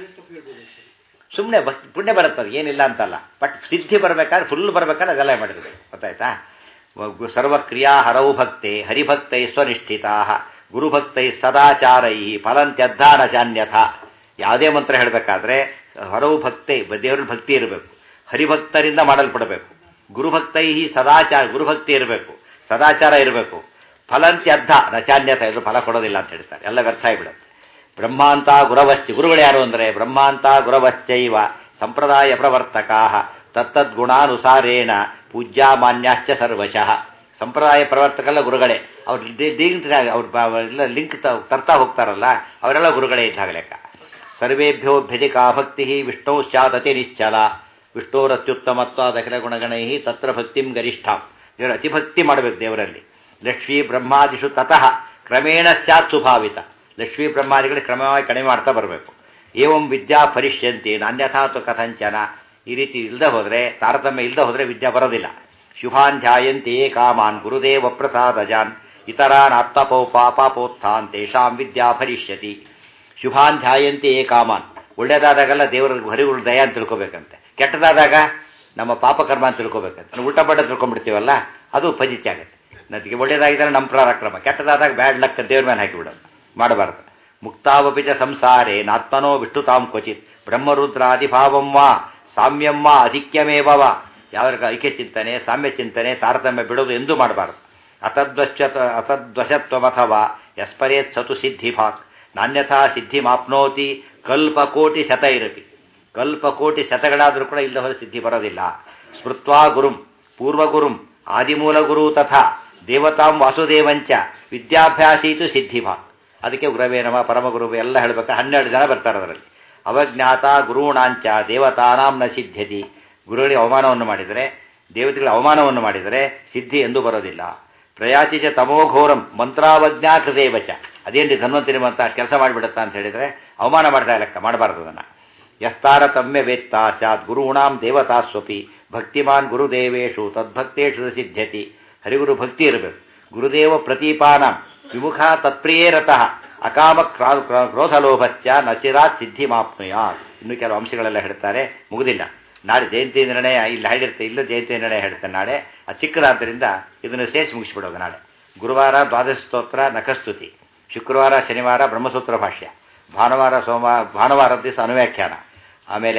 ಸುಮ್ಮನೆ ಪುಣ್ಯ ಬರುತ್ತದೆ ಏನಿಲ್ಲ ಅಂತಲ್ಲ ಬಟ್ ಸಿದ್ಧಿ ಬರಬೇಕಾದ್ರೆ ಫುಲ್ ಬರಬೇಕಾದ್ರೆ ಅದೆಲ್ಲ ಮಾಡಿದ್ರು ಗೊತ್ತಾಯ್ತಾ ಸರ್ವಕ್ರಿಯಾ ಹರವು ಭಕ್ತೆ ಹರಿಭಕ್ತೈ ಸ್ವನಿಷ್ಠಿತಾ ಗುರುಭಕ್ತೈ ಸದಾಚಾರೈ ಫಲಂತ್ಯದ್ದಾನ ಚಾನ್ಯಥ ಯಾವುದೇ ಮಂತ್ರ ಹೇಳಬೇಕಾದ್ರೆ ಹರವು ಭಕ್ತಿ ದೇವರ ಭಕ್ತಿ ಇರಬೇಕು ಹರಿಭಕ್ತರಿಂದ ಮಾಡಲ್ಪಡಬೇಕು ಗುರುಭಕ್ತೈ ಸದಾಚಾರ ಗುರುಭಕ್ತಿ ಇರಬೇಕು ಸದಾಚಾರ ಇರಬೇಕು ಫಲಂತ್ಯರ್ಧ ನಚಾನ್ಯಥ ಇದು ಫಲ ಕೊಡೋದಿಲ್ಲ ಅಂತ ಹೇಳ್ತಾರೆ ಎಲ್ಲ ವ್ಯರ್ಥ ಆಗಿಬಿಡುತ್ತೆ ಬ್ರಹ್ಮಾಂತ ಗುರವಶ್ಚ ಗುರುಗಳು ಯಾರು ಅಂದರೆ ಬ್ರಹ್ಮಾಂತ ಗುರವಶ್ಚೈವ ಸಂಪ್ರದಾಯ ಪ್ರವರ್ತಕಾ ತತ್ತದ್ಗುಣಾನುಸಾರೇಣ ಪೂಜ್ಯಾಮಾನ್ಯಾಶ್ಚ ಸರ್ವಶಃ ಸಂಪ್ರದಾಯ ಪ್ರವರ್ತಕಲ್ಲ ಗುರುಗಳೇ ಅವ್ರು ಲಿಂಕ್ ಅವ್ರು ಎಲ್ಲ ಲಿಂಕ್ ತರ್ತಾ ಹೋಗ್ತಾರಲ್ಲ ಅವರೆಲ್ಲ ಗುರುಗಳೇ ಇದ್ದಾಗ ಲೆಕ್ಕ ಸರ್ವೇಭ್ಯೋಭ್ಯಧಿಕಾ ಭಕ್ತಿ ವಿಷ್ಣು ಸ್ಯಾದತಿ ನಿಶ್ಚಲ ವಿಷ್ಣೋರತ್ಯುತ್ತಮತ್ವ ದಖಿಲ ಗುಣಗಣೈ ತತ್ರ ಭಕ್ತಿಂ ಗರಿಷ್ಠಾಂ ದೇವರ ಅತಿಭಕ್ತಿ ಮಾಡಬೇಕು ದೇವರಲ್ಲಿ ಲಕ್ಷ್ಮೀ ಬ್ರಹ್ಮಾದಿಷು ತತಃ ಕ್ರಮೇಣ ಸ್ಯಾತ್ ಸುಭಾವಿತ ಲಕ್ಷ್ಮೀ ಬ್ರಹ್ಮಾದಿಗಳಿಗೆ ಕ್ರಮವಾಗಿ ಕಡಿಮೆ ಮಾಡ್ತಾ ಬರಬೇಕು ಏವಂ ವಿದ್ಯಾ ಪರಿಷ್ಯಂತಿ ನಾನ್ಯಥಾತು ಕಥಂಚನ ಈ ರೀತಿ ಇಲ್ಲದೆ ಹೋದರೆ ತಾರತಮ್ಯ ಇಲ್ಲದೆ ಹೋದರೆ ವಿದ್ಯಾ ಬರೋದಿಲ್ಲ ಶುಭಾನ್ ಧ್ಯಾಯಂತಿ ಕಾಮಾನ್ ಗುರುದೇವ ಪ್ರಸಾದಜಾನ್ ಇತರಾನ್ ಆತ್ಮಪೌ ಪಾಪಾಪೋತ್ಥಾನ್ ತೇಷಾಂ ವಿದ್ಯಾ ಭರಿಷ್ಯತಿ ಶುಭಾನ್ ಧ್ಯಾಯಂತಿ ಏ ಕಾಮಾನ್ ಒಳ್ಳೇದಾದಾಗೆಲ್ಲ ದೇವರ ಹರಿಗಳು ದಯ ಅಂತ ತಿಳ್ಕೊಬೇಕಂತೆ ಕೆಟ್ಟದಾದಾಗ ನಮ್ಮ ಪಾಪಕರ್ಮ ಅಂತ ತಿಳ್ಕೊಬೇಕಂತೆ ಉಲ್ಟಾ ಪಡ್ಡ ತಿಳ್ಕೊಂಡ್ಬಿಡ್ತೀವಲ್ಲ ಅದು ಫಜಿತಿ ಆಗುತ್ತೆ ನನಗೆ ಒಳ್ಳೇದಾಗಿದ್ದರೆ ನಮ್ಮ ಪ್ರಾರಕ್ರಮ ಕೆಟ್ಟದಾದಾಗ ಬ್ಯಾಡ್ ಲಕ್ ದೇವ್ರ ಮೇಲೆ ಹಾಕಿಬಿಡೋದು ಮಾಡಬಾರ್ದು ಮುಕ್ತಾವಪಿಚ ಸಂಸಾರೇ ನಾತ್ಮನೋ ವಿಷ್ಣುತಾಂ ಕ್ವಚಿತ್ ಬ್ರಹ್ಮರುದ್ರಾದಿಭಾವಂ ವಾ ಸಾಮ್ಯಂ ವಾ ಅಧಿಕ್ಯಮೇವ ವಾ ಯಾವ ಐಕ್ಯ ಚಿಂತನೆ ಸಾಮ್ಯ ಚಿಂತನೆ ತಾರತಮ್ಯ ಬಿಡೋದು ಎಂದೂ ಮಾಡಬಾರ್ದು ಅತದ್ವಶ್ಚ ಅತದ್ವಶತ್ವಮಥವಾ ಯಸ್ಪರೇತ್ ಸತು ಸಿದ್ಧಿಭಾಕ್ ನಾನ್ಯಥಾ ಸಿದ್ಧಿಮಾಪ್ನೋತಿ ಕಲ್ಪಕೋಟಿ ಶತ ಇರತಿ ಕಲ್ಪಕೋಟಿ ಶತಗಳಾದರೂ ಕೂಡ ಇಲ್ಲದ ಹೋದ ಸಿದ್ಧಿ ಬರೋದಿಲ್ಲ ಸ್ಮೃತ್ವಾ ಗುರುಂ ಪೂರ್ವಗುರುಂ ಆದಿಮೂಲ ಗುರು ತಥಾ ದೇವತಾಂ ವಾಸುದೇವಂಚ ವಿದ್ಯಾಭ್ಯಾಸೀತು ಸಿದ್ಧಿಭಾಕ್ ಅದಕ್ಕೆ ಗುರವೇ ನಮ ಪರಮಗುರುವೆ ಎಲ್ಲ ಹೇಳಬೇಕು ಹನ್ನೆರಡು ಜನ ಬರ್ತಾರೆ ಅದರಲ್ಲಿ ಅವಜ್ಞಾತ ಗುರುಣಾಂಚ ದೇವತಾನಾಂ ನ ಸಿದ್ಧ್ಯತಿ ಗುರುಗಳಿಗೆ ಅವಮಾನವನ್ನು ಮಾಡಿದರೆ ದೇವತೆಗಳ ಅವಮಾನವನ್ನು ಮಾಡಿದರೆ ಸಿದ್ಧಿ ಎಂದು ಬರೋದಿಲ್ಲ ಪ್ರಯಾಚಿಚ ತಮೋಘೋರಂ ಮಂತ್ರಾವಜ್ಞಾ ಕೃತೇವಚ ಅದೇನು ಧನ್ವಂತರಿ ಮಂತ್ರ ಕೆಲಸ ಮಾಡಿಬಿಡುತ್ತಾ ಅಂತ ಹೇಳಿದರೆ ಅವಮಾನ ಮಾಡ್ತಾ ಲೆಕ್ಕ ಮಾಡಬಾರ್ದು ಅದನ್ನು ಯಸ್ತಾರತಮ್ಯ ವೇತ್ತಾ ಸ್ಯಾತ್ ಗುರುಣಾಂ ದೇವತಾಸ್ವಪಿ ಭಕ್ತಿಮಾನ್ ಗುರುದೇವೇಶು ತದ್ಭಕ್ತೇಶು ಸಿದ್ಧ್ಯತಿ ಹರಿಗುರು ಭಕ್ತಿ ಇರಬೇಕು ಗುರುದೇವ ಪ್ರತೀಪಾನಾಂ ವಿಮುಖ ತತ್ಪ್ರಿಯೇ ರತಃ ಅಕಾಮ ಕ್ರೋಧಲೋಭಶ್ಚ ನಚಿರಾತ್ ಸಿದ್ಧಿ ಮಾಪ್ನುಯಾತ್ ಇನ್ನು ಕೆಲವು ಅಂಶಗಳೆಲ್ಲ ಹೇಳ್ತಾರೆ ಮುಗುದಿಲ್ಲ ನಾಳೆ ಜಯಂತಿ ನಿರ್ಣಯ ಇಲ್ಲಿ ಹೇಳಿರುತ್ತೆ ಇಲ್ಲ ಜಯಂತಿ ನಿರ್ಣಯ ಹೇಳ್ತಾರೆ ನಾಳೆ ಅದು ಚಿಕ್ಕದಾದ್ದರಿಂದ ಇದನ್ನು ಸೇರಿಸಿ ಮುಗಿಸ್ಬಿಡೋದು ನಾಳೆ ಗುರುವಾರ ದ್ವಾದಶ ಸ್ತೋತ್ರ ನಖಸ್ತುತಿ ಶುಕ್ರವಾರ ಶನಿವಾರ ಬ್ರಹ್ಮಸೂತ್ರ ಭಾಷ್ಯ ಭಾನುವಾರ ಸೋಮವಾರ ಭಾನುವಾರದ ದಿವಸ ಅನುವ್ಯಾಖ್ಯಾನ ಆಮೇಲೆ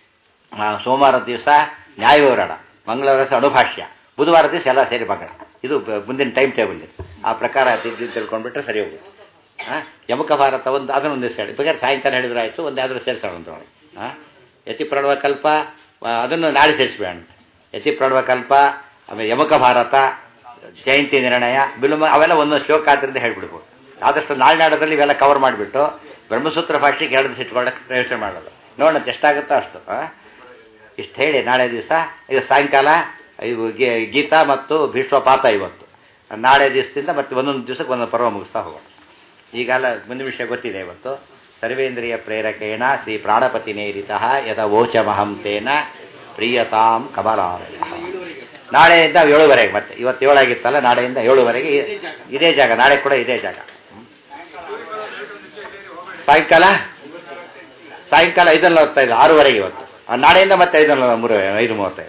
ಸೋಮವಾರದ ದಿವಸ ನ್ಯಾಯವಿವರಣ ಮಂಗಳವಾರ ದಿವಸ ಅಣುಭಾಷ್ಯ ಬುಧವಾರ ದಿವಸ ಎಲ್ಲ ಸೇರಿ ಮಗಳ ಇದು ಮುಂದಿನ ಟೈಮ್ ಟೇಬಲ್ ಇದು ಆ ಪ್ರಕಾರ ತಿದ್ದು ತಿಳ್ಕೊಂಡ್ಬಿಟ್ರೆ ಸರಿ ಹೋಗುತ್ತೆ ಹಾಂ ಯಮಕ ಭಾರತ ಒಂದು ಅದನ್ನೊಂದು ದಿವಸ ಹೇಳಿ ಬೇಕಾದ್ರೆ ಸಾಯಂಕಾಲ ಹೇಳಿದ್ರೆ ಆಯಿತು ಒಂದು ಯಾವ್ದಾದ್ರು ಸೇರಿಸೋಣ ಅಂತೇಳಿ ಹಾಂ ಯತಿ ಪ್ರಣವ ಕಲ್ಪ ಅದನ್ನು ನಾಳೆ ಸೇರಿಸ್ಬೇಡ ಯತಿ ಪ್ರಣವ ಕಲ್ಪ ಆಮೇಲೆ ಯಮಕ ಭಾರತ ಜಯಂತಿ ನಿರ್ಣಯ ಬಿಲುಮ ಅವೆಲ್ಲ ಒಂದೊಂದು ಶ್ಲೋಕ ಆದ್ದರಿಂದ ಹೇಳ್ಬಿಡ್ಬೋದು ಆದಷ್ಟು ನಾಳೆ ನಾಡೋದ್ರಲ್ಲಿ ಇವೆಲ್ಲ ಕವರ್ ಮಾಡಿಬಿಟ್ಟು ಬ್ರಹ್ಮಸೂತ್ರ ಭಾಷೆಗೆ ಎರಡು ದಿವಸ ಇಟ್ಕೊಳ್ಳೋಕೆ ಪ್ರಯೋಜನ ಮಾಡೋದು ನೋಡೋಣ ಎಷ್ಟಾಗುತ್ತೋ ಅಷ್ಟು ಇಷ್ಟು ಹೇಳಿ ನಾಳೆ ದಿವಸ ಇದು ಸಾಯಂಕಾಲ ಇವು ಗೀತಾ ಮತ್ತು ಭೀಷ್ಮಪಾತ ಇವತ್ತು ನಾಳೆ ದಿವಸದಿಂದ ಮತ್ತೆ ಒಂದೊಂದು ದಿವಸಕ್ಕೆ ಒಂದೊಂದು ಪರ್ವ ಮುಗಿಸ್ತಾ ಹೋಗೋಣ ಈಗೆಲ್ಲ ಮುಂದಿನ ವಿಷಯ ಗೊತ್ತಿದೆ ಇವತ್ತು ಸರ್ವೇಂದ್ರಿಯ ಪ್ರೇರಕೇಣ ಶ್ರೀ ಪ್ರಾಣಪತಿ ನೇರಿತ ಯಥ ವೋಚಮಹಂ ತೇನ ಪ್ರಿಯತಾಂ ಕಮಲಾಲಯ ನಾಳೆಯಿಂದ ಏಳುವರೆಗೆ ಮತ್ತೆ ಇವತ್ತು ಏಳಾಗಿತ್ತಲ್ಲ ನಾಳೆಯಿಂದ ಏಳುವರೆಗೆ ಇದೇ ಜಾಗ ನಾಳೆ ಕೂಡ ಇದೇ ಜಾಗ ಸಾಯಂಕಾಲ ಸಾಯಂಕಾಲ ಐದರಲ್ಲಿ ಮೂವತ್ತೈದು ಆರೂವರೆಗೆ ಇವತ್ತು ನಾಳೆಯಿಂದ ಮತ್ತೆ ಐದರಲ್ಲಿ ಮೂರು ಐದು ಮೂವತ್ತೈದು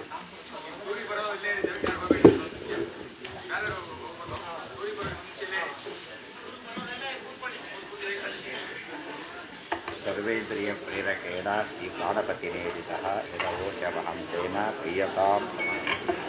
ಸರ್ವೇಂದ್ರಿಯ ಪ್ರೇರಕೇಣ ಶ್ರೀ ಪ್ರಾಣಪತಿ ನೇರಿತ ಯದವೋಚಮಹಂ ತೇನ ಪ್ರಿಯತಾಂ